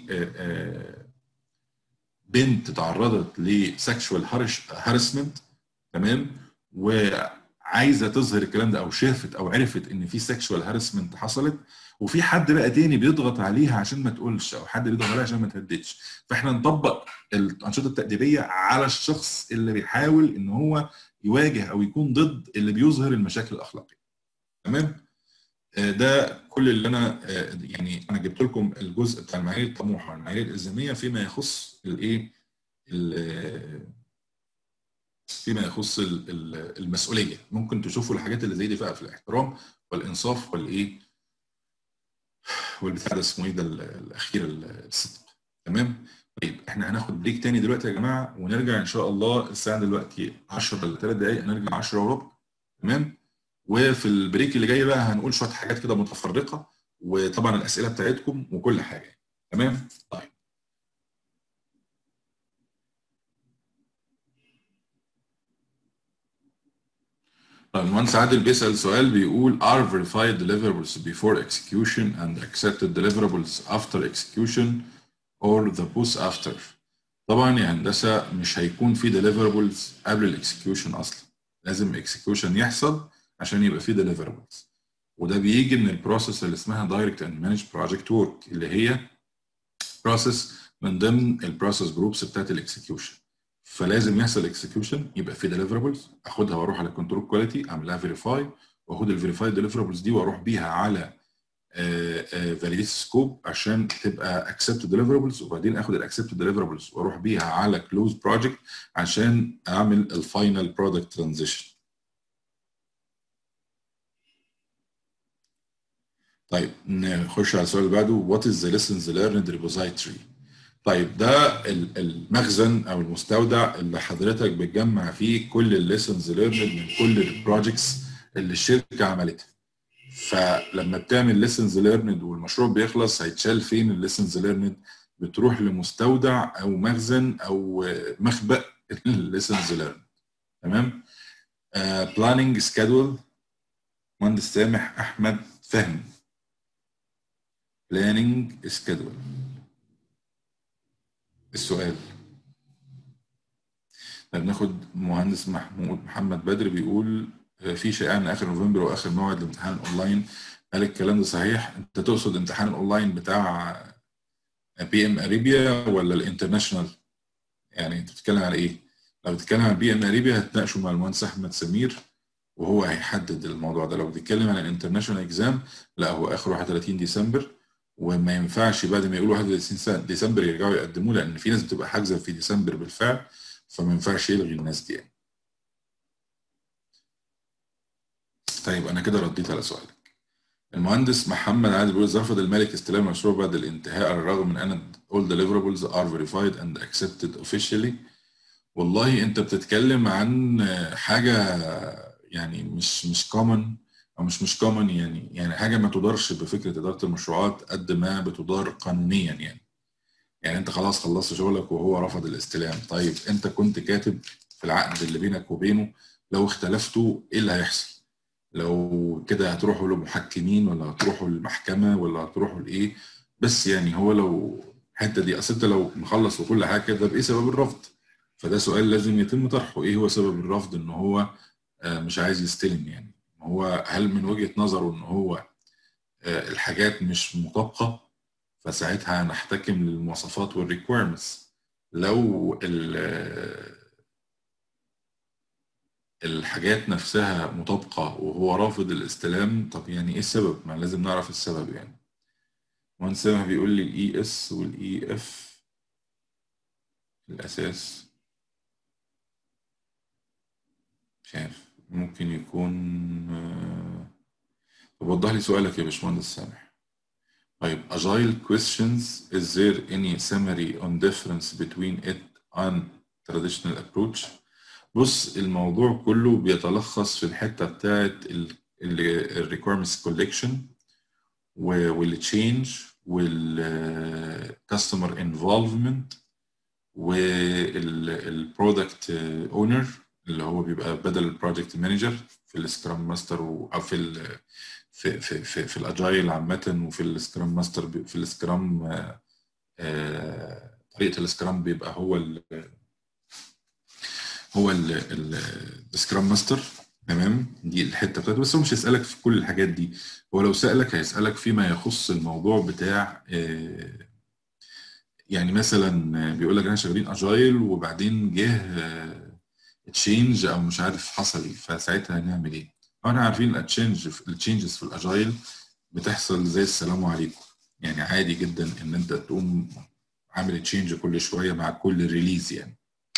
بنت تعرضت لسكشوال هارسمنت تمام وعايزه تظهر الكلام ده او شافت او عرفت ان في سكشوال هارسمنت حصلت وفي حد بقى تاني بيضغط عليها عشان ما تقولش او حد بيضغط عليها عشان ما تهددش فاحنا نطبق الانشطه التاديبيه على الشخص اللي بيحاول ان هو يواجه او يكون ضد اللي بيظهر المشاكل الاخلاقيه تمام ده كل اللي انا يعني انا جبت لكم الجزء بتاع المعايير الطموحه والمعايير الالزاميه فيما يخص الايه فيما يخص المسؤوليه ممكن تشوفوا الحاجات اللي زي دي بقى في الاحترام والانصاف والايه والبتاع ده اسمه ايه ده الاخير الصدق تمام طيب احنا هناخد بريك تاني دلوقتي يا جماعه ونرجع ان شاء الله الساعه دلوقتي 10 ل 3 دقائق هنرجع 10 وربع تمام وفي البريك اللي جاي بقى هنقول شويه حاجات كده متفرقه وطبعا الاسئله بتاعتكم وكل حاجه تمام طيب طيب المهندس عادل بيسأل سؤال بيقول are verified deliverables before execution and accepted deliverables after execution or the post after طبعا يا هندسة مش هيكون في deliverables قبل الاكسكيوشن أصلا لازم اكسكيوشن يحصل عشان يبقى في deliverables وده بيجي من البروسيس اللي اسمها direct and managed project work اللي هي بروسيس من ضمن البروسيس جروبس بتاعت الاكسكيوشن فلازم يحصل اكسكيوشن يبقى في ديليفربلز اخدها واروح على كنترول كواليتي اعملها فيريفاي واخد الفيريفايد ديليفربلز دي واروح بيها على فاليديت سكوب عشان تبقى اكسبت ديليفربلز وبعدين اخد الاكسبت ديليفربلز واروح بيها على كلوز بروجكت عشان اعمل الفاينل برودكت ترانزيشن طيب نخش على السؤال اللي بعده what is the lessons learned repository طيب ده المخزن او المستودع اللي حضرتك بتجمع فيه كل الليسنز ليرند من كل البروجكتس اللي الشركه عملتها فلما بتعمل ليسنز ليرند والمشروع بيخلص هيتشال فين الليسنز ليرند بتروح لمستودع او مخزن او مخبأ الليسنز ليرند تمام بلاننج uh, سكادول مهندس سامح احمد فهمي بلاننج سكادول السؤال بناخد مهندس محمود محمد بدر بيقول في شائعة ان اخر نوفمبر واخر موعد لامتحان الاونلاين هل الكلام ده صحيح؟ انت تقصد امتحان الاونلاين بتاع بي ام اريبيا ولا الانترناشونال؟ يعني انت بتتكلم على ايه؟ لو بتتكلم عن بي ام اريبيا هتناقشوا مع المهندس احمد سمير وهو هيحدد الموضوع ده لو بتتكلم عن الانترناشونال اكزام لا هو اخر 31 ديسمبر وما ينفعش بعد ما يقولوا 31 ديسمبر يرجعوا يقدموه لان في ناس بتبقى حاجزه في ديسمبر بالفعل فما ينفعش يلغي الناس دي يعني. طيب انا كده رديت على سؤالك. المهندس محمد عادل بيقول رفض المالك استلام المشروع بعد الانتهاء على الرغم من ان all deliverables are verified and accepted officially. والله انت بتتكلم عن حاجه يعني مش مش common او مش مش كومن يعني يعني حاجه ما تدارش بفكره اداره المشروعات قد ما بتدار قانونيا يعني يعني انت خلاص خلصت شغلك وهو رفض الاستلام طيب انت كنت كاتب في العقد اللي بينك وبينه لو اختلفتوا ايه اللي هيحصل لو كده هتروحوا لمحكمين ولا هتروحوا للمحكمه ولا هتروحوا لايه بس يعني هو لو الحته دي اصل انت لو مخلص وكل حاجه كده بايه سبب الرفض فده سؤال لازم يتم طرحه ايه هو سبب الرفض ان هو مش عايز يستلم يعني هو هل من وجهه نظره ان هو الحاجات مش مطابقه فساعتها هنحتكم للمواصفات والريكويرمنتس لو الحاجات نفسها مطابقه وهو رافض الاستلام طب يعني ايه السبب؟ ما لازم نعرف السبب يعني. مهندس سامح بيقول لي الاي اس والاي اف الاساس مش عارف ممكن يكون طب وضح لي سؤالك يا باشمهندس سامح طيب agile questions is there any summary on difference between it and traditional approach بص الموضوع كله بيتلخص في الحته بتاعت ال requirements collection وال change وال customer involvement وال product owner اللي هو بيبقى بدل البروجكت مانجر في السكرام ماستر او في ال في في في, في الاجايل عامه وفي السكرام ماستر في السكرام آه طريقه السكرام بيبقى هو ال هو السكرام ماستر تمام دي الحته بتاعته بس هو مش هيسالك في كل الحاجات دي هو لو سالك هيسالك فيما يخص الموضوع بتاع آه يعني مثلا بيقول لك احنا شغالين اجايل وبعدين جه تشينج او مش عارف حصل ايه فساعتها هنعمل ايه؟ احنا عارفين التشينج التشينجز في الاجايل بتحصل زي السلام عليكم يعني عادي جدا ان انت تقوم عامل تشينج كل شويه مع كل ريليز يعني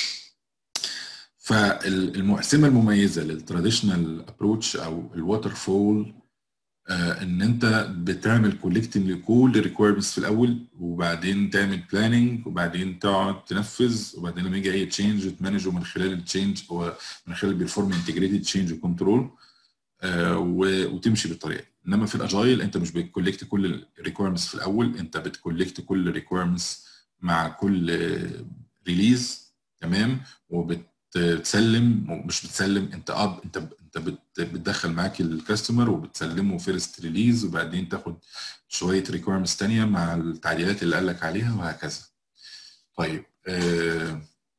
فالمقسمه المميزه للتراديشنال ابروتش او الووتر فول آه ان انت بتعمل كولكتنج لكل الريكويرمنتس في الاول وبعدين تعمل بلاننج وبعدين تقعد تنفذ وبعدين لما يجي اي تشينج تمانجه من خلال التشينج ومن خلال البيرفورم انتجريتد تشينج كنترول وتمشي بالطريقه انما في الاجايل انت مش بتكولكت كل الريكويرمنتس في الاول انت بتكولكت كل الريكويرمنتس مع كل ريليز تمام وبتسلم مش بتسلم انت اب انت انت بت- بتدخل معاك الكاستمر وبتسلمه فيرست ريليز وبعدين تاخد شويه ريكويرمنتس تانية مع التعديلات اللي قال لك عليها وهكذا طيب آه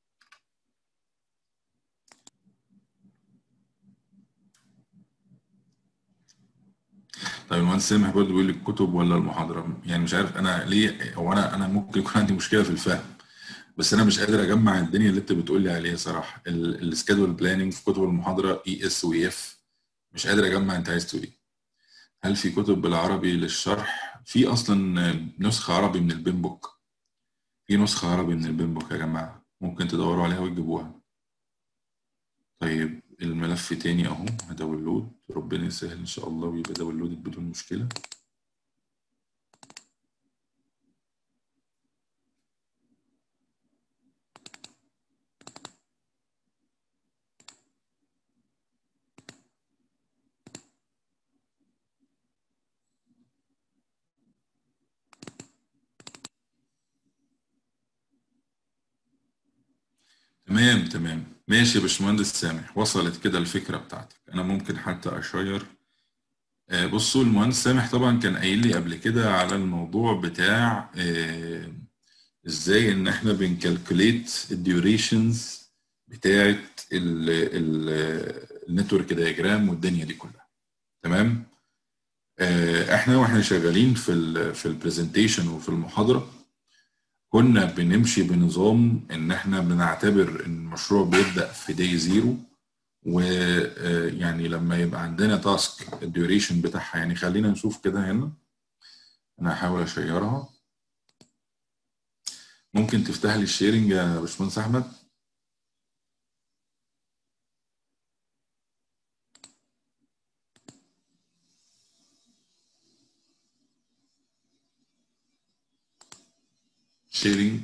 طيب المهندس سامح برضه بيقول لي الكتب ولا المحاضره يعني مش عارف انا ليه هو انا انا ممكن يكون عندي مشكله في الفهم بس انا مش قادر اجمع الدنيا اللي انت بتقول لي عليها صراحه السكادول بلاننج في كتب المحاضره اي اس واي اف مش قادر اجمع انت عايز تقول ايه هل في كتب بالعربي للشرح في اصلا نسخه عربي من البين بوك في نسخه عربي من البين بوك يا جماعه ممكن تدوروا عليها وتجيبوها طيب الملف تاني اهو هداونلود ربنا يسهل ان شاء الله ويبقى داونلود بدون مشكله تمام تمام ماشي يا باشمهندس سامح وصلت كده الفكره بتاعتك انا ممكن حتى اشير آه، بصوا المهندس سامح طبعا كان قايل لي قبل كده على الموضوع بتاع آه، ازاي ان احنا بنكالكوليت الديوريشنز بتاعت النتورك دايجرام والدنيا دي كلها تمام آه، احنا واحنا شغالين في ال في البرزنتيشن وفي المحاضره كنا بنمشي بنظام ان احنا بنعتبر ان المشروع بيبدا في داي زيرو ويعني لما يبقى عندنا تاسك الديوريشن بتاعها يعني خلينا نشوف كده هنا انا هحاول اشيرها ممكن تفتح لي الشيرنج يا باشمهندس احمد شيرنج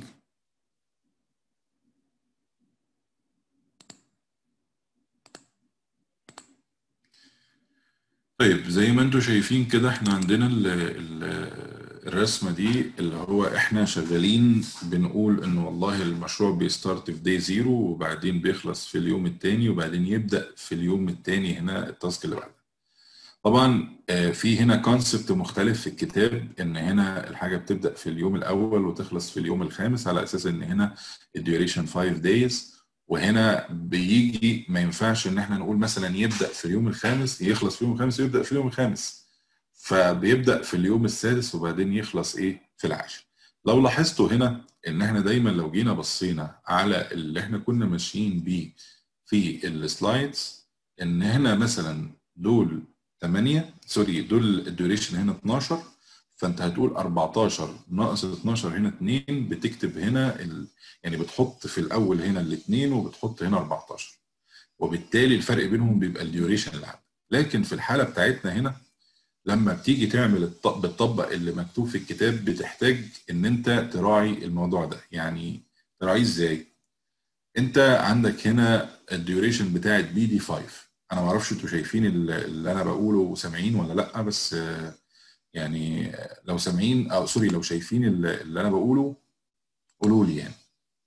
طيب زي ما انتم شايفين كده احنا عندنا ال ال الرسمة دي اللي هو احنا شغالين بنقول ان والله المشروع بيستارت في داي زيرو وبعدين بيخلص في اليوم التاني وبعدين يبدأ في اليوم التاني هنا التاسك اللي بعده طبعا آه، في هنا كونسبت مختلف في الكتاب ان هنا الحاجه بتبدا في اليوم الاول وتخلص في اليوم الخامس على اساس ان هنا الديوريشن 5 دايز وهنا بيجي ما ينفعش ان احنا نقول مثلا يبدا في اليوم الخامس يخلص في اليوم الخامس يبدا في اليوم الخامس فبيبدا في اليوم السادس وبعدين يخلص ايه في العاشر لو لاحظتوا هنا ان احنا دايما لو جينا بصينا على اللي احنا كنا ماشيين بيه في السلايدز ان هنا مثلا دول 8 سوري دول الديوريشن هنا 12 فانت هتقول 14 ناقص 12 هنا 2 بتكتب هنا ال... يعني بتحط في الاول هنا الاثنين وبتحط هنا 14 وبالتالي الفرق بينهم بيبقى الديوريشن اللي عندك لكن في الحاله بتاعتنا هنا لما بتيجي تعمل الط... بتطبق اللي مكتوب في الكتاب بتحتاج ان انت تراعي الموضوع ده يعني تراعيه ازاي انت عندك هنا الديوريشن بتاعت بي دي 5 انا ما اعرفش انتوا شايفين اللي انا بقوله وسامعين ولا لا بس آه، يعني لو سامعين او سوري لو شايفين اللي اللي انا بقوله قولوا لي يعني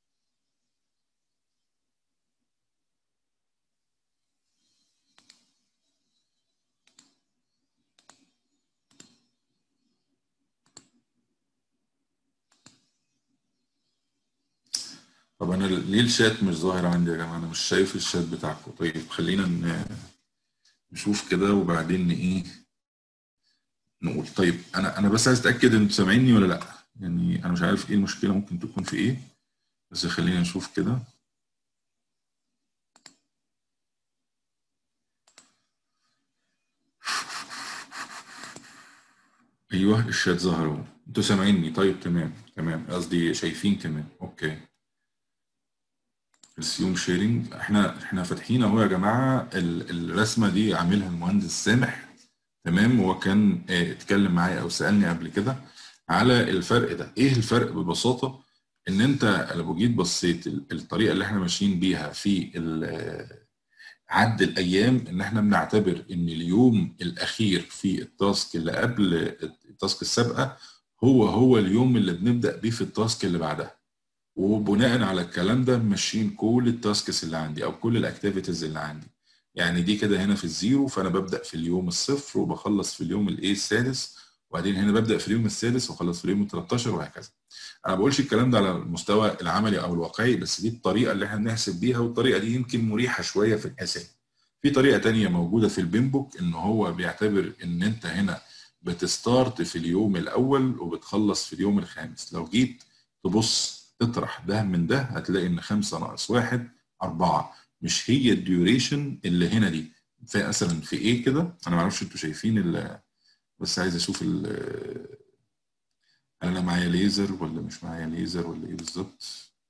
طب انا ليه الشات مش ظاهر عندي يا جماعه انا مش شايف الشات بتاعكم طيب خلينا ن- نشوف كده وبعدين ايه نقول طيب انا انا بس عايز اتاكد انتوا سامعيني ولا لا يعني انا مش عارف ايه المشكله ممكن تكون في ايه بس خلينا نشوف كده ايوه الشات ظهر اهو انتوا سامعيني طيب تمام تمام قصدي شايفين كمان اوكي ريسيوم شيرنج احنا احنا فاتحين اهو يا جماعه ال- الرسمه دي عاملها المهندس سامح تمام هو كان اه، اتكلم معايا او سالني قبل كده على الفرق ده ايه الفرق ببساطه ان انت لو جيت بصيت ال- الطريقه اللي احنا ماشيين بيها في ال- عد الايام ان احنا بنعتبر ان اليوم الاخير في التاسك اللي قبل التاسك السابقه هو هو اليوم اللي بنبدا بيه في التاسك اللي بعدها وبناء على الكلام ده ماشيين كل التاسكس اللي عندي او كل الاكتيفيتيز اللي عندي يعني دي كده هنا في الزيرو فانا ببدا في اليوم الصفر وبخلص في اليوم الايه السادس وبعدين هنا ببدا في اليوم السادس واخلص في اليوم ال 13 وهكذا. انا ما بقولش الكلام ده على المستوى العملي او الواقعي بس دي الطريقه اللي احنا بنحسب بيها والطريقه دي يمكن مريحه شويه في الحساب. في طريقه تانية موجوده في البيمبوك ان هو بيعتبر ان انت هنا بتستارت في اليوم الاول وبتخلص في اليوم الخامس لو جيت تبص تطرح ده من ده هتلاقي ان 5 ناقص 1 4 مش هي الديوريشن اللي هنا دي في مثلا في ايه كده انا ما اعرفش انتوا شايفين بس عايز اشوف ال انا معايا ليزر ولا مش معايا ليزر ولا ايه بالظبط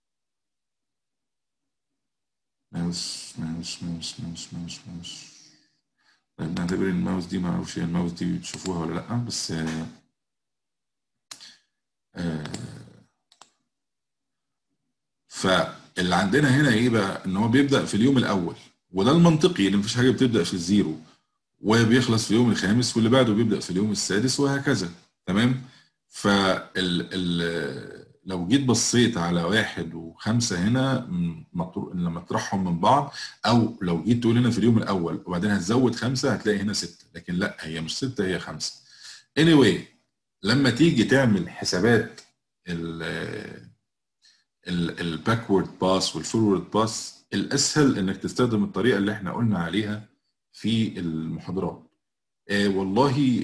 ماوس ماوس ماوس ماوس ماوس ماوس طيب نعتبر الماوس دي ما اعرفش الماوس دي بتشوفوها ولا لا بس آه آه فاللي عندنا هنا ايه بقى ان هو بيبدا في اليوم الاول وده المنطقي ان مفيش حاجه بتبدا في الزيرو وبيخلص في اليوم الخامس واللي بعده بيبدا في اليوم السادس وهكذا تمام فال ال لو جيت بصيت على واحد وخمسة هنا لما تطرحهم من بعض أو لو جيت تقول هنا في اليوم الأول وبعدين هتزود خمسة هتلاقي هنا ستة لكن لا هي مش ستة هي خمسة. anyway لما تيجي تعمل حسابات الباكورد باس والفورورد باس الأسهل إنك تستخدم الطريقة اللي احنا قلنا عليها في المحاضرات. آه والله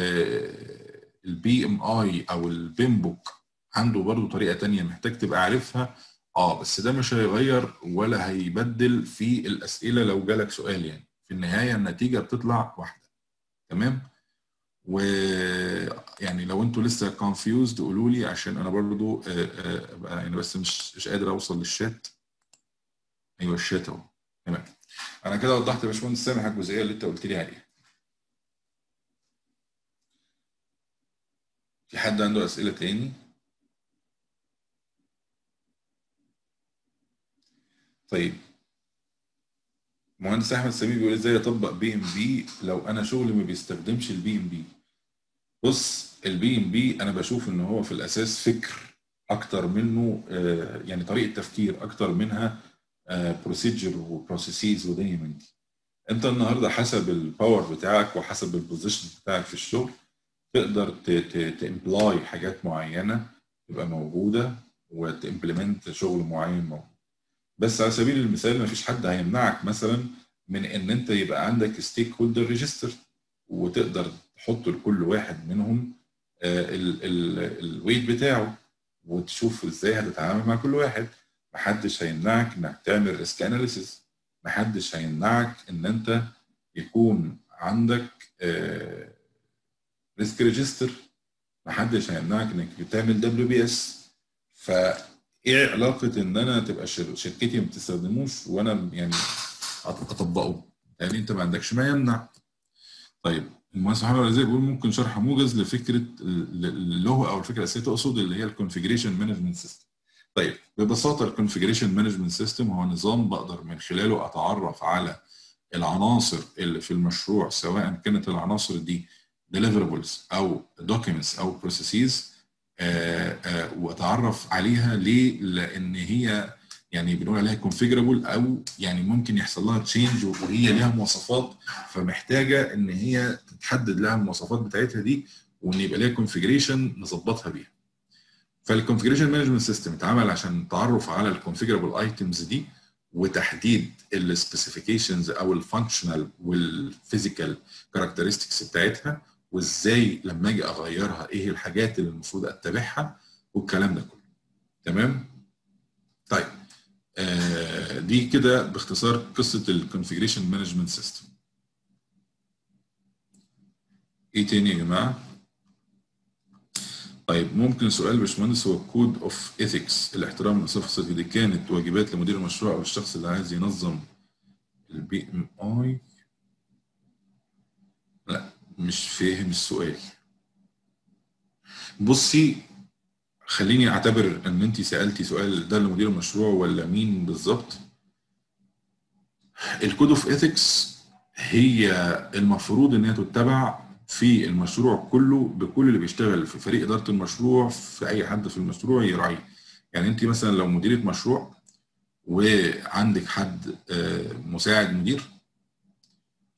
البي ام اي او البيمبوك عنده برضو طريقه تانية محتاج تبقى عارفها اه بس ده مش هيغير ولا هيبدل في الاسئله لو جالك سؤال يعني في النهايه النتيجه بتطلع واحده تمام و يعني لو انتوا لسه كونفيوزد قولوا لي عشان انا برضو ابقى يعني بس مش مش قادر اوصل للشات ايوه الشات اهو تمام انا كده وضحت يا باشمهندس سامح الجزئيه اللي انت قلت لي عليها في حد عنده اسئله تاني طيب مهندس احمد سمير بيقول ازاي اطبق بي ام بي لو انا شغلي ما بيستخدمش البي ام بي بص البي ام بي انا بشوف ان هو في الاساس فكر اكتر منه آه يعني طريقه تفكير اكتر منها بروسيجر وبروسيسز ودنيا من دي انت النهارده حسب الباور بتاعك وحسب البوزيشن بتاعك في الشغل تقدر تمبلاي حاجات معينه تبقى موجوده وتمبلمنت شغل معين موجود بس على سبيل المثال ما فيش حد هيمنعك مثلا من ان انت يبقى عندك ستيك هولدر ريجستر وتقدر تحط لكل واحد منهم الويت بتاعه وتشوف ازاي هتتعامل مع كل واحد محدش هيمنعك انك تعمل ريسك اناليسيس محدش هيمنعك ان انت يكون عندك ريسك ريجستر محدش هيمنعك انك تعمل دبليو بي اس ف ايه علاقه ان انا تبقى شركتي ما بتستخدموش وانا يعني اطبقه يعني انت ما عندكش ما يمنع طيب المهندس محمد الرزاق بيقول ممكن شرح موجز لفكره اللي هو او الفكره الاساسيه تقصد اللي هي الكونفجريشن مانجمنت سيستم طيب ببساطه الكونفجريشن مانجمنت سيستم هو نظام بقدر من خلاله اتعرف على العناصر اللي في المشروع سواء كانت العناصر دي deliverables او documents او processes آآ آآ واتعرف عليها ليه؟ لان هي يعني بنقول عليها كونفيجرابل او يعني ممكن يحصل لها تشينج وهي ليها مواصفات فمحتاجه ان هي تتحدد لها المواصفات بتاعتها دي وان يبقى ليها كونفيجريشن نظبطها بيها. فالكونفيجريشن مانجمنت سيستم اتعمل عشان التعرف على الكونفيجرابل ايتمز دي وتحديد السبيسيفيكيشنز او الفانكشنال والفيزيكال كاركترستكس بتاعتها وازاي لما اجي اغيرها ايه الحاجات اللي المفروض اتبعها والكلام ده كله تمام طيب آه دي كده باختصار قصه الكونفيجريشن مانجمنت سيستم ايه تاني يا جماعه طيب ممكن سؤال يا باشمهندس هو كود اوف ايثكس الاحترام للصفه دي كانت واجبات لمدير المشروع او الشخص اللي عايز ينظم البي ام اي لا مش فاهم السؤال بصي خليني اعتبر ان انت سالتي سؤال ده لمدير المشروع ولا مين بالظبط الكود اوف ايثكس هي المفروض ان هي تتبع في المشروع كله بكل اللي بيشتغل في فريق اداره المشروع في اي حد في المشروع يراعيه يعني انت مثلا لو مديره مشروع وعندك حد مساعد مدير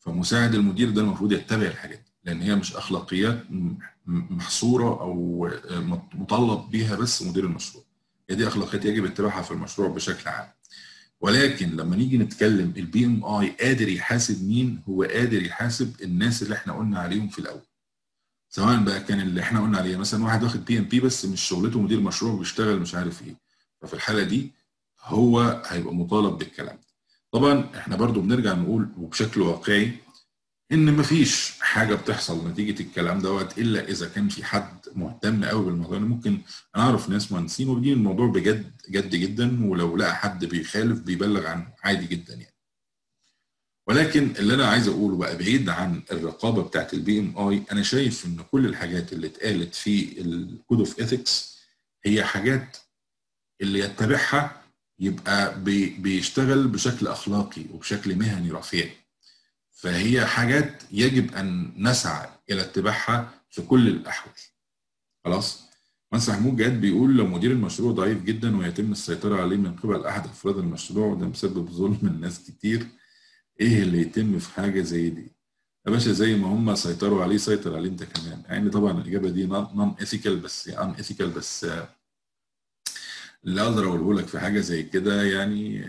فمساعد المدير ده المفروض يتبع الحاجات دي لان هي مش اخلاقيات محصوره او مطالب بيها بس مدير المشروع هي دي اخلاقيات يجب اتباعها في المشروع بشكل عام ولكن لما نيجي نتكلم البي ام اي قادر يحاسب مين هو قادر يحاسب الناس اللي احنا قلنا عليهم في الاول سواء بقى كان اللي احنا قلنا عليه مثلا واحد واخد بي ام بي بس مش شغلته مدير مشروع بيشتغل مش عارف ايه ففي الحاله دي هو هيبقى مطالب بالكلام ده طبعا احنا برضو بنرجع نقول وبشكل واقعي ان مفيش حاجه بتحصل نتيجه الكلام دوت الا اذا كان في حد مهتم قوي بالموضوع انا ممكن انا اعرف ناس مهندسين واخدين الموضوع بجد جد جدا ولو لقى حد بيخالف بيبلغ عنه عادي جدا يعني ولكن اللي انا عايز اقوله بقى بعيد عن الرقابه بتاعت البي ام اي انا شايف ان كل الحاجات اللي اتقالت في الكود اوف ايثكس هي حاجات اللي يتبعها يبقى بي بيشتغل بشكل اخلاقي وبشكل مهني رفيع فهي حاجات يجب ان نسعى الى اتباعها في كل الاحوال خلاص مهندس محمود جاد بيقول لو مدير المشروع ضعيف جدا ويتم السيطره عليه من قبل احد افراد المشروع وده مسبب ظلم لناس كتير ايه اللي يتم في حاجه زي دي يا باشا زي ما هم سيطروا عليه سيطر عليه انت كمان يعني طبعا الاجابه دي نون ايثيكال بس ان ايثيكال بس اللي اقدر اقوله لك في حاجه زي كده يعني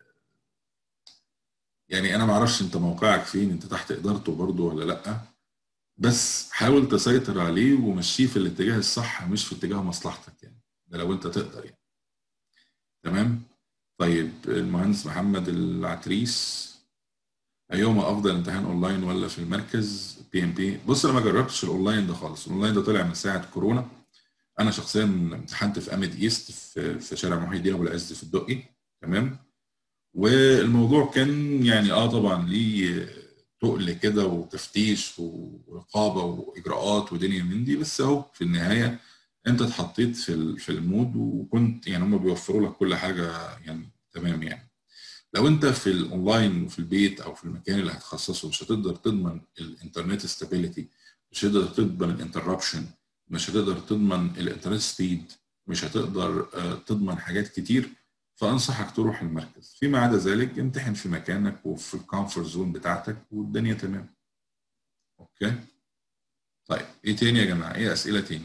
يعني انا ما اعرفش انت موقعك فين انت تحت ادارته برضه ولا لا بس حاول تسيطر عليه ومشيه في الاتجاه الصح مش في اتجاه مصلحتك يعني ده لو انت تقدر يعني تمام طيب المهندس محمد العتريس ايهما افضل امتحان اونلاين ولا في المركز بي ام بي بص انا ما جربتش الاونلاين ده خالص الاونلاين ده طلع من ساعه كورونا انا شخصيا امتحنت في امد ايست في, في شارع محي الدين ابو العز في الدقي تمام والموضوع كان يعني اه طبعا ليه تقل كده وتفتيش ورقابه واجراءات ودنيا من دي بس اهو في النهايه انت اتحطيت في في المود وكنت يعني هم بيوفروا لك كل حاجه يعني تمام يعني لو انت في الاونلاين وفي البيت او في المكان اللي هتخصصه مش هتقدر تضمن الانترنت ستابيليتي مش هتقدر تضمن الانتربشن مش هتقدر تضمن الانترنت سبيد مش هتقدر تضمن حاجات كتير فانصحك تروح المركز فيما عدا ذلك امتحن في مكانك وفي الكونفورت زون بتاعتك والدنيا تمام اوكي طيب ايه تاني يا جماعه ايه اسئله تاني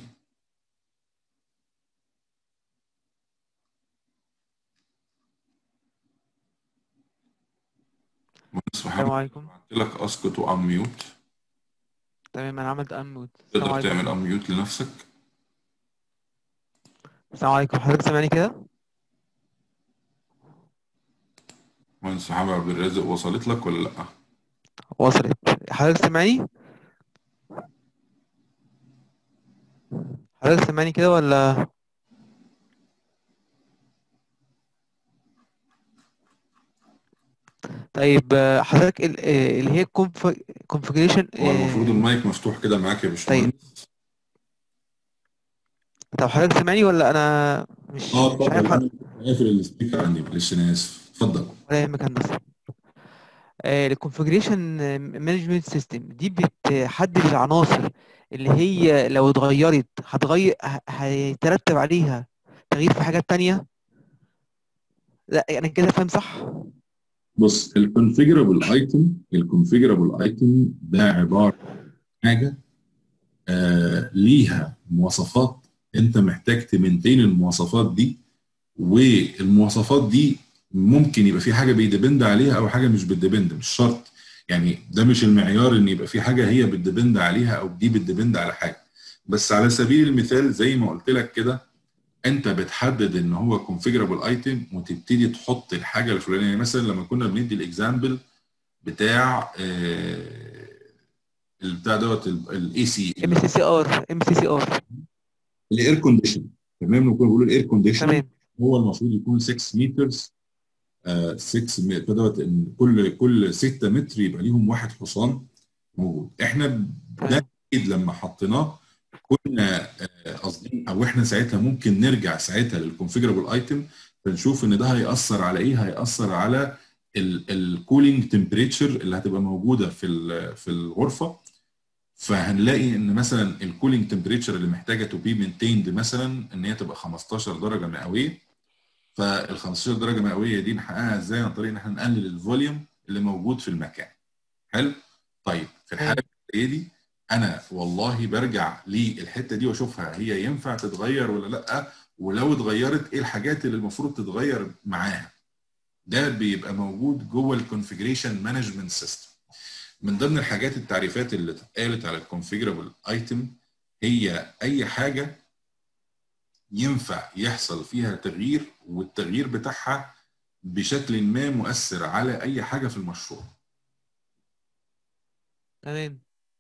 السلام عليكم قلت لك اسكت وانميوت تمام انا عملت انميوت تقدر تعمل انميوت لنفسك السلام عليكم حضرتك سامعني كده مهندس محمد عبد الرازق وصلت لك ولا لا وصلت حضرتك سامعني حضرتك سامعني كده ولا طيب حضرتك اللي هي كونفجريشن هو المفروض المايك مفتوح كده معاك يا باشمهندس طيب طب حضرتك سامعني ولا انا مش اه مش عارف اتفضل قافل السبيكر عندي معلش انا اسف اتفضل ولا يهمك هندسه الكونفجريشن مانجمنت سيستم دي بتحدد العناصر اللي هي لو اتغيرت هتغير هيترتب عليها تغيير في حاجات تانية لا انا كده فاهم صح بص الكونفيجرابل ايتم الكونفيجرابل ايتم ده عباره عن حاجه آه ليها مواصفات انت محتاج تمنتين المواصفات دي والمواصفات دي ممكن يبقى في حاجه بيدبند عليها او حاجه مش بتدبند مش شرط يعني ده مش المعيار ان يبقى في حاجه هي بتدبند عليها او دي بتدبند على حاجه بس على سبيل المثال زي ما قلت لك كده انت بتحدد ان هو كونفيجرابل ايتم وتبتدي تحط الحاجه الفلانيه يعني مثلا لما كنا بندي الاكزامبل بتاع آه البتاع دوت الاي سي ام سي سي ار ام سي سي ار الاير كونديشن تمام لما كنا بنقول الاير كونديشن تمام هو المفروض يكون 6 مترز 6 متر دوت ان كل كل 6 متر يبقى ليهم واحد حصان موجود احنا ده لما حطيناه كنا قاصدين او احنا ساعتها ممكن نرجع ساعتها للكونفيجرابل ايتم فنشوف ان ده هياثر على ايه هياثر على الكولينج تمبريتشر اللي هتبقى موجوده في في الغرفه فهنلاقي ان مثلا الكولينج تمبريتشر اللي محتاجه تو بي مينتيند مثلا ان هي تبقى 15 درجه مئويه فال 15 درجه مئويه دي نحققها ازاي عن طريق ان احنا نقلل الفوليوم اللي موجود في المكان حلو طيب في الحاله زي دي انا والله برجع للحته دي واشوفها هي ينفع تتغير ولا لا ولو اتغيرت ايه الحاجات اللي المفروض تتغير معاها ده بيبقى موجود جوه الكونفيجريشن مانجمنت سيستم من ضمن الحاجات التعريفات اللي اتقالت على الكونفيجرابل ايتم هي اي حاجه ينفع يحصل فيها تغيير والتغيير بتاعها بشكل ما مؤثر على اي حاجه في المشروع تمام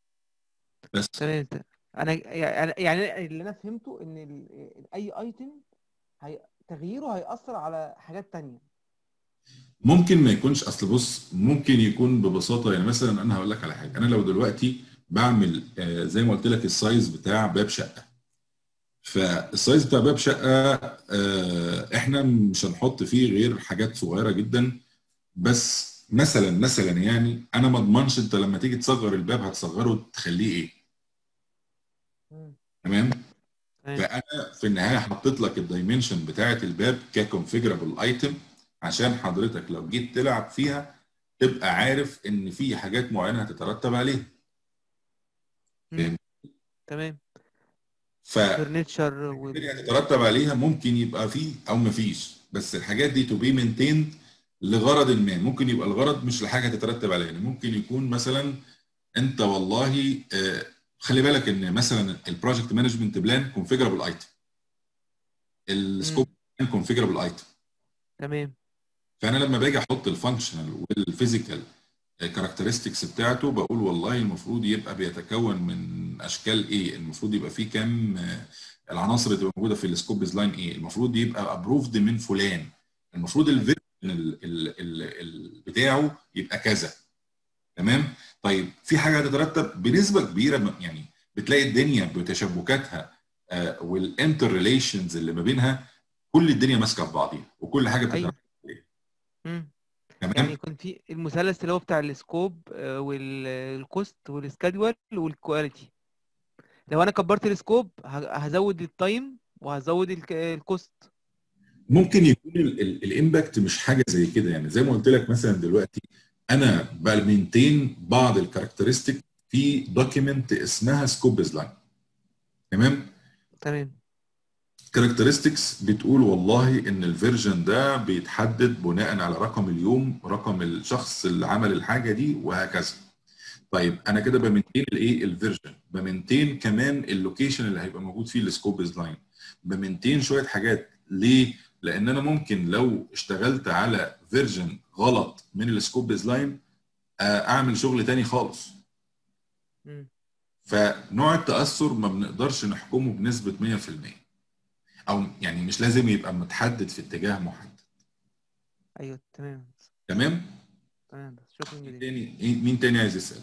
بس تمام انا يعني يعني اللي انا فهمته ان ال- اي ايتم هي تغييره هيأثر على حاجات تانية ممكن ما يكونش اصل بص ممكن يكون ببساطه يعني مثلا انا هقول لك على حاجه انا لو دلوقتي بعمل آه، زي ما قلت لك السايز بتاع باب شقه فالسايز بتاع باب شقه آه، احنا مش هنحط فيه غير حاجات صغيره جدا بس مثلا مثلا يعني انا ما اضمنش انت لما تيجي تصغر الباب هتصغره تخليه ايه مم. تمام تمام فانا في النهايه حطيت لك الدايمنشن بتاعه الباب ككونفيجرابل ايتم عشان حضرتك لو جيت تلعب فيها تبقى عارف ان في حاجات معينه هتترتب عليها مم. تمام ف فرنتشر وال... اللي هتترتب عليها ممكن يبقى فيه او مفيش بس الحاجات دي تو بي مينتيند لغرض ما ممكن يبقى الغرض مش لحاجه تترتب عليها يعني ممكن يكون مثلا انت والله آه، خلي بالك ان مثلا البروجكت مانجمنت بلان كونفيجرابل ايتم السكوب كونفيجرابل ايتم تمام فانا لما باجي احط الفانكشنال والفيزيكال كاركترستكس بتاعته بقول والله المفروض يبقى بيتكون من اشكال ايه المفروض يبقى فيه كام آه، العناصر اللي تبقى موجوده في السكوب لاين ايه المفروض يبقى ابروفد من فلان المفروض الفيرجن ال- ال- ال- ال- بتاعه يبقى كذا تمام طيب في حاجه هتترتب بنسبه كبيره م- يعني بتلاقي الدنيا بتشابكاتها والانتر ريليشنز اللي ما بينها كل الدنيا ماسكه في بعضيها وكل حاجه ايوه بتترتب مم. تمام يعني يكون في المثلث اللي هو بتاع السكوب آه، والكوست والسكادول والكواليتي لو انا كبرت السكوب ه- هزود التايم وهزود الك- الكوست ممكن يكون الامباكت مش حاجه زي كده يعني زي ما قلت لك مثلا دلوقتي انا بمينتين بعض الكاركترستيك في دوكيمنت اسمها سكوب لاين تمام تمام كاركترستكس بتقول والله ان الفيرجن ده بيتحدد بناء على رقم اليوم رقم الشخص اللي عمل الحاجه دي وهكذا طيب انا كده بمنتين الايه الفيرجن بمنتين كمان اللوكيشن اللي هيبقى موجود فيه السكوب لاين بمنتين شويه حاجات ليه لان انا ممكن لو اشتغلت على فيرجن غلط من السكوب لاين اعمل شغل تاني خالص مم. فنوع التاثر ما بنقدرش نحكمه بنسبه 100% او يعني مش لازم يبقى متحدد في اتجاه محدد ايوه تمام تمام تمام بس شكرا مين جدا تاني إيه- مين تاني عايز يسال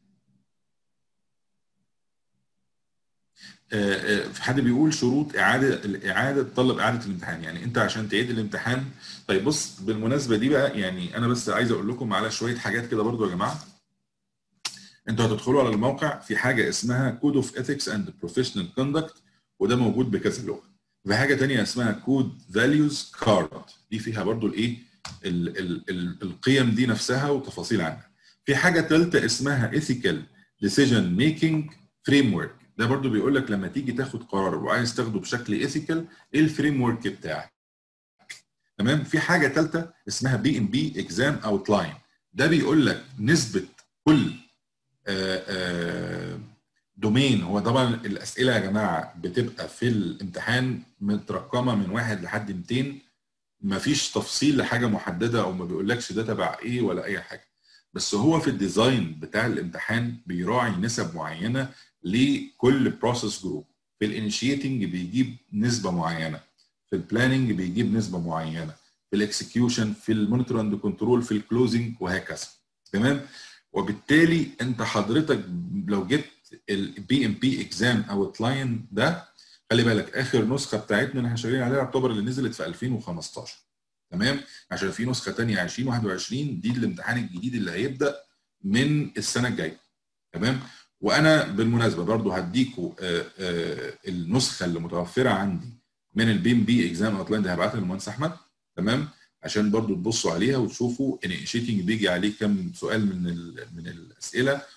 آه، آه، في حد بيقول شروط اعاده الاعاده تطلب اعاده الامتحان يعني انت عشان تعيد الامتحان طيب بص بالمناسبه دي بقى يعني انا بس عايز اقول لكم على شويه حاجات كده برضو يا جماعه انتوا هتدخلوا على الموقع في حاجه اسمها كود اوف ايثكس اند بروفيشنال كوندكت وده موجود بكذا لغه في حاجه تانية اسمها كود فاليوز كارد دي فيها برضو الايه ال- ال- ال- القيم دي نفسها وتفاصيل عنها في حاجه ثالثه اسمها ethical decision making framework ده برضو بيقول لك لما تيجي تاخد قرار وعايز تاخده بشكل ايثيكال ايه الفريم ورك بتاعك تمام في حاجه ثالثه اسمها بي ام بي اكزام اوتلاين ده بيقول لك نسبه كل آه، آه، دومين هو طبعا الاسئله يا جماعه بتبقى في الامتحان مترقمه من واحد لحد 200 مفيش تفصيل لحاجه محدده او ما بيقولكش ده تبع ايه ولا اي حاجه بس هو في الديزاين بتاع الامتحان بيراعي نسب معينه لكل بروسيس جروب في الانيشيتنج بيجيب نسبه معينه في البلاننج بيجيب نسبه معينه في الاكسكيوشن في المونيتور اند كنترول في الكلوزنج وهكذا تمام وبالتالي انت حضرتك لو جبت البي ام بي اكزام اوت لاين ده خلي بالك اخر نسخه بتاعتنا اللي احنا شغالين عليها يعتبر اللي نزلت في 2015 تمام عشان في نسخه ثانيه 2021 دي الامتحان الجديد اللي هيبدا من السنه الجايه تمام وانا بالمناسبه برضو هديكوا آه، آه، النسخه اللي متوفره عندي من البي ام بي اكزام اوت لاين دي هبعتها للمهندس احمد تمام عشان برضو تبصوا عليها وتشوفوا ان شيتنج بيجي عليه كم سؤال من ال- من الاسئله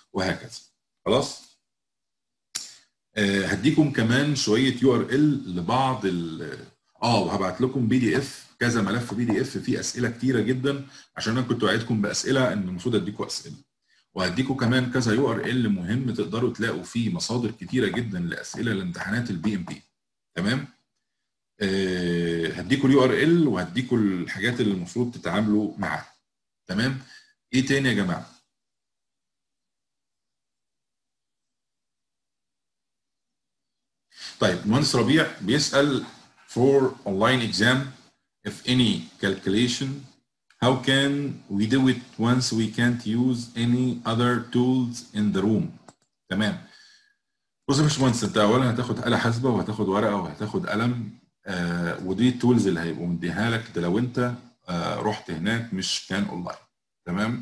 وهكذا خلاص آه هديكم كمان شويه يو ار ال لبعض ال اه وهبعت لكم بي دي اف كذا ملف بي دي اف فيه اسئله كتيره جدا عشان انا كنت وعدتكم باسئله ان المفروض اديكم اسئله وهديكم كمان كذا يو ار ال مهم تقدروا تلاقوا فيه مصادر كتيره جدا لاسئله لامتحانات البي ام بي تمام آه هديكم اليو ار ال وهديكم الحاجات اللي المفروض تتعاملوا معاها تمام ايه تاني يا جماعه طيب مهندس ربيع بيسال for online exam if any calculation how can we do it once we can't use any other tools in the room تمام بص يا باشمهندس انت اولا هتاخد آلة حاسبة وهتاخد ورقة وهتاخد قلم آه ودي التولز اللي هيبقوا مديها لك ده لو انت آه رحت هناك مش كان اونلاين تمام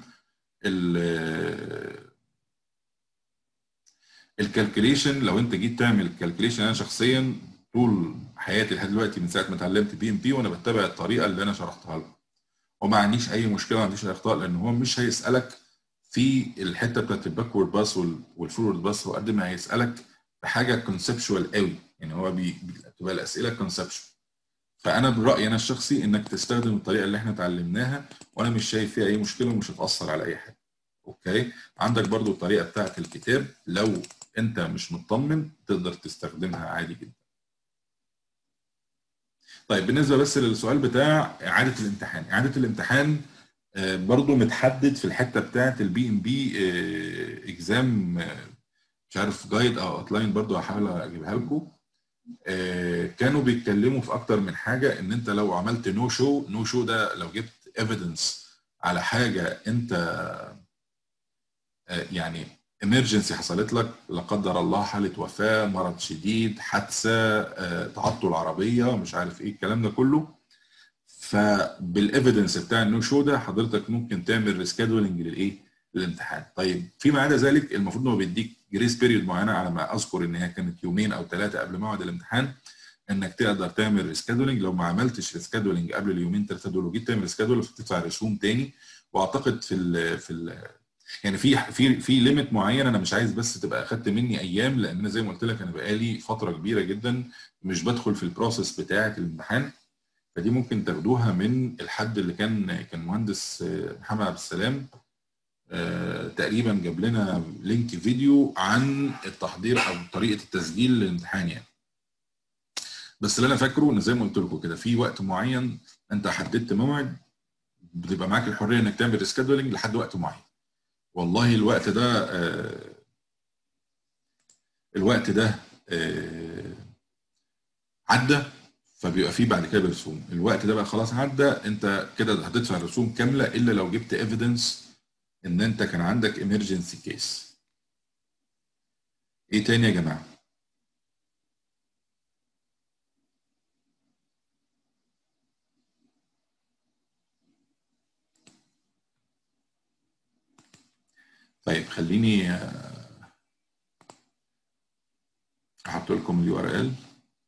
الكالكوليشن لو انت جيت تعمل الكالكوليشن انا شخصيا طول حياتي لحد دلوقتي من ساعه ما اتعلمت بي ام بي وانا بتبع الطريقه اللي انا شرحتها لكم وما عنديش اي مشكله ما عنديش اي اخطاء لان هو مش هيسالك في الحته بتاعت الباكورد باس والفورورد باس هو قد ما هيسالك بحاجه كونسبشوال قوي يعني هو بتبقى الاسئله كونسبشوال فانا برايي انا الشخصي انك تستخدم الطريقه اللي احنا اتعلمناها وانا مش شايف فيها اي مشكله ومش هتاثر على اي حاجه اوكي عندك برضو الطريقه بتاعت الكتاب لو انت مش مطمن تقدر تستخدمها عادي جدا طيب بالنسبه بس للسؤال بتاع اعاده الامتحان اعاده الامتحان برضو متحدد في الحته بتاعت البي ام بي اكزام مش عارف جايد او اوتلاين برضو هحاول اجيبها لكم كانوا بيتكلموا في اكتر من حاجه ان انت لو عملت نو شو نو شو ده لو جبت ايفيدنس على حاجه انت يعني امرجنسي حصلت لك لا قدر الله حاله وفاه مرض شديد حادثه تعطل عربيه مش عارف ايه الكلام ده كله فبالايفيدنس بتاع النو شو ده حضرتك ممكن تعمل ريسكادولينج للايه للامتحان طيب فيما عدا ذلك المفروض انه بيديك جريس بيريود معينه على ما اذكر ان هي كانت يومين او ثلاثه قبل موعد الامتحان انك تقدر تعمل ريسكادولينج لو ما عملتش ريسكادولينج قبل اليومين ثلاثه دول وجيت تعمل ريسكادول فتدفع رسوم تاني واعتقد في ال في ال يعني في في في ليميت معين انا مش عايز بس تبقى اخدت مني ايام لان انا زي ما قلت لك انا بقالي فتره كبيره جدا مش بدخل في البروسيس بتاعه الامتحان فدي ممكن تاخدوها من الحد اللي كان كان مهندس محمد عبد السلام آه تقريبا جاب لنا لينك فيديو عن التحضير او طريقه التسجيل للامتحان يعني بس اللي انا فاكره ان زي ما قلت لكم كده في وقت معين انت حددت موعد بتبقى معاك الحريه انك تعمل ريسكادولينج لحد وقت معين والله الوقت ده آه الوقت ده آه عدى فبيبقى فيه بعد كده رسوم الوقت ده بقى خلاص عدى انت كده هتدفع رسوم كامله الا لو جبت ايفيدنس ان انت كان عندك emergency كيس ايه تاني يا جماعه طيب خليني احط لكم اليو ار ال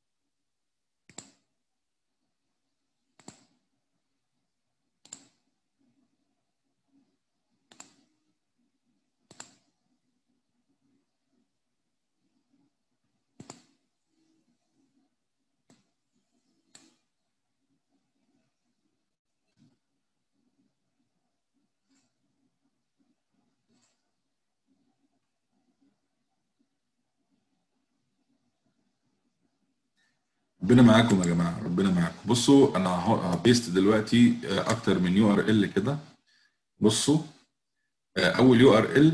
ربنا معاكم يا جماعه ربنا معاكم بصوا انا هبيست دلوقتي اكتر من يو ار ال كده بصوا اول يو ار ال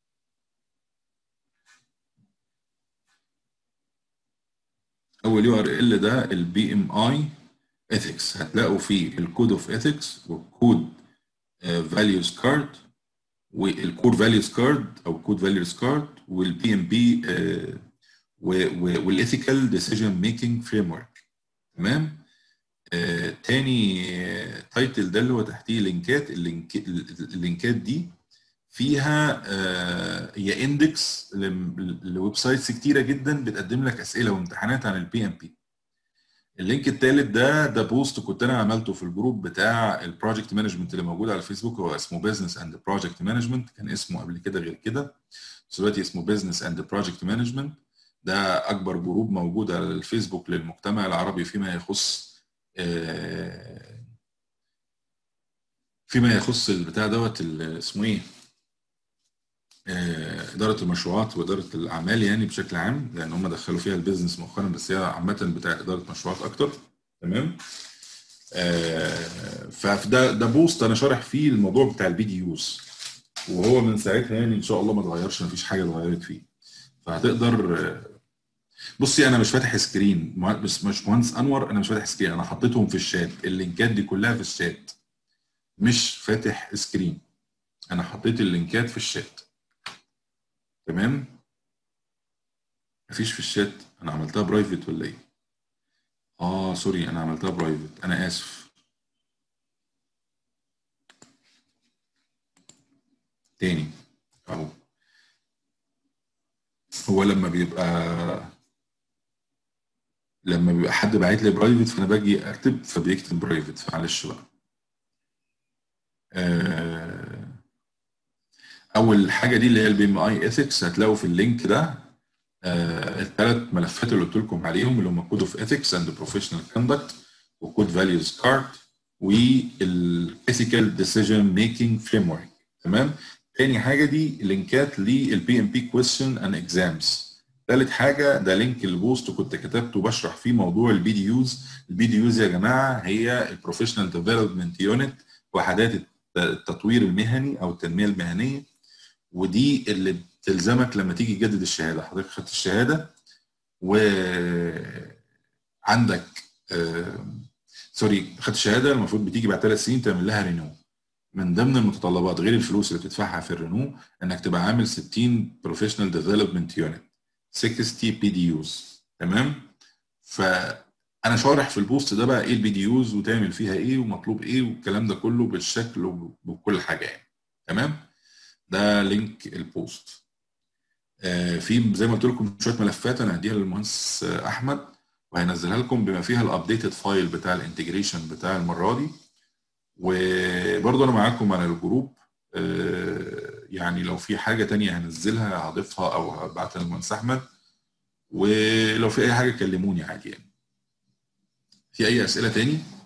اول يو ار ال ده البي ام اي اثكس هتلاقوا فيه الكود اوف اثكس والكود فاليوز كارد والكود فاليوز كارد او كود فاليوز كارد والبي ام بي والايثيكال ديسيجن ميكنج فريم ورك تمام آه تاني تايتل ده اللي هو تحتيه لينكات اللينك اللينكات دي فيها آه هي اندكس لويب سايتس كتيره جدا بتقدم لك اسئله وامتحانات عن البي ام بي اللينك الثالث ده ده بوست كنت انا عملته في الجروب بتاع البروجكت مانجمنت اللي موجود على الفيسبوك هو اسمه بزنس اند بروجكت مانجمنت كان اسمه قبل كده غير كده بس دلوقتي اسمه بزنس اند بروجكت مانجمنت ده اكبر جروب موجود على الفيسبوك للمجتمع العربي فيما يخص فيما يخص البتاع دوت اسمه ايه اداره المشروعات واداره الاعمال يعني بشكل عام لان هم دخلوا فيها البيزنس مؤخرا بس هي عامه بتاع اداره مشروعات اكتر تمام فده ده بوست انا شارح فيه الموضوع بتاع البي دي يوز وهو من ساعتها يعني ان شاء الله ما اتغيرش ما فيش حاجه اتغيرت فيه فهتقدر بصي انا مش فاتح سكرين بس مش مهندس انور انا مش فاتح سكرين انا حطيتهم في الشات اللينكات دي كلها في الشات مش فاتح سكرين انا حطيت اللينكات في الشات تمام مفيش في الشات انا عملتها برايفت ولا ايه اه سوري انا عملتها برايفت انا اسف تاني اهو هو لما بيبقى لما بيبقى حد باعت لي برايفت فانا باجي اكتب فبيكتب برايفت معلش بقى آه اول حاجه دي اللي هي البي ام اي اثكس هتلاقوا في اللينك ده آه الثلاث ملفات اللي قلت لكم عليهم اللي هم كود اوف اثكس اند بروفيشنال كوندكت وكود فاليوز كارد والايثيكال ديسيجن ميكينج فريم ورك تمام تاني حاجه دي لينكات للبي ام بي كويستشن اند اكزامز ثالث حاجه ده لينك البوست كنت كتبته بشرح فيه موضوع البي دي يوز البي دي يوز يا جماعه هي البروفيشنال ديفلوبمنت يونت وحدات التطوير المهني او التنميه المهنيه ودي اللي بتلزمك لما تيجي تجدد الشهاده حضرتك خدت الشهاده وعندك آه سوري خدت الشهاده المفروض بتيجي بعد ثلاث سنين تعمل لها رينو من ضمن المتطلبات غير الفلوس اللي بتدفعها في الرينو انك تبقى عامل 60 بروفيشنال ديفلوبمنت يونت 60 بي دي يوز تمام فانا شارح في البوست ده بقى ايه البي دي يوز وتعمل فيها ايه ومطلوب ايه والكلام ده كله بالشكل وبكل حاجه يعني تمام ده لينك البوست آه في زي ما قلت لكم شويه ملفات انا هديها للمهندس احمد وهينزلها لكم بما فيها الابديتد فايل بتاع الانتجريشن بتاع المره دي وبرضه انا معاكم على الجروب آه يعني لو في حاجه تانية هنزلها هضيفها او هبعتها للمهندس احمد ولو في اي حاجه كلموني عادي يعني في اي اسئله تاني